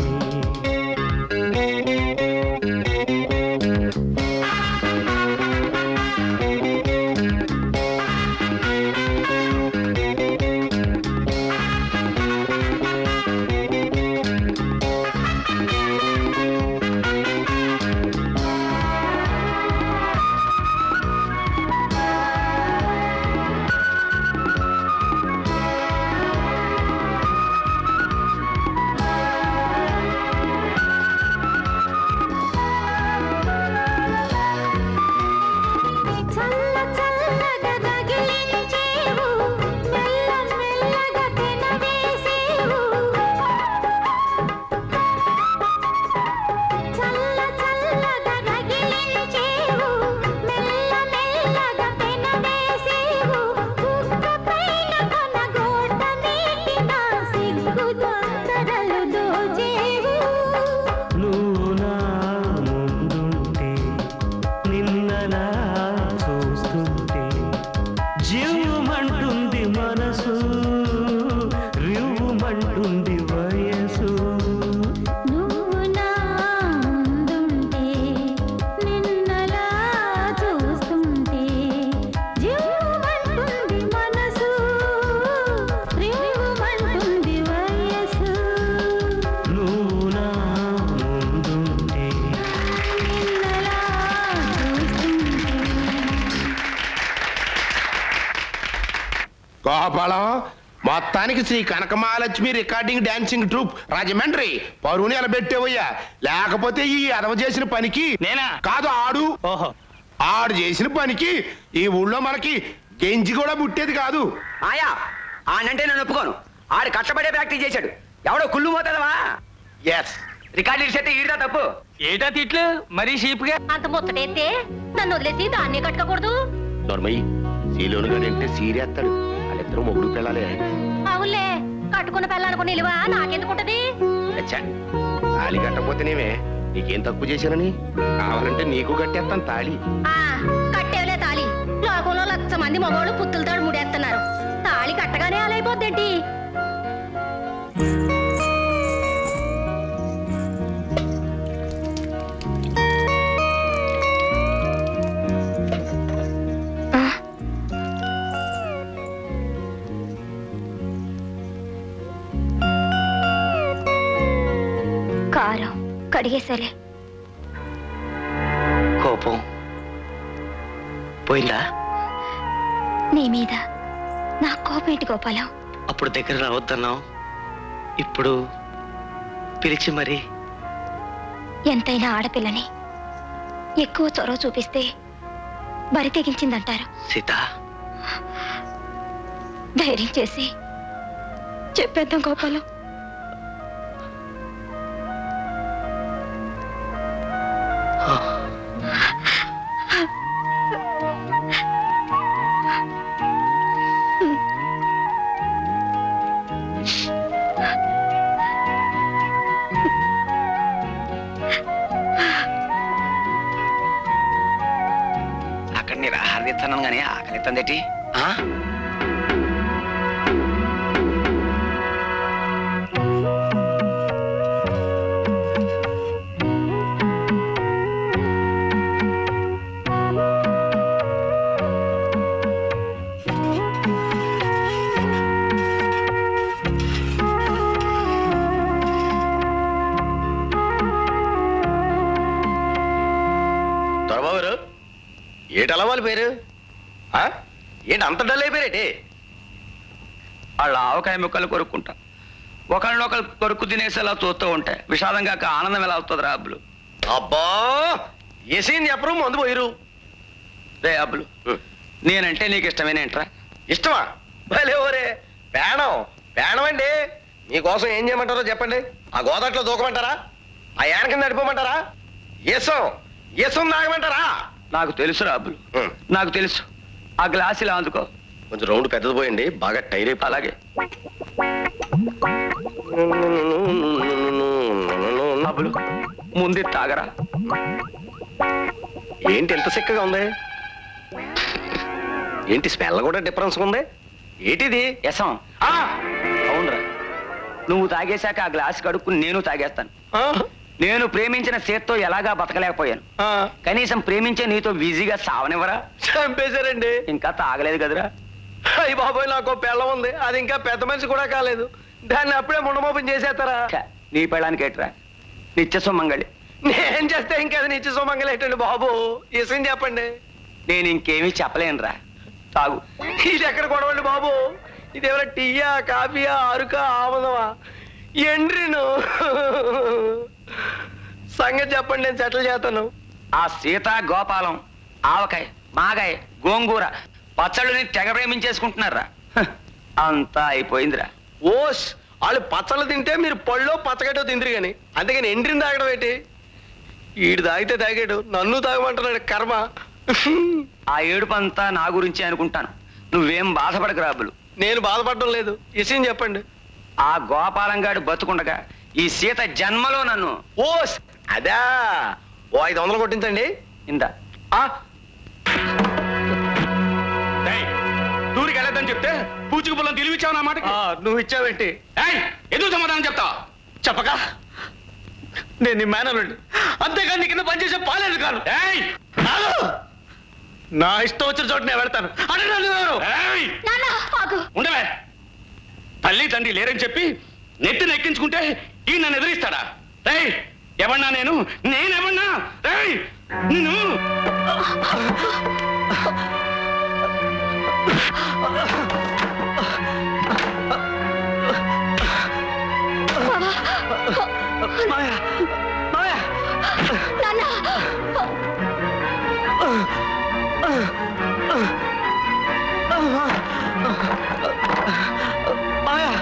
G: గోపాలం మొత్తానికి Sri Kanakamahalakshmi recording dancing troupe Rajahmundry పరువుని ఎలా పెట్టేవయ్యా లేకపోతే ఈ అదవ చేసిన పనికి
C: నేనా?
G: కాదు ఆడు
C: ఓహో
G: ఆడు చేసిన పనికి ఈ ఊళ్ళో మనకి గెంజి కూడా పుట్టేది కాదు
H: ఆయా ఆనంటే నేను ఒప్పుకోను ఆడు కష్టపడే ప్రాక్టీస్ చేశాడు ఎవడో కుళ్ళు పోతుందవా
G: ఎస్
H: రికార్డు చేస్తే ఈడిదా తప్పు
C: ఏటా తిట్లు మరీ షీప్గా
A: అంత ముచ్చటైతే నన్ను వదిలేసి దాన్ని కట్టుకోకూడదు
G: నోర్మయ్యి సీలోను గడి అంటే సీరేస్తాడు వాళ్ళిద్దరూ మొగుడు పిల్లలే
A: అవునులే కట్టుకున్న పిల్లలకు నిలువ నాకెందుకుంటది
G: అచ్చా తాళి కట్టపోతేనేమే నీకేం తక్కువ చేశానని కావాలంటే నీకు కట్టేస్తాను తాళి
A: ఆ కట్టేవలే తాళి లోకంలో లక్ష మంది మగవాళ్ళు పుత్తులతో ముడేస్తున్నారు తాళి కట్టగానే అలైపోద్దేంటి
K: కారం కడిగేసేలే
B: కోపం పోయిందా
K: నీ మీద నా కోపేంటి గోపాలం
B: అప్పుడు దగ్గర రావద్దన్నావు ఇప్పుడు పిలిచి మరి
K: ఎంతైనా ఆడపిల్లని ఎక్కువ చొరవ చూపిస్తే బరి తెగించిందంటారు
B: సీత
K: ధైర్యం చేసి చెప్పేద్దాం గోపాలం
H: అక్కడ నీ ఆహారం ఇస్తున్నాను కానీ ఆకలి ఇస్తుందేటి
B: ఆ?
F: దొరబాబు గారు ఏటి అలా వాళ్ళ పేరు ఆ? ఏంటి అంత డల్ అయిపోయారేటి
H: వాళ్ళ ఆవకాయ ముక్కలు కొరుక్కుంటా ఒకళ్ళనొకళ్ళు కొరుక్కు తినేసేలా చూస్తూ ఉంటే విషాదంగా ఆనందం ఎలా అవుతుంది రా అబ్బులు
F: అబ్బా ఏసీని చెప్పరు మందు పోయిరు
H: రే అబ్బులు నేనంటే నీకు ఇష్టమేనేంట్రా
F: ఇష్టమా భలే ఓరే పేణం పేణం అండి మీకోసం ఏం చేయమంటారో చెప్పండి ఆ గోదాట్లో దూకమంటారా ఆ యాన కింద నడిపోమంటారా ఏసం ఏసం తాగమంటారా
H: నాకు తెలుసు రా అబ్బులు
F: ఉం.
H: నాకు తెలుసు ఆ గ్లాస్ ఇలా అందుకో
F: కొంచెం రౌండ్ పెద్దది పోయండి బాగా టైర్ అయిపో
H: అలాగే అబ్బులు ముందు తాగరా
F: ఏంటి ఎంత సిక్కగా ఉంది ఏంటి స్మెల్ కూడా డిఫరెన్స్ ఉంది ఏంటిది
H: ఎసం
F: ఆ!
H: అవునరా నువ్వు తాగేశాక ఆ గ్లాస్ కడుక్కుని నేను తాగేస్తాను
F: ఆ!
H: నేను ప్రేమించిన సేత్తో ఎలాగా బతకలేకపోయాను
F: ఆ!
H: కనీసం ప్రేమించే నీతో బిజీగా సావనివ్వరా
F: చంపేశారండి
H: ఇంకా తాగలేదు కదరా
F: అయ్యి బాబోయ్ నాకు ఓ పిల్ల ఉంది అది ఇంకా పెద్ద మనిషి కూడా కాలేదు దాన్ని అప్పుడే ముండమోపం చేసేస్తారా
H: ఛ, నీ పెళ్ళానికి ఏట్రా నిత్య సుమంగళి
F: నేను చేస్తే ఇంకది నిత్య సోమంగలేటండి బాబు ఇసం చెప్పండి
H: నేను ఇంకేమీ చెప్పలేనురా తాగు
F: ఇది ఎక్కడ గొడవండి బాబు ఇది ఎవరైనా టీయా కాఫీయా అరుకా ఆమదమా ఎండ్రిను సంగతి చెప్పండి నేను సెటిల్ చేస్తాను
H: ఆ సీత గోపాలం ఆవకాయ మాగాయ గోంగూర పచ్చళ్ళని తెగ ప్రేమించేసుకుంటున్నారా హ, అంతా అయిపోయిందిరా
F: ఓస్ వాళ్ళు పచ్చళ్ళు తింటే మీరు పళ్ళో పచ్చగడ్డో తిందిరు కానీ అందుకని ఎండ్రిని తాగడం ఏంటి ఈడు తాగితే తాగాడు నన్ను తాగమంటున్నాడు కర్మ
H: ఆ ఏడుపంతా నా గురించి అనుకుంటాను నువ్వేం బాధపడకు రాబులు
F: నేను బాధపడడం లేదు ఇసం చెప్పండి
H: ఆ గోపాలంగాడు బతుకుండగా ఈ సీత జన్మలో నన్ను
F: ఓస్ అదా ఓ ఐదు వందలు కొట్టించండి
H: ఇందా
F: ఆ,
D: ఏయ్, టూర్కి వెళ్ళొద్దని చెప్తే పూచికి పొలం తెలివిచ్చావు నా మాటకి
F: ఆ, నువ్వు ఇచ్చావేంటి
D: ఏయ్, ఎందుకు సమాధానం చెప్తా
B: చెప్పక నేను నీ మేనలుండి అంతేగాని నీ కింద పనిచేసే పాలేదు కాదు
D: ఏయ్
B: ఆగు! నా ఇష్టం వచ్చిన చోట నేను వెళ్తాను అడగరా నువ్వెవరు?
D: ఏయ్
K: నాన్న ఆగు
D: ఉండవే తల్లి తండ్రి లేరని చెప్పి నెత్తిని ఎక్కించుకుంటే ఈ నన్ను ఎదిరిస్తాడా రేయ్ ఎవన్నా నేను నేనెవన్నా రేయ్ నిన్ను
B: మావయ్య మావయ్య మావయ్య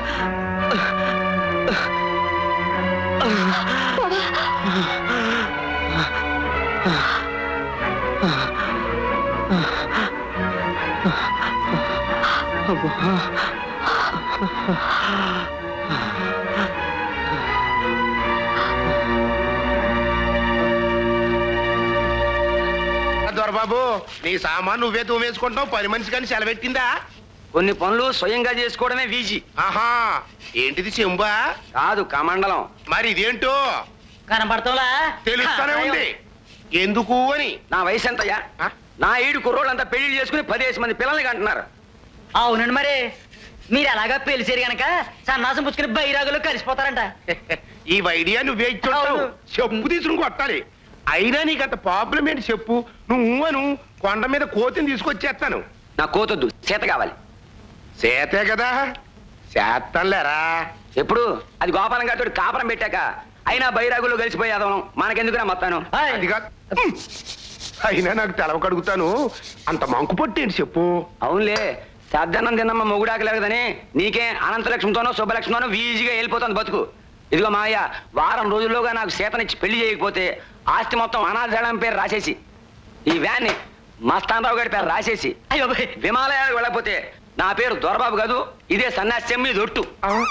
G: దొరబాబు నీ సామాన్ నువ్వే తోమేసుకుంటావు పని మనిషి కానీ సెలవెట్టిందా
H: కొన్ని పనులు స్వయంగా చేసుకోవడమే వీజీ
G: ఆహా ఏంటిది చెంబా
H: కాదు కమండలం
G: మరి ఇదేంటో
J: కనపడతావులా
G: తెలుస్తానే ఉంది ఎందుకు అని
H: నా వయసు ఎంతయ్యా
G: ఆ?
H: నా ఈడు కుర్రోళ్ళంతా పెళ్లి చేసుకుని పదిహేసి మంది పిల్లల్ని కంటున్నారు
J: అవునండి మరి మీరు ఎలాగా పెళ్లిసేరు గనక సన్నాసం పుచ్చుకుని బైరాగులు కలిసిపోతారంట
G: ఈ ఐడియా నువ్వే ఇచ్చుంటావు
J: అవును.
G: చెప్పు తీసుకుని కొట్టాలి అయినా నీకు అంత ప్రాబ్లం ఏంటి చెప్పు నువ్వు అను కొండ మీద కోతిని తీసుకొచ్చేస్తాను
H: నా కోతొద్దు చేత కావాలి
G: చేతే కదా చేస్తానులేరా
H: ఎప్పుడు అది గోపాలం గారితో కాపురం పెట్టాక అయినా బైరాగులు కలిసిపోయేదం మనకెందుకురా మొత్తాను
G: అది కాదు అయినా నాకు తెలవ కడుగుతాను అంత మంకు పొట్టేంటి చెప్పు
H: అవునులే సద్దన్నం తిన్నమ్మ మొగుడాకలేదని నీకే అనంతలక్ష్మితోనో శుభలక్ష్మితోనో ఈజీగా వెళ్ళిపోతుంది బతుకు ఇదిగో మావయ్య వారం రోజుల్లోగా నాకు సీతనిచ్చి పెళ్లి చేయకపోతే ఆస్తి మొత్తం అనాథాళం పేరు రాసేసి ఈ వ్యాన్ని మస్తానరావు గారి పేరు రాసేసి
J: అయ్యో
H: విమాలయాలకు వెళ్ళకపోతే నా పేరు దొరబాబు కాదు ఇదే సన్యాసి చెమ్మి దొట్టు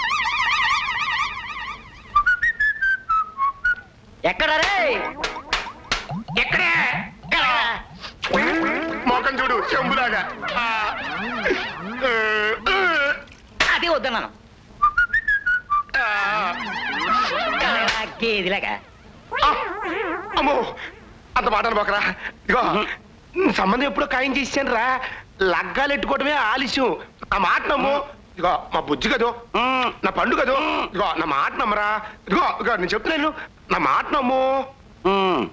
J: ఎక్కడ రే
G: ఎక్కడే మోకం చూడు చెంబులాగా ఆ.
J: అది వద్దన్నాను
G: ఆ.
J: గేదిలాగా
G: ఆ. అమ్మో అంత మాటలు పోకరా ఇదిగో సంబంధం ఎప్పుడో ఖాయం చేసాను రా లగ్గాలు ఎట్టుకోవటమే ఆలస్యం ఆ మాట నమ్ము ఇదిగో మా బుజ్జి కదో నా పండు కదో ఇదిగో నా మాట నమ్మరా ఇదిగో ఇదిగో నేను చెప్తున్నాను నా మాట నమ్ము
H: ఉమ్.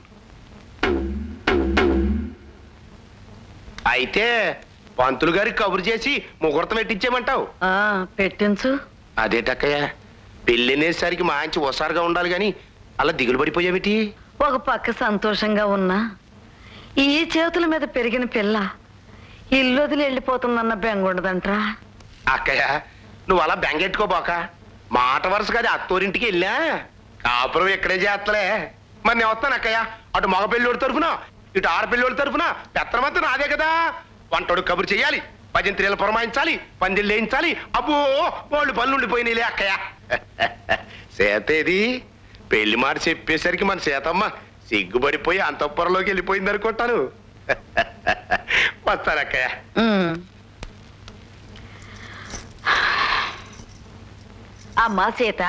G: అయితే పంతులు గారికి కబురు చేసి ముహూర్తం పెట్టించేయమంటావు
E: పెట్టించు
G: అదేటక్కయ్య పెళ్ళనేసరికి మంచి ఒసారుగా ఉండాలి గాని అలా దిగులు పడిపోయావిటి
E: ఒక పక్క సంతోషంగా ఉన్నా ఈ చేతుల మీద పెరిగిన పిల్ల ఇల్లు వదిలి వెళ్ళిపోతుందన్న బెంగుండదంట్రా
G: అక్కయ్య నువ్వు అలా బెంగెట్టుకోబోక మాట వరుస కాదు అత్తోరింటికి వెళ్ళా కాపురం ఇక్కడే చేస్తలే మరి నేను వస్తాను అక్కయ్య అటు మగ పెళ్ళోడి తరఫున ఇటు ఆడపిల్లోడి తరఫున పెత్తనమంతా నాదే కదా వంటోడు కబురు చేయాలి భజంత్రీలు పురమాయించాలి పందిళ్ళు వేయించాలి అబ్బో వాళ్ళు పనులు ఉండిపోయినాయిలే అక్కయ్య సీతేది పెళ్లి మాట చెప్పేసరికి మన సీతమ్మ సిగ్గుపడిపోయి అంతఃపురంలోకి వెళ్ళిపోయింది అనుకుంటాను వస్తాను అక్కయ్య
E: అమ్మా సీత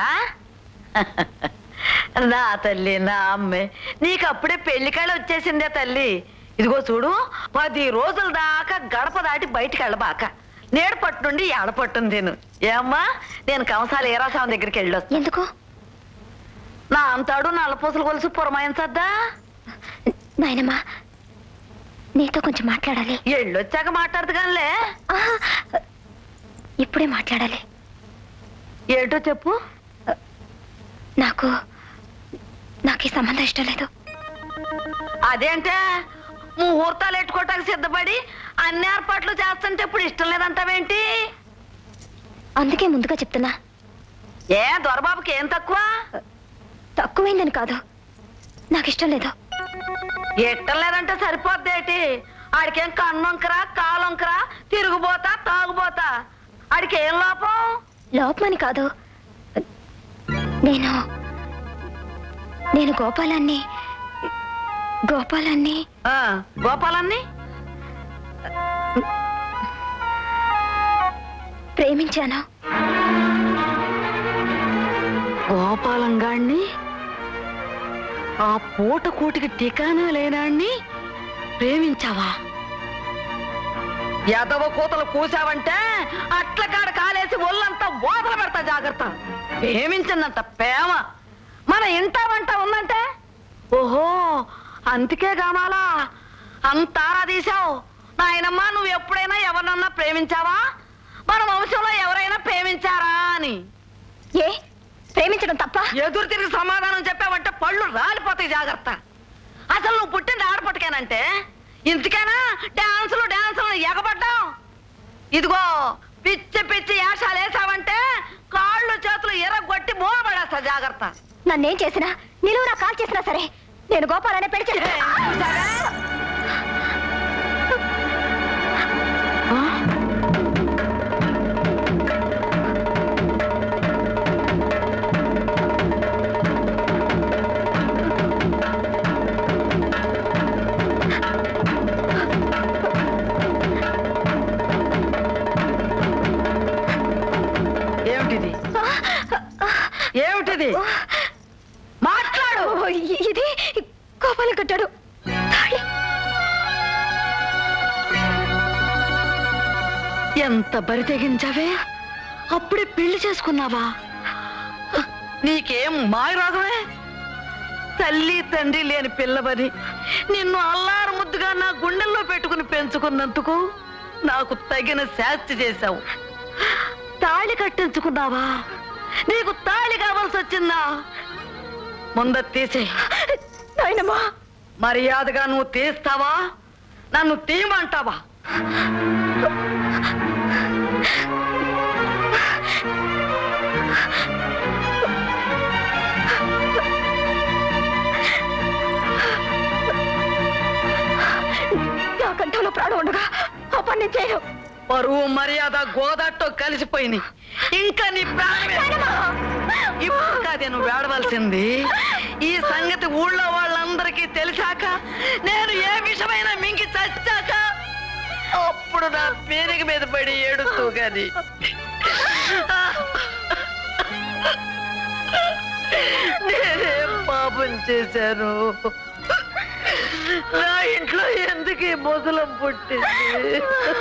E: నా తల్లి నా అమ్మే నీకు అప్పుడే పెళ్లి కళ వచ్చేసిందే తల్లి ఇదిగో చూడు పది రోజుల దాకా గడప దాటి బయటికి వెళ్ళబాక నేడు పట్టు నుండి ఏడ పట్టుంది నేను ఏమ్మా నేను కంసాల ఏరాస్వామి దగ్గరికి వెళ్ళొస్తా
K: ఎందుకు
E: నా అంతాడు నల్లపూసలు కొలుసు పురమాయించద్దా
K: నాయనమ్మా నీతో కొంచెం మాట్లాడాలి
E: ఎళ్ళొచ్చాక మాట్లాడదు కానిలే
K: ఆహా, ఇప్పుడే మాట్లాడాలి
E: ఏంటో చెప్పు
K: నాకు నాకు ఈ సంబంధం ఇష్టం లేదు
E: అదేంటే ముహూర్తాలు ఎట్టుకోవటానికి సిద్ధపడి అన్ని ఏర్పాట్లు చేస్తుంటే ఇప్పుడు ఇష్టం లేదంటావేంటి
K: అందుకే ముందుగా చెప్తున్నా
E: ఏ దొరబాబుకి ఏం తక్కువ
K: తక్కువైందని కాదు నాకు ఇష్టం లేదు
E: ఇష్టం లేదంటే సరిపోద్దేటి ఆడికేం కన్నొంకరా కాలొంకరా తిరుగుబోతా తాగుబోతా ఆడికి ఏం లోపం
K: లోపమని కాదు నేను నేను గోపాలాన్ని గోపాలాన్ని
E: ఆ, గోపాలన్ని
K: ప్రేమించాను
E: గోపాలంగాణ్ణి ఆ పూట కూటికి టికానా లేనాన్ని ప్రేమించావా యాదవ కూతలు కూసావంటే అట్ల కాడ కాలేసి ఒళ్ళంతా ఓదల పెడతా జాగ్రత్త ప్రేమించిందంట ప్రేమ మన ఇంట వంట ఉందంటే ఓహో అందుకే గామాలా అంతారా తీసావు నాయనమ్మా నువ్వు ఎప్పుడైనా ఎవరినన్నా ప్రేమించావా మన వంశంలో ఎవరైనా ప్రేమించారా అని
K: ఏ ప్రేమించడం తప్ప
E: ఎదురు తిరిగి సమాధానం చెప్పావంటే పళ్ళు రాలిపోతాయి జాగ్రత్త అసలు నువ్వు పుట్టింది ఆడపట్టుకేనంటే ఇంతకేనా డాన్సులు డాన్సులు ఎగబడ్డావు ఇదిగో పిచ్చి పిచ్చి యాషాలు వేసావంటే కాళ్ళు చేతులు ఎర్రగొట్టి మూలపడేస్తా జాగ్రత్త
K: నన్నేం చేసినా నిలువురా కాల్ చేసినా సరే నేను గోపాలనే పెళ్లి చేస్తా.
E: ఏమిటిది ఏమిటిది మాట్లాడు
K: ఓ, ఇ- ఇది గోపాలం కట్టాడు తాళి.
E: ఎంత బరి తెగించావే అప్పుడే పెళ్లి చేసుకున్నావా నీకేం మాయ రోగమే తల్లి తండ్రి లేని పిల్లవని నిన్ను అల్లారు ముద్దుగా నా గుండెల్లో పెట్టుకుని పెంచుకున్నందుకు నాకు తగిన శాస్తి చేశావు తాళి కట్టించుకున్నావా నీకు తాళి కావాల్సి వచ్చిందా ముంద తీసే
K: నాయనమ్మా
E: మర్యాదగా నువ్వు తీస్తావా నన్ను తీయమంటావా
K: నా కంఠంలో ప్రాణం ఉండగా ఆ పని నేను చేయను
E: పరువు మర్యాద గోదాట్లో కలిసిపోయింది ఇంకా నీ ప్రాణమే ఇప్పుడు కాదే నువ్వు వేడవలసింది ఈ సంగతి ఊళ్ళో వాళ్ళందరికీ తెలిసాక నేను ఏ విషమైనా మింగి చచ్చాక అప్పుడు నా పేరుకి మీద పడి ఏడుతూ గాని నేనేం పాపం చేశాను నా ఇంట్లో ఎందుకు ఈ మొదలం పుట్టింది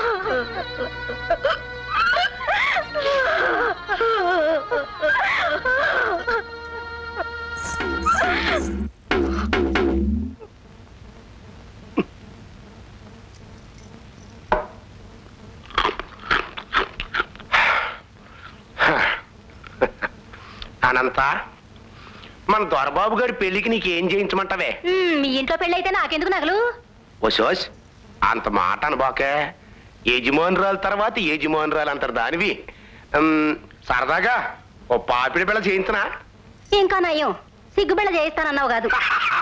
G: అనంత మన దొరబాబు గారి పెళ్లికి నీకేం చేయించమంటావే
A: ఉమ్, మీ ఇంట్లో పెళ్ళైతే నాకెందుకు నగలు
G: వసోస్ అంత మాట అనబాకే యజమానురాలు తర్వాత యజమానురాలు అంటారు దానివి ఉమ్, సరదాగా ఓ పాపిడి పిల్ల చేయించనా
A: ఇంకా నయ్యం సిగ్గుబిళ్ళ చేయిస్తానన్నావు కాదు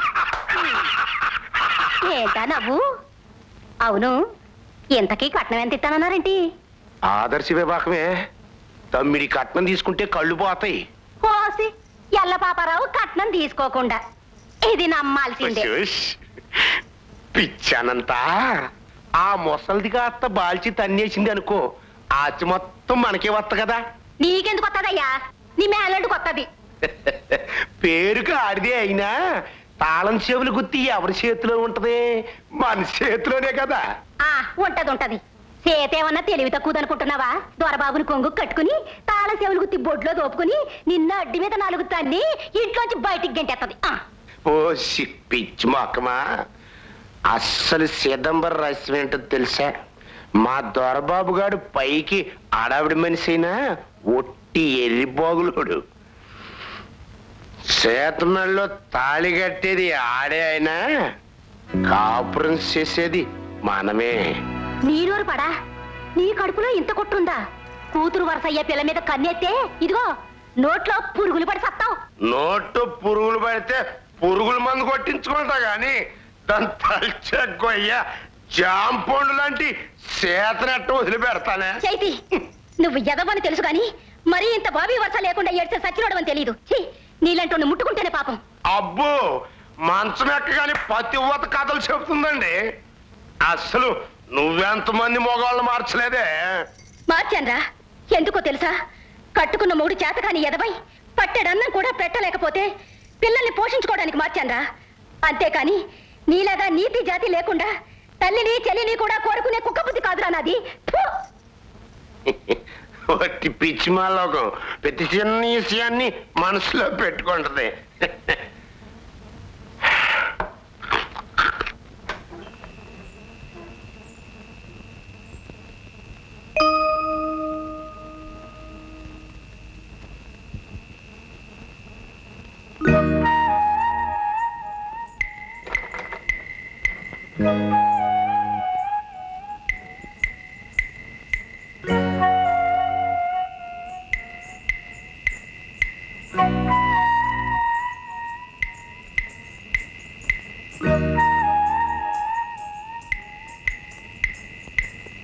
A: ఏంటా నవ్వు అవును ఇంతకీ కట్నం ఎంత ఇస్తానన్నారేంటి
G: ఆదర్శ వివాహమే తమ్మిడి కట్నం తీసుకుంటే కళ్ళు పోతాయి
A: కోసి ఎల్ల పాపారావు కట్నం తీసుకోకుండా ఇది నమ్మాల్సిందే
G: వసోస్, పిచ్చానంతా ఆ ముసలిది కాస్త బాల్చి తన్నేసింది అనుకో ఆచి మొత్తం మనకే వస్త కదా
A: నీకెందుకు వత్తదయ్యా నీ మేనల్లుడు కొత్తది
G: పేరుకి ఆడిదే అయినా తాళం చెవులు గుత్తి ఎవరి చేతిలో ఉంటది మన చేతిలోనే కదా
A: ఆ ఉంటది ఉంటది సేతేమన్నా తెలివి తక్కువదనుకుంటున్నావా దొరబాబుని కొంగు కట్టుకుని తాళ చెవులు గుత్తి బొడ్లో దోపుకుని నిన్న అడ్డి మీద నాలుగు తన్ని ఇంట్లోంచి బయటికి గంటేత్తది ఆ
G: ఓ సి- పిచ్చి మొక్కమా అస్సలు సిదంబర రహస్యం ఏంటో తెలుసా మా దొరబాబు గారు పైకి అడావిడి మనిషి అయినా ఒట్టి ఎర్రిబోగులోడు చేతనల్లో తాళి కట్టేది ఆడే అయినా కాపురం చేసేది మనమే
A: నీరూరు పడా నీ కడుపులో ఇంత కొట్టుందా కూతురు వరసయ్య పిల్ల మీద కన్నెత్తే ఇదిగో నోట్లో పురుగులు పడి సత్తావు
G: నోటు పురుగులు పడితే పురుగుల మందు కొట్టించుకుంటా గాని దాని తల్చే గొయ్య జాంపండు లాంటి చేతనట్టు వదిలిపెడతానే
A: చైతి నువ్వు ఎదవని తెలుసు గాని మరీ ఇంత బాబీ వరస లేకుండా ఏడ్చే సచ్చినోడమని తెలియదు ఛీ, నీలాంటి ముట్టుకుంటేనే పాపం
G: అబ్బో మంచం ఎక్కగాని పతి ఊత కథలు చెబుతుందండి అసలు నువ్వెంతమంది మొగాళ్ళు మార్చలేదే
A: మార్చాన్రా ఎందుకో తెలుసా కట్టుకున్న మూడు చేతకాని ఎదవై పట్టెడన్నం కూడా పెట్టలేకపోతే పిల్లల్ని పోషించుకోవడానికి మార్చాన్రా అంతేకాని నీలాగా నీతి జాతి లేకుండా తల్లిని చెల్లిని కూడా కోరుకునే కుక్క బుద్ధి కాదురా నాది ఫు!
G: ఒట్టి పిచ్చి మాలోకం ప్రతి చిన్న విషయాన్ని మనసులో పెట్టుకుంటది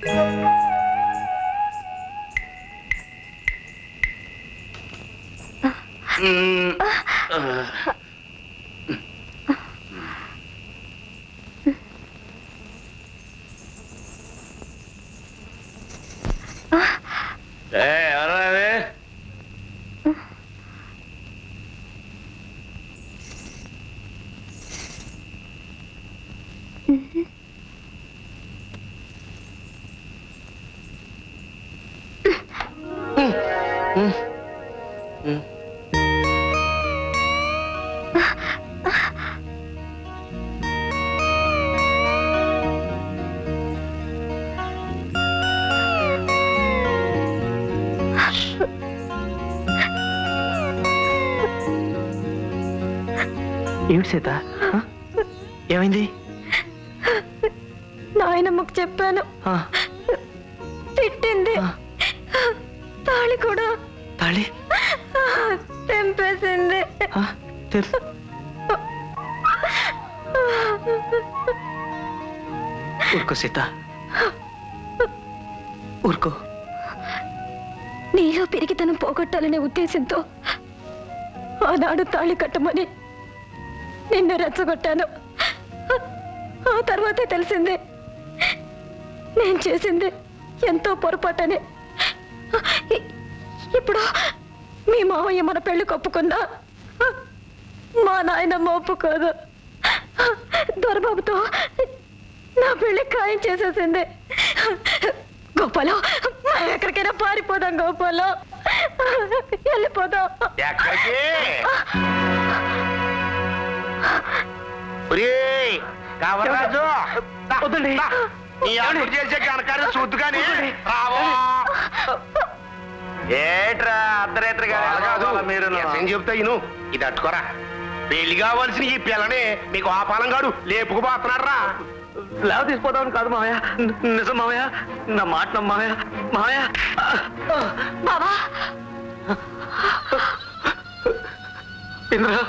D: ఏ ఎవరా అవి
B: ఏమిటి సీత ఆ? ఏమైంది
K: నాయనమ్మకు చెప్పాను
B: ఆ,
K: తిట్టింది తాళి కూడా
B: తాళి
K: తెంపేసింది
B: ఆ, తెలు- ఊరుకో సీత ఊరుకో
K: నీలో పెరిగితనం పోగొట్టాలనే ఉద్దేశంతో ఆనాడు తాళి కట్టమని నిన్ను రెచ్చగొట్టాను ఆ తర్వాతే తెలిసింది నేను చేసింది ఎంతో పొరపాటని ఇ- ఇప్పుడు మీ మావయ్య మన పెళ్లి ఒప్పుకున్నా మా నాయనమ్మ ఒప్పుకోదు దొరబాబుతో నా పెళ్లి ఖాయం చేసేసింది గోపాలం మనం ఎక్కడికైనా పారిపోదాం గోపాలం వెళ్ళిపోదాం
G: ఎక్కడికి ఒరేయ్, కామరాజు దా, దా. నీ అల్లుడు చేసే కనకాన్ని చూద్దు కానీ రావో ఏట్రా అర్ధరేత్రిగా మీరు నిజం చెప్తా ఇను ఇది అట్టుకోరా పెళ్లి కావాల్సిన ఈ పిల్లని మీకు ఆపాలం కాడు లేపుకుపోతున్నాడు రా
B: లేవ తీసిపోదామని కాదు మావయ్య ని- నిజం మావయ్య నా మాట నమ్ము మావయ్య మావయ్య
K: బావా
B: ఇంద్ర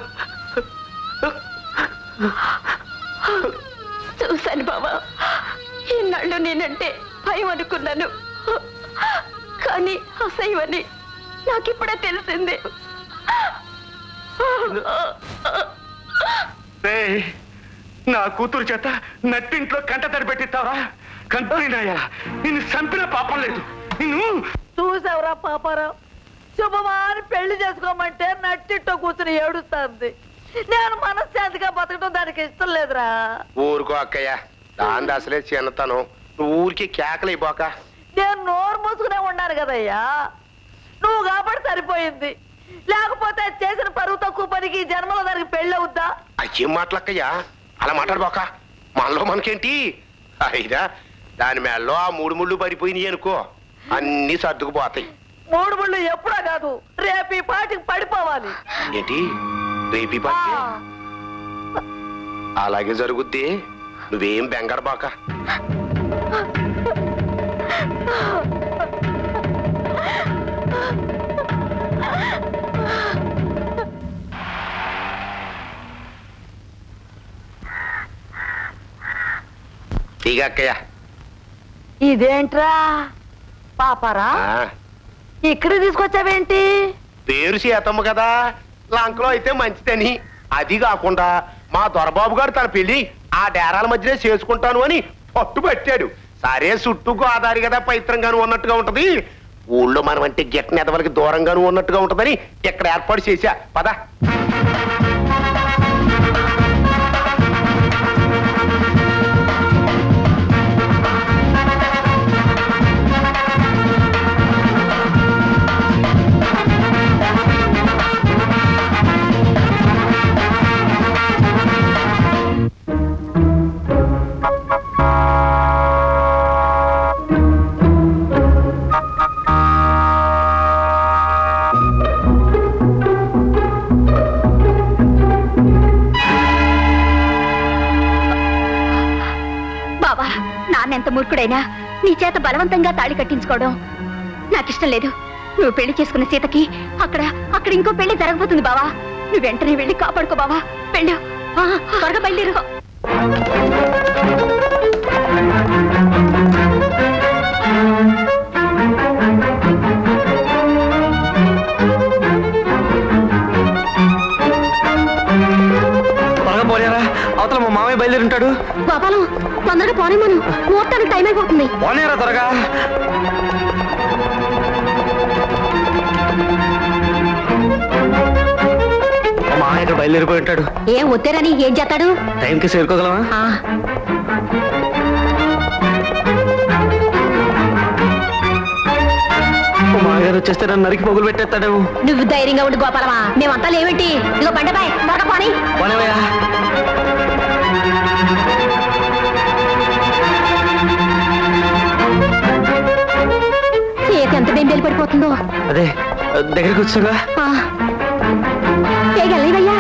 K: చూశాను బావా ఈనాళ్ళు నేనంటే భయం అనుకున్నాను కానీ అసహ్యమని నాకిప్పుడే తెలిసింది
D: ఏయ్, నా కూతురు చేత నట్టింట్లో కంట తడి పెట్టిస్తావరా కంపెనీ నిన్ను చంపిన పాపం లేదు నిన్ను
E: చూసావురా పాపారావు శుభమాని పెళ్లి చేసుకోమంటే నట్టిట్టో కూర్చుని ఏడుస్తుంది నేను మనశ్శాంతిగా బతకడం దానికి ఇష్టం లేదురా
G: ఊరుకో అక్కయ్య దాని అసలే చిన్నతనం నువ్వు ఊరికి కేకలైపోక
E: నేను నోరు మూసుకునే ఉన్నాను కదయ్యా నువ్వు కాబట్టి సరిపోయింది లేకపోతే చేసిన పరువు తక్కువ పనికి ఈ జన్మలో దానికి పెళ్ళి అవుద్దా
G: అయ్యేం మాటలక్కయ్యా అలా మాట్లాడబోక మనలో మనకేంటి అయినా దాని మేళ్ళలో ఆ మూడు ముళ్ళు పడిపోయినాయి అనుకో అన్ని సర్దుకుపోతాయి
E: మూడు ముళ్ళు ఎప్పుడో కాదు రేపు ఈ పాటికి పడిపోవాలి
G: ఏంటి రేపీ పట్టి అలాగే జరుగుద్ది నువ్వేం బెంగడబాక ఇక అక్కయ్య
E: ఇదేంట్రా పాపారా
G: ఆ,
E: ఇక్కడ తీసుకొచ్చావేంటి
G: పేరు సీతమ్మ కదా లంకలో అయితే మంచిదని అది కాకుండా మా దొరబాబు గారు తన పెళ్లి ఆ డేరాల మధ్యనే చేసుకుంటాను అని పట్టు పట్టాడు సరే చుట్టూ గోదావరి కదా పవిత్రంగాను ఉన్నట్టుగా ఉంటది ఊళ్ళో మనం అంటే గిట్టని ఎదవలకి దూరంగాను ఉన్నట్టుగా ఉంటదని ఇక్కడ ఏర్పాటు చేశా పద
A: బావా నాన్నెంత మూర్ఖుడైనా నీ చేత బలవంతంగా తాళి కట్టించుకోవడం నాకిష్టం లేదు నువ్వు పెళ్లి చేసుకున్న సీతకి అక్కడ అక్కడ ఇంకో పెళ్లి జరగబోతుంది బావా నువ్వు వెంటనే వెళ్ళి కాపాడుకో బావా వెళ్ళు ఆ, త్వరగా బయలుదేరు తొందరగా పోనీ మనం ముహూర్తానికి టైం అయిపోతుంది
B: పోనేరా త్వరగా మా ఆయన ఇక్కడ బయలుదేరిపోయి ఉంటాడు
A: ఏం ఒత్తేరని ఏం చేస్తాడు
B: టైంకి చేరుకోగలమా
A: ఆ,
B: మా మామగారు వచ్చేస్తే నన్ను నరికి పొగులు పెట్టేస్తాడేమో
A: నువ్వు ధైర్యంగా ఉండి గోపాలమా మేమంతా లేవేంటి ఇదిగో బండబాయ్ త్వరగా పోనీ
B: పోనేవయ్యా
A: సీత ఎంత బెంబేలు పడిపోతుందో
B: అదే దగ్గరికి వచ్చాగా
A: ఆ. ఏ గెలవయ్యా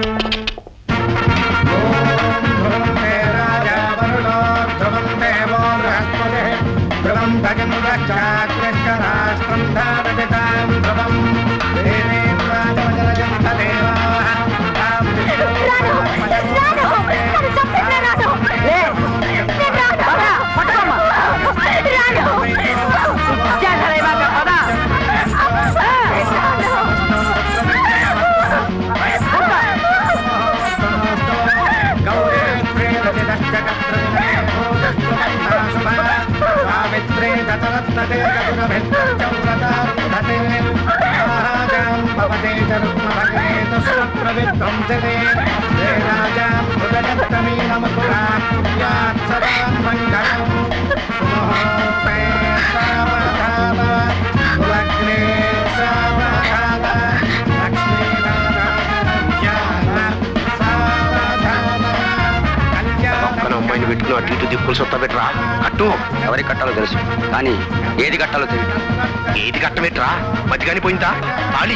G: ఒక్కన అమ్మాయిని పెట్టుకుని అటు ఇటు దిక్కులు సొత్త పెట్టరా కట్టు
H: ఎవరికి కట్టాలో తెలుసు కానీ ఏది కట్టాలో తెలియదు
G: ఏది కట్టబెట్టరా మధ్యగాని పోయిందా తాళి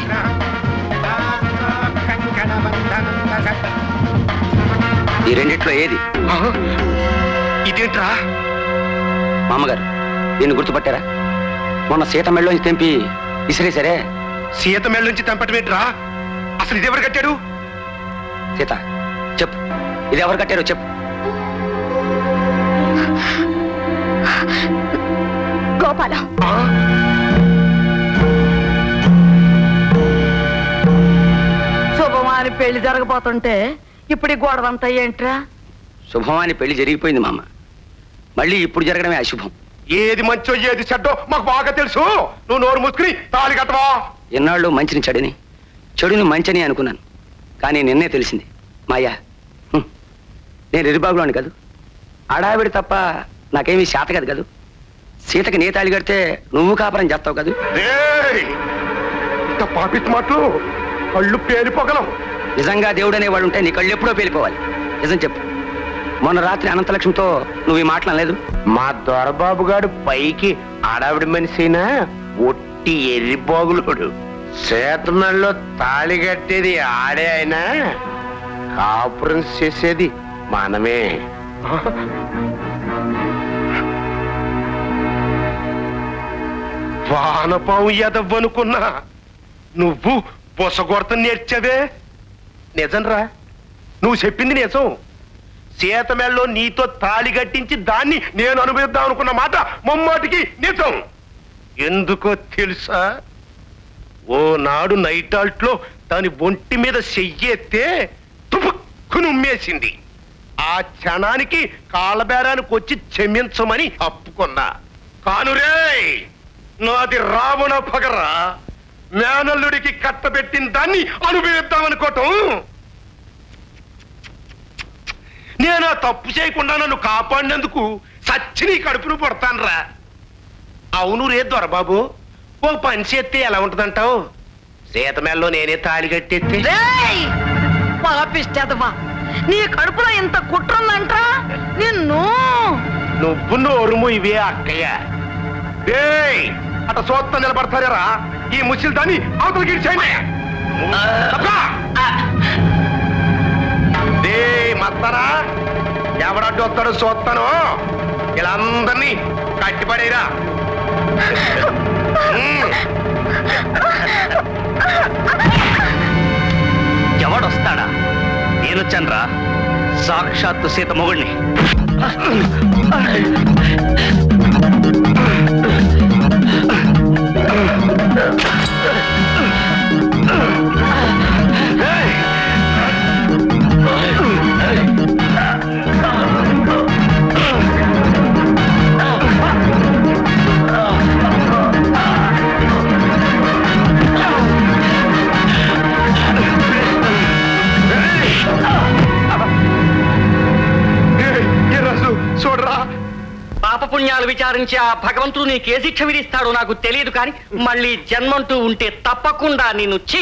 H: ఈ రెండిట్లో ఏది
G: ఇదేంట్రా
H: మా అమ్మగారు దీన్ని గుర్తుపట్టారా మొన్న సీత మెళ్ళలోంచి తెంపి విసిరేసరే
G: సీత మేళ నుంచి తెంపటమేంట్రా అసలు ఇది ఎవరు కట్టాడు
H: సీత చెప్పు ఇది ఎవరు కట్టారో చెప్పు
K: గోపాలం
E: శుభమాని పెళ్లి జరగబోతుంటే ఇప్పుడు ఈ గొడవంతా ఏంట్రా
H: శుభమాని పెళ్లి జరిగిపోయింది మామ మళ్ళీ ఇప్పుడు జరగడమే అశుభం
G: ఏది మంచో ఏది చెడ్డో మాకు బాగా తెలుసు నువ్వు నోరు మూసుకుని తాళి కట్టవా
H: ఎన్నాళ్ళు మంచిని చెడని చెడుని మంచని అనుకున్నాను కానీ నిన్నే తెలిసింది మాయా హ్మ్. నేను ఎరిబాగులోని కాదు అడావిడి తప్ప నాకేమీ శాత కాదు కాదు సీతకి నీ తాళి కడితే నువ్వు కాపురం చేస్తావు కాదు
G: రేయ్! ఇంత పాపిట్ మాటలు కళ్ళు పేలిపోగలం
H: నిజంగా దేవుడు అనేవాడు ఉంటే నీ కళ్ళు ఎప్పుడో పేలిపోవాలి నిజం చెప్పు మొన్న రాత్రి అనంతలక్ష్మితో నువ్వు ఈ మాటలు
G: మా దొరబాబు గారు పైకి ఆడావిడి మనిషినా ఒట్టి ఎర్రిపోగులోడు చేతనల్లో తాళి కట్టేది ఆడే అయినా కాపురం చేసేది మనమే వానపాము ఎదవ్వనుకున్నా నువ్వు బొసగొడత నేర్చావే నిజంరా నువ్వు చెప్పింది నిజం సీతమెల్లో నీతో తాళి కట్టించి దాన్ని నేను అనుభవిద్దాం అనుకున్న మాట ముమ్మాటికి నిజం ఎందుకో తెలుసా ఓ నాడు నైట్ ఆల్ట్ లో దాని ఒంటి మీద చెయ్యేస్తే తుపుక్కును ఉమ్మేసింది ఆ క్షణానికి కాళ్ళబేరానికి వచ్చి క్షమించమని అప్పుకున్నా కానురే నాది రావణ పగరా మేనల్లుడికి కట్టబెట్టిన దాన్ని అనుభవిద్దామనుకోవటం నేను ఆ తప్పు చేయకుండా నన్ను కాపాడినందుకు సచ్చి నీ కడుపును పడతానురా అవును రే దొరబాబు ఓ పని చేస్తే ఎలా ఉంటదంటావు సీతమేల్లో నేనే తాళి కట్టేస్తే
E: రేయ్! పాపిష్టదవా నీ కడుపులో ఇంత కుట్రుందంట్రా నిన్ను
G: నువ్వు నోరుము ఇవే అక్కయ్య ఏయ్ అట సోత్త నిలబడతారా ఈ ముసిల్ దాన్ని అవతలకి ఇచ్చేయండి తప్పకా? ఏయ్ మస్తారా ఎవడడ్డు వస్తాడో చూస్తాను వీళ్ళందరినీ కట్టిపడేరా
B: ఎవడొస్తాడా నేనొచ్చానురా సాక్షాత్తు సీత మొగుడిని
G: ఏయ్!
C: విషయాలు విచారించి ఆ భగవంతుడు నీకు ఏ శిక్ష విధిస్తాడో నాకు తెలియదు కానీ మళ్ళీ జన్మంటూ ఉంటే తప్పకుండా నేను చి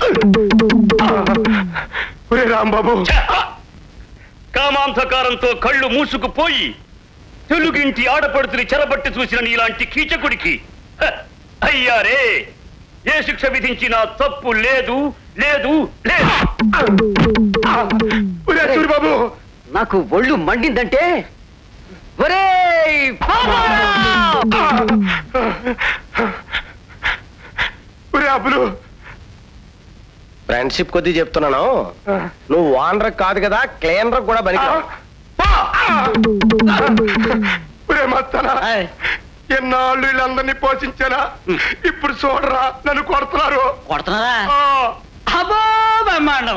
D: ఒరే రాంబాబు
B: కామాంధకారంతో కళ్ళు మూసుకుపోయి తెలుగింటి ఆడపడుతుని చెరబట్టి చూసిన నీలాంటి కీచకుడికి హ, అయ్యారే ఏ శిక్ష విధించినా తప్పు లేదు లేదు లేదు
D: ఒరే సూరిబాబు
J: నాకు ఒళ్ళు మండిందంటే ఒరే
D: ఒరే అబ్బులు
F: ఫ్రెండ్షిప్ కొద్దీ చెప్తున్నాను నువ్వు వానర్ కాదు కదా క్లీనర్ కూడా పనికి
D: ఒరే మస్తానా ఎన్నాళ్ళు వీళ్ళందరినీ పోషించానా ఇప్పుడు చూడరా నన్ను కొడుతున్నారు
J: కొడుతున్నారా
D: ఆ.
J: అబ్బో బ్రహ్మాండం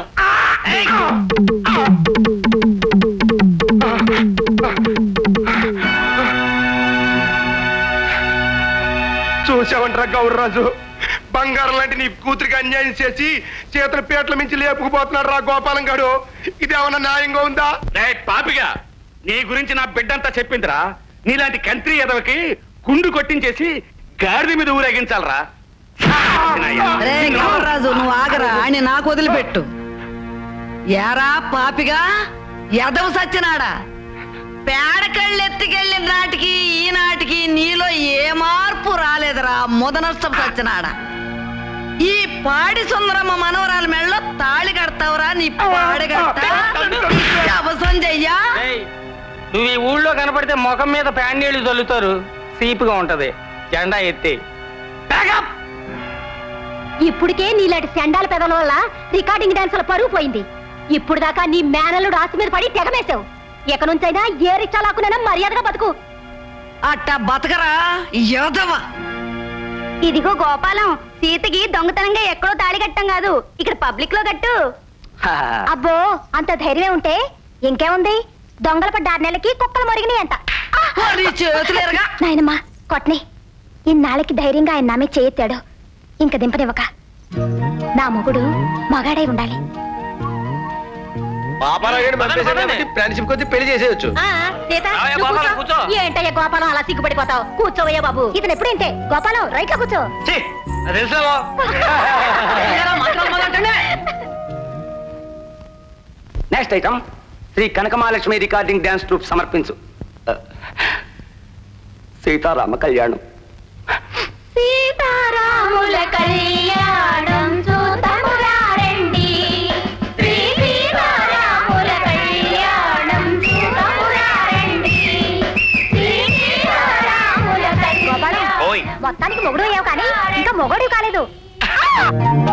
D: చూసావంటరా గౌరరాజు బంగారం లాంటి నీ కూతురికి అన్యాయం చేసి చేతుల పేట్ల మించి లేపుకుపోతున్నాడు రా గోపాలం గాడు ఇది ఏమన్నా న్యాయంగా ఉందా పాపిగా నీ గురించి నా బిడ్డంతా చెప్పిందిరా నీలాంటి కంత్రి ఎదవకి కుండు కొట్టించేసి గాడిద మీద ఊరేగించాలరా
E: అరే గవర్రాజు నువ్వు ఆగరా ఆయన నాకు వదిలిపెట్టు ఎరా పాపిగా ఎదవ సచ్చినాడా పేడకళ్ళు ఎత్తుకెళ్ళిన నాటికి ఈనాటికి నీలో ఏ మార్పు రాలేదురా ముదనష్టం సచ్చినాడా ఈ పాడి సుందరమ్మ మనవరాల మెళ్ళలో తాళి కడతావురా నీ పాడి అవసరం చెయ్యా
C: ఏయ్, నువ్వు ఈ ఊళ్ళో కనపడితే ముఖం మీద ప్యాండీళ్ళు చల్లుతారు సీపుగా ఉంటది జెండా ఎత్తి
A: ఇప్పటికే నీలాంటి సెండాల పెదల వల్ల రికార్డింగ్ డాన్సుల పరువు పోయింది ఇప్పుడు దాకా నీ మేనల్లుడు ఆస్తి మీద పడి తెగమేశావు ఇక నుంచైనా ఏ రిక్షా లాక్కునైనా మర్యాదగా బతుకు
E: అట్టా బతకరా యోధవ
A: ఇదిగో గోపాలం సీతకి దొంగతనంగా ఎక్కడో తాళి కట్టం కాదు ఇక్కడ పబ్లిక్ లో కట్టు అబ్బో అంత ధైర్యమే ఉంటే ఇంకేముంది దొంగల పడ్డ ఆరు నెలలకి కుక్కలు మరిగినాయి అంట
E: నీ చేతులు ఎరగా
A: నాయనమ్మా కొట్ని ఇన్నాళ్ళకి ధైర్యంగా ఆయన నామే చేయెత్తాడు ఇంక దింపనివ్వక నా మొగుడు మగాడై ఉండాలి
F: పాపారావు ఫ్రెండ్షిప్ కొద్దీ పెళ్లి చేసేయచ్చు
A: ఆ, సీత,
C: రావయ్యా,
A: నువ్వు
C: గోపాలం,
A: కూర్చో.
C: కూర్చో.
A: ఏంటయ్యా గోపాలం అలా సిగ్గుపడిపోతావు కూర్చోవయ్యా బాబు ఇతను ఎప్పుడు ఇంతే గోపాలం రైట్ లో కూర్చో
H: next item Sri Kanakamahalakshmi recording dance troupe సమర్పించు సీతారామ కళ్యాణం
A: సీతారాముల కళ్యాణం చూతమురారండి శ్రీ సీతారాముల కళ్యాణం చూతమురారండి శ్రీ సీతారాముల కళ్యాణం
B: ఓయ్
A: మొత్తానికి మొగుడు అయ్యావు కానీ ఇంకా మొగుడు కాలేదు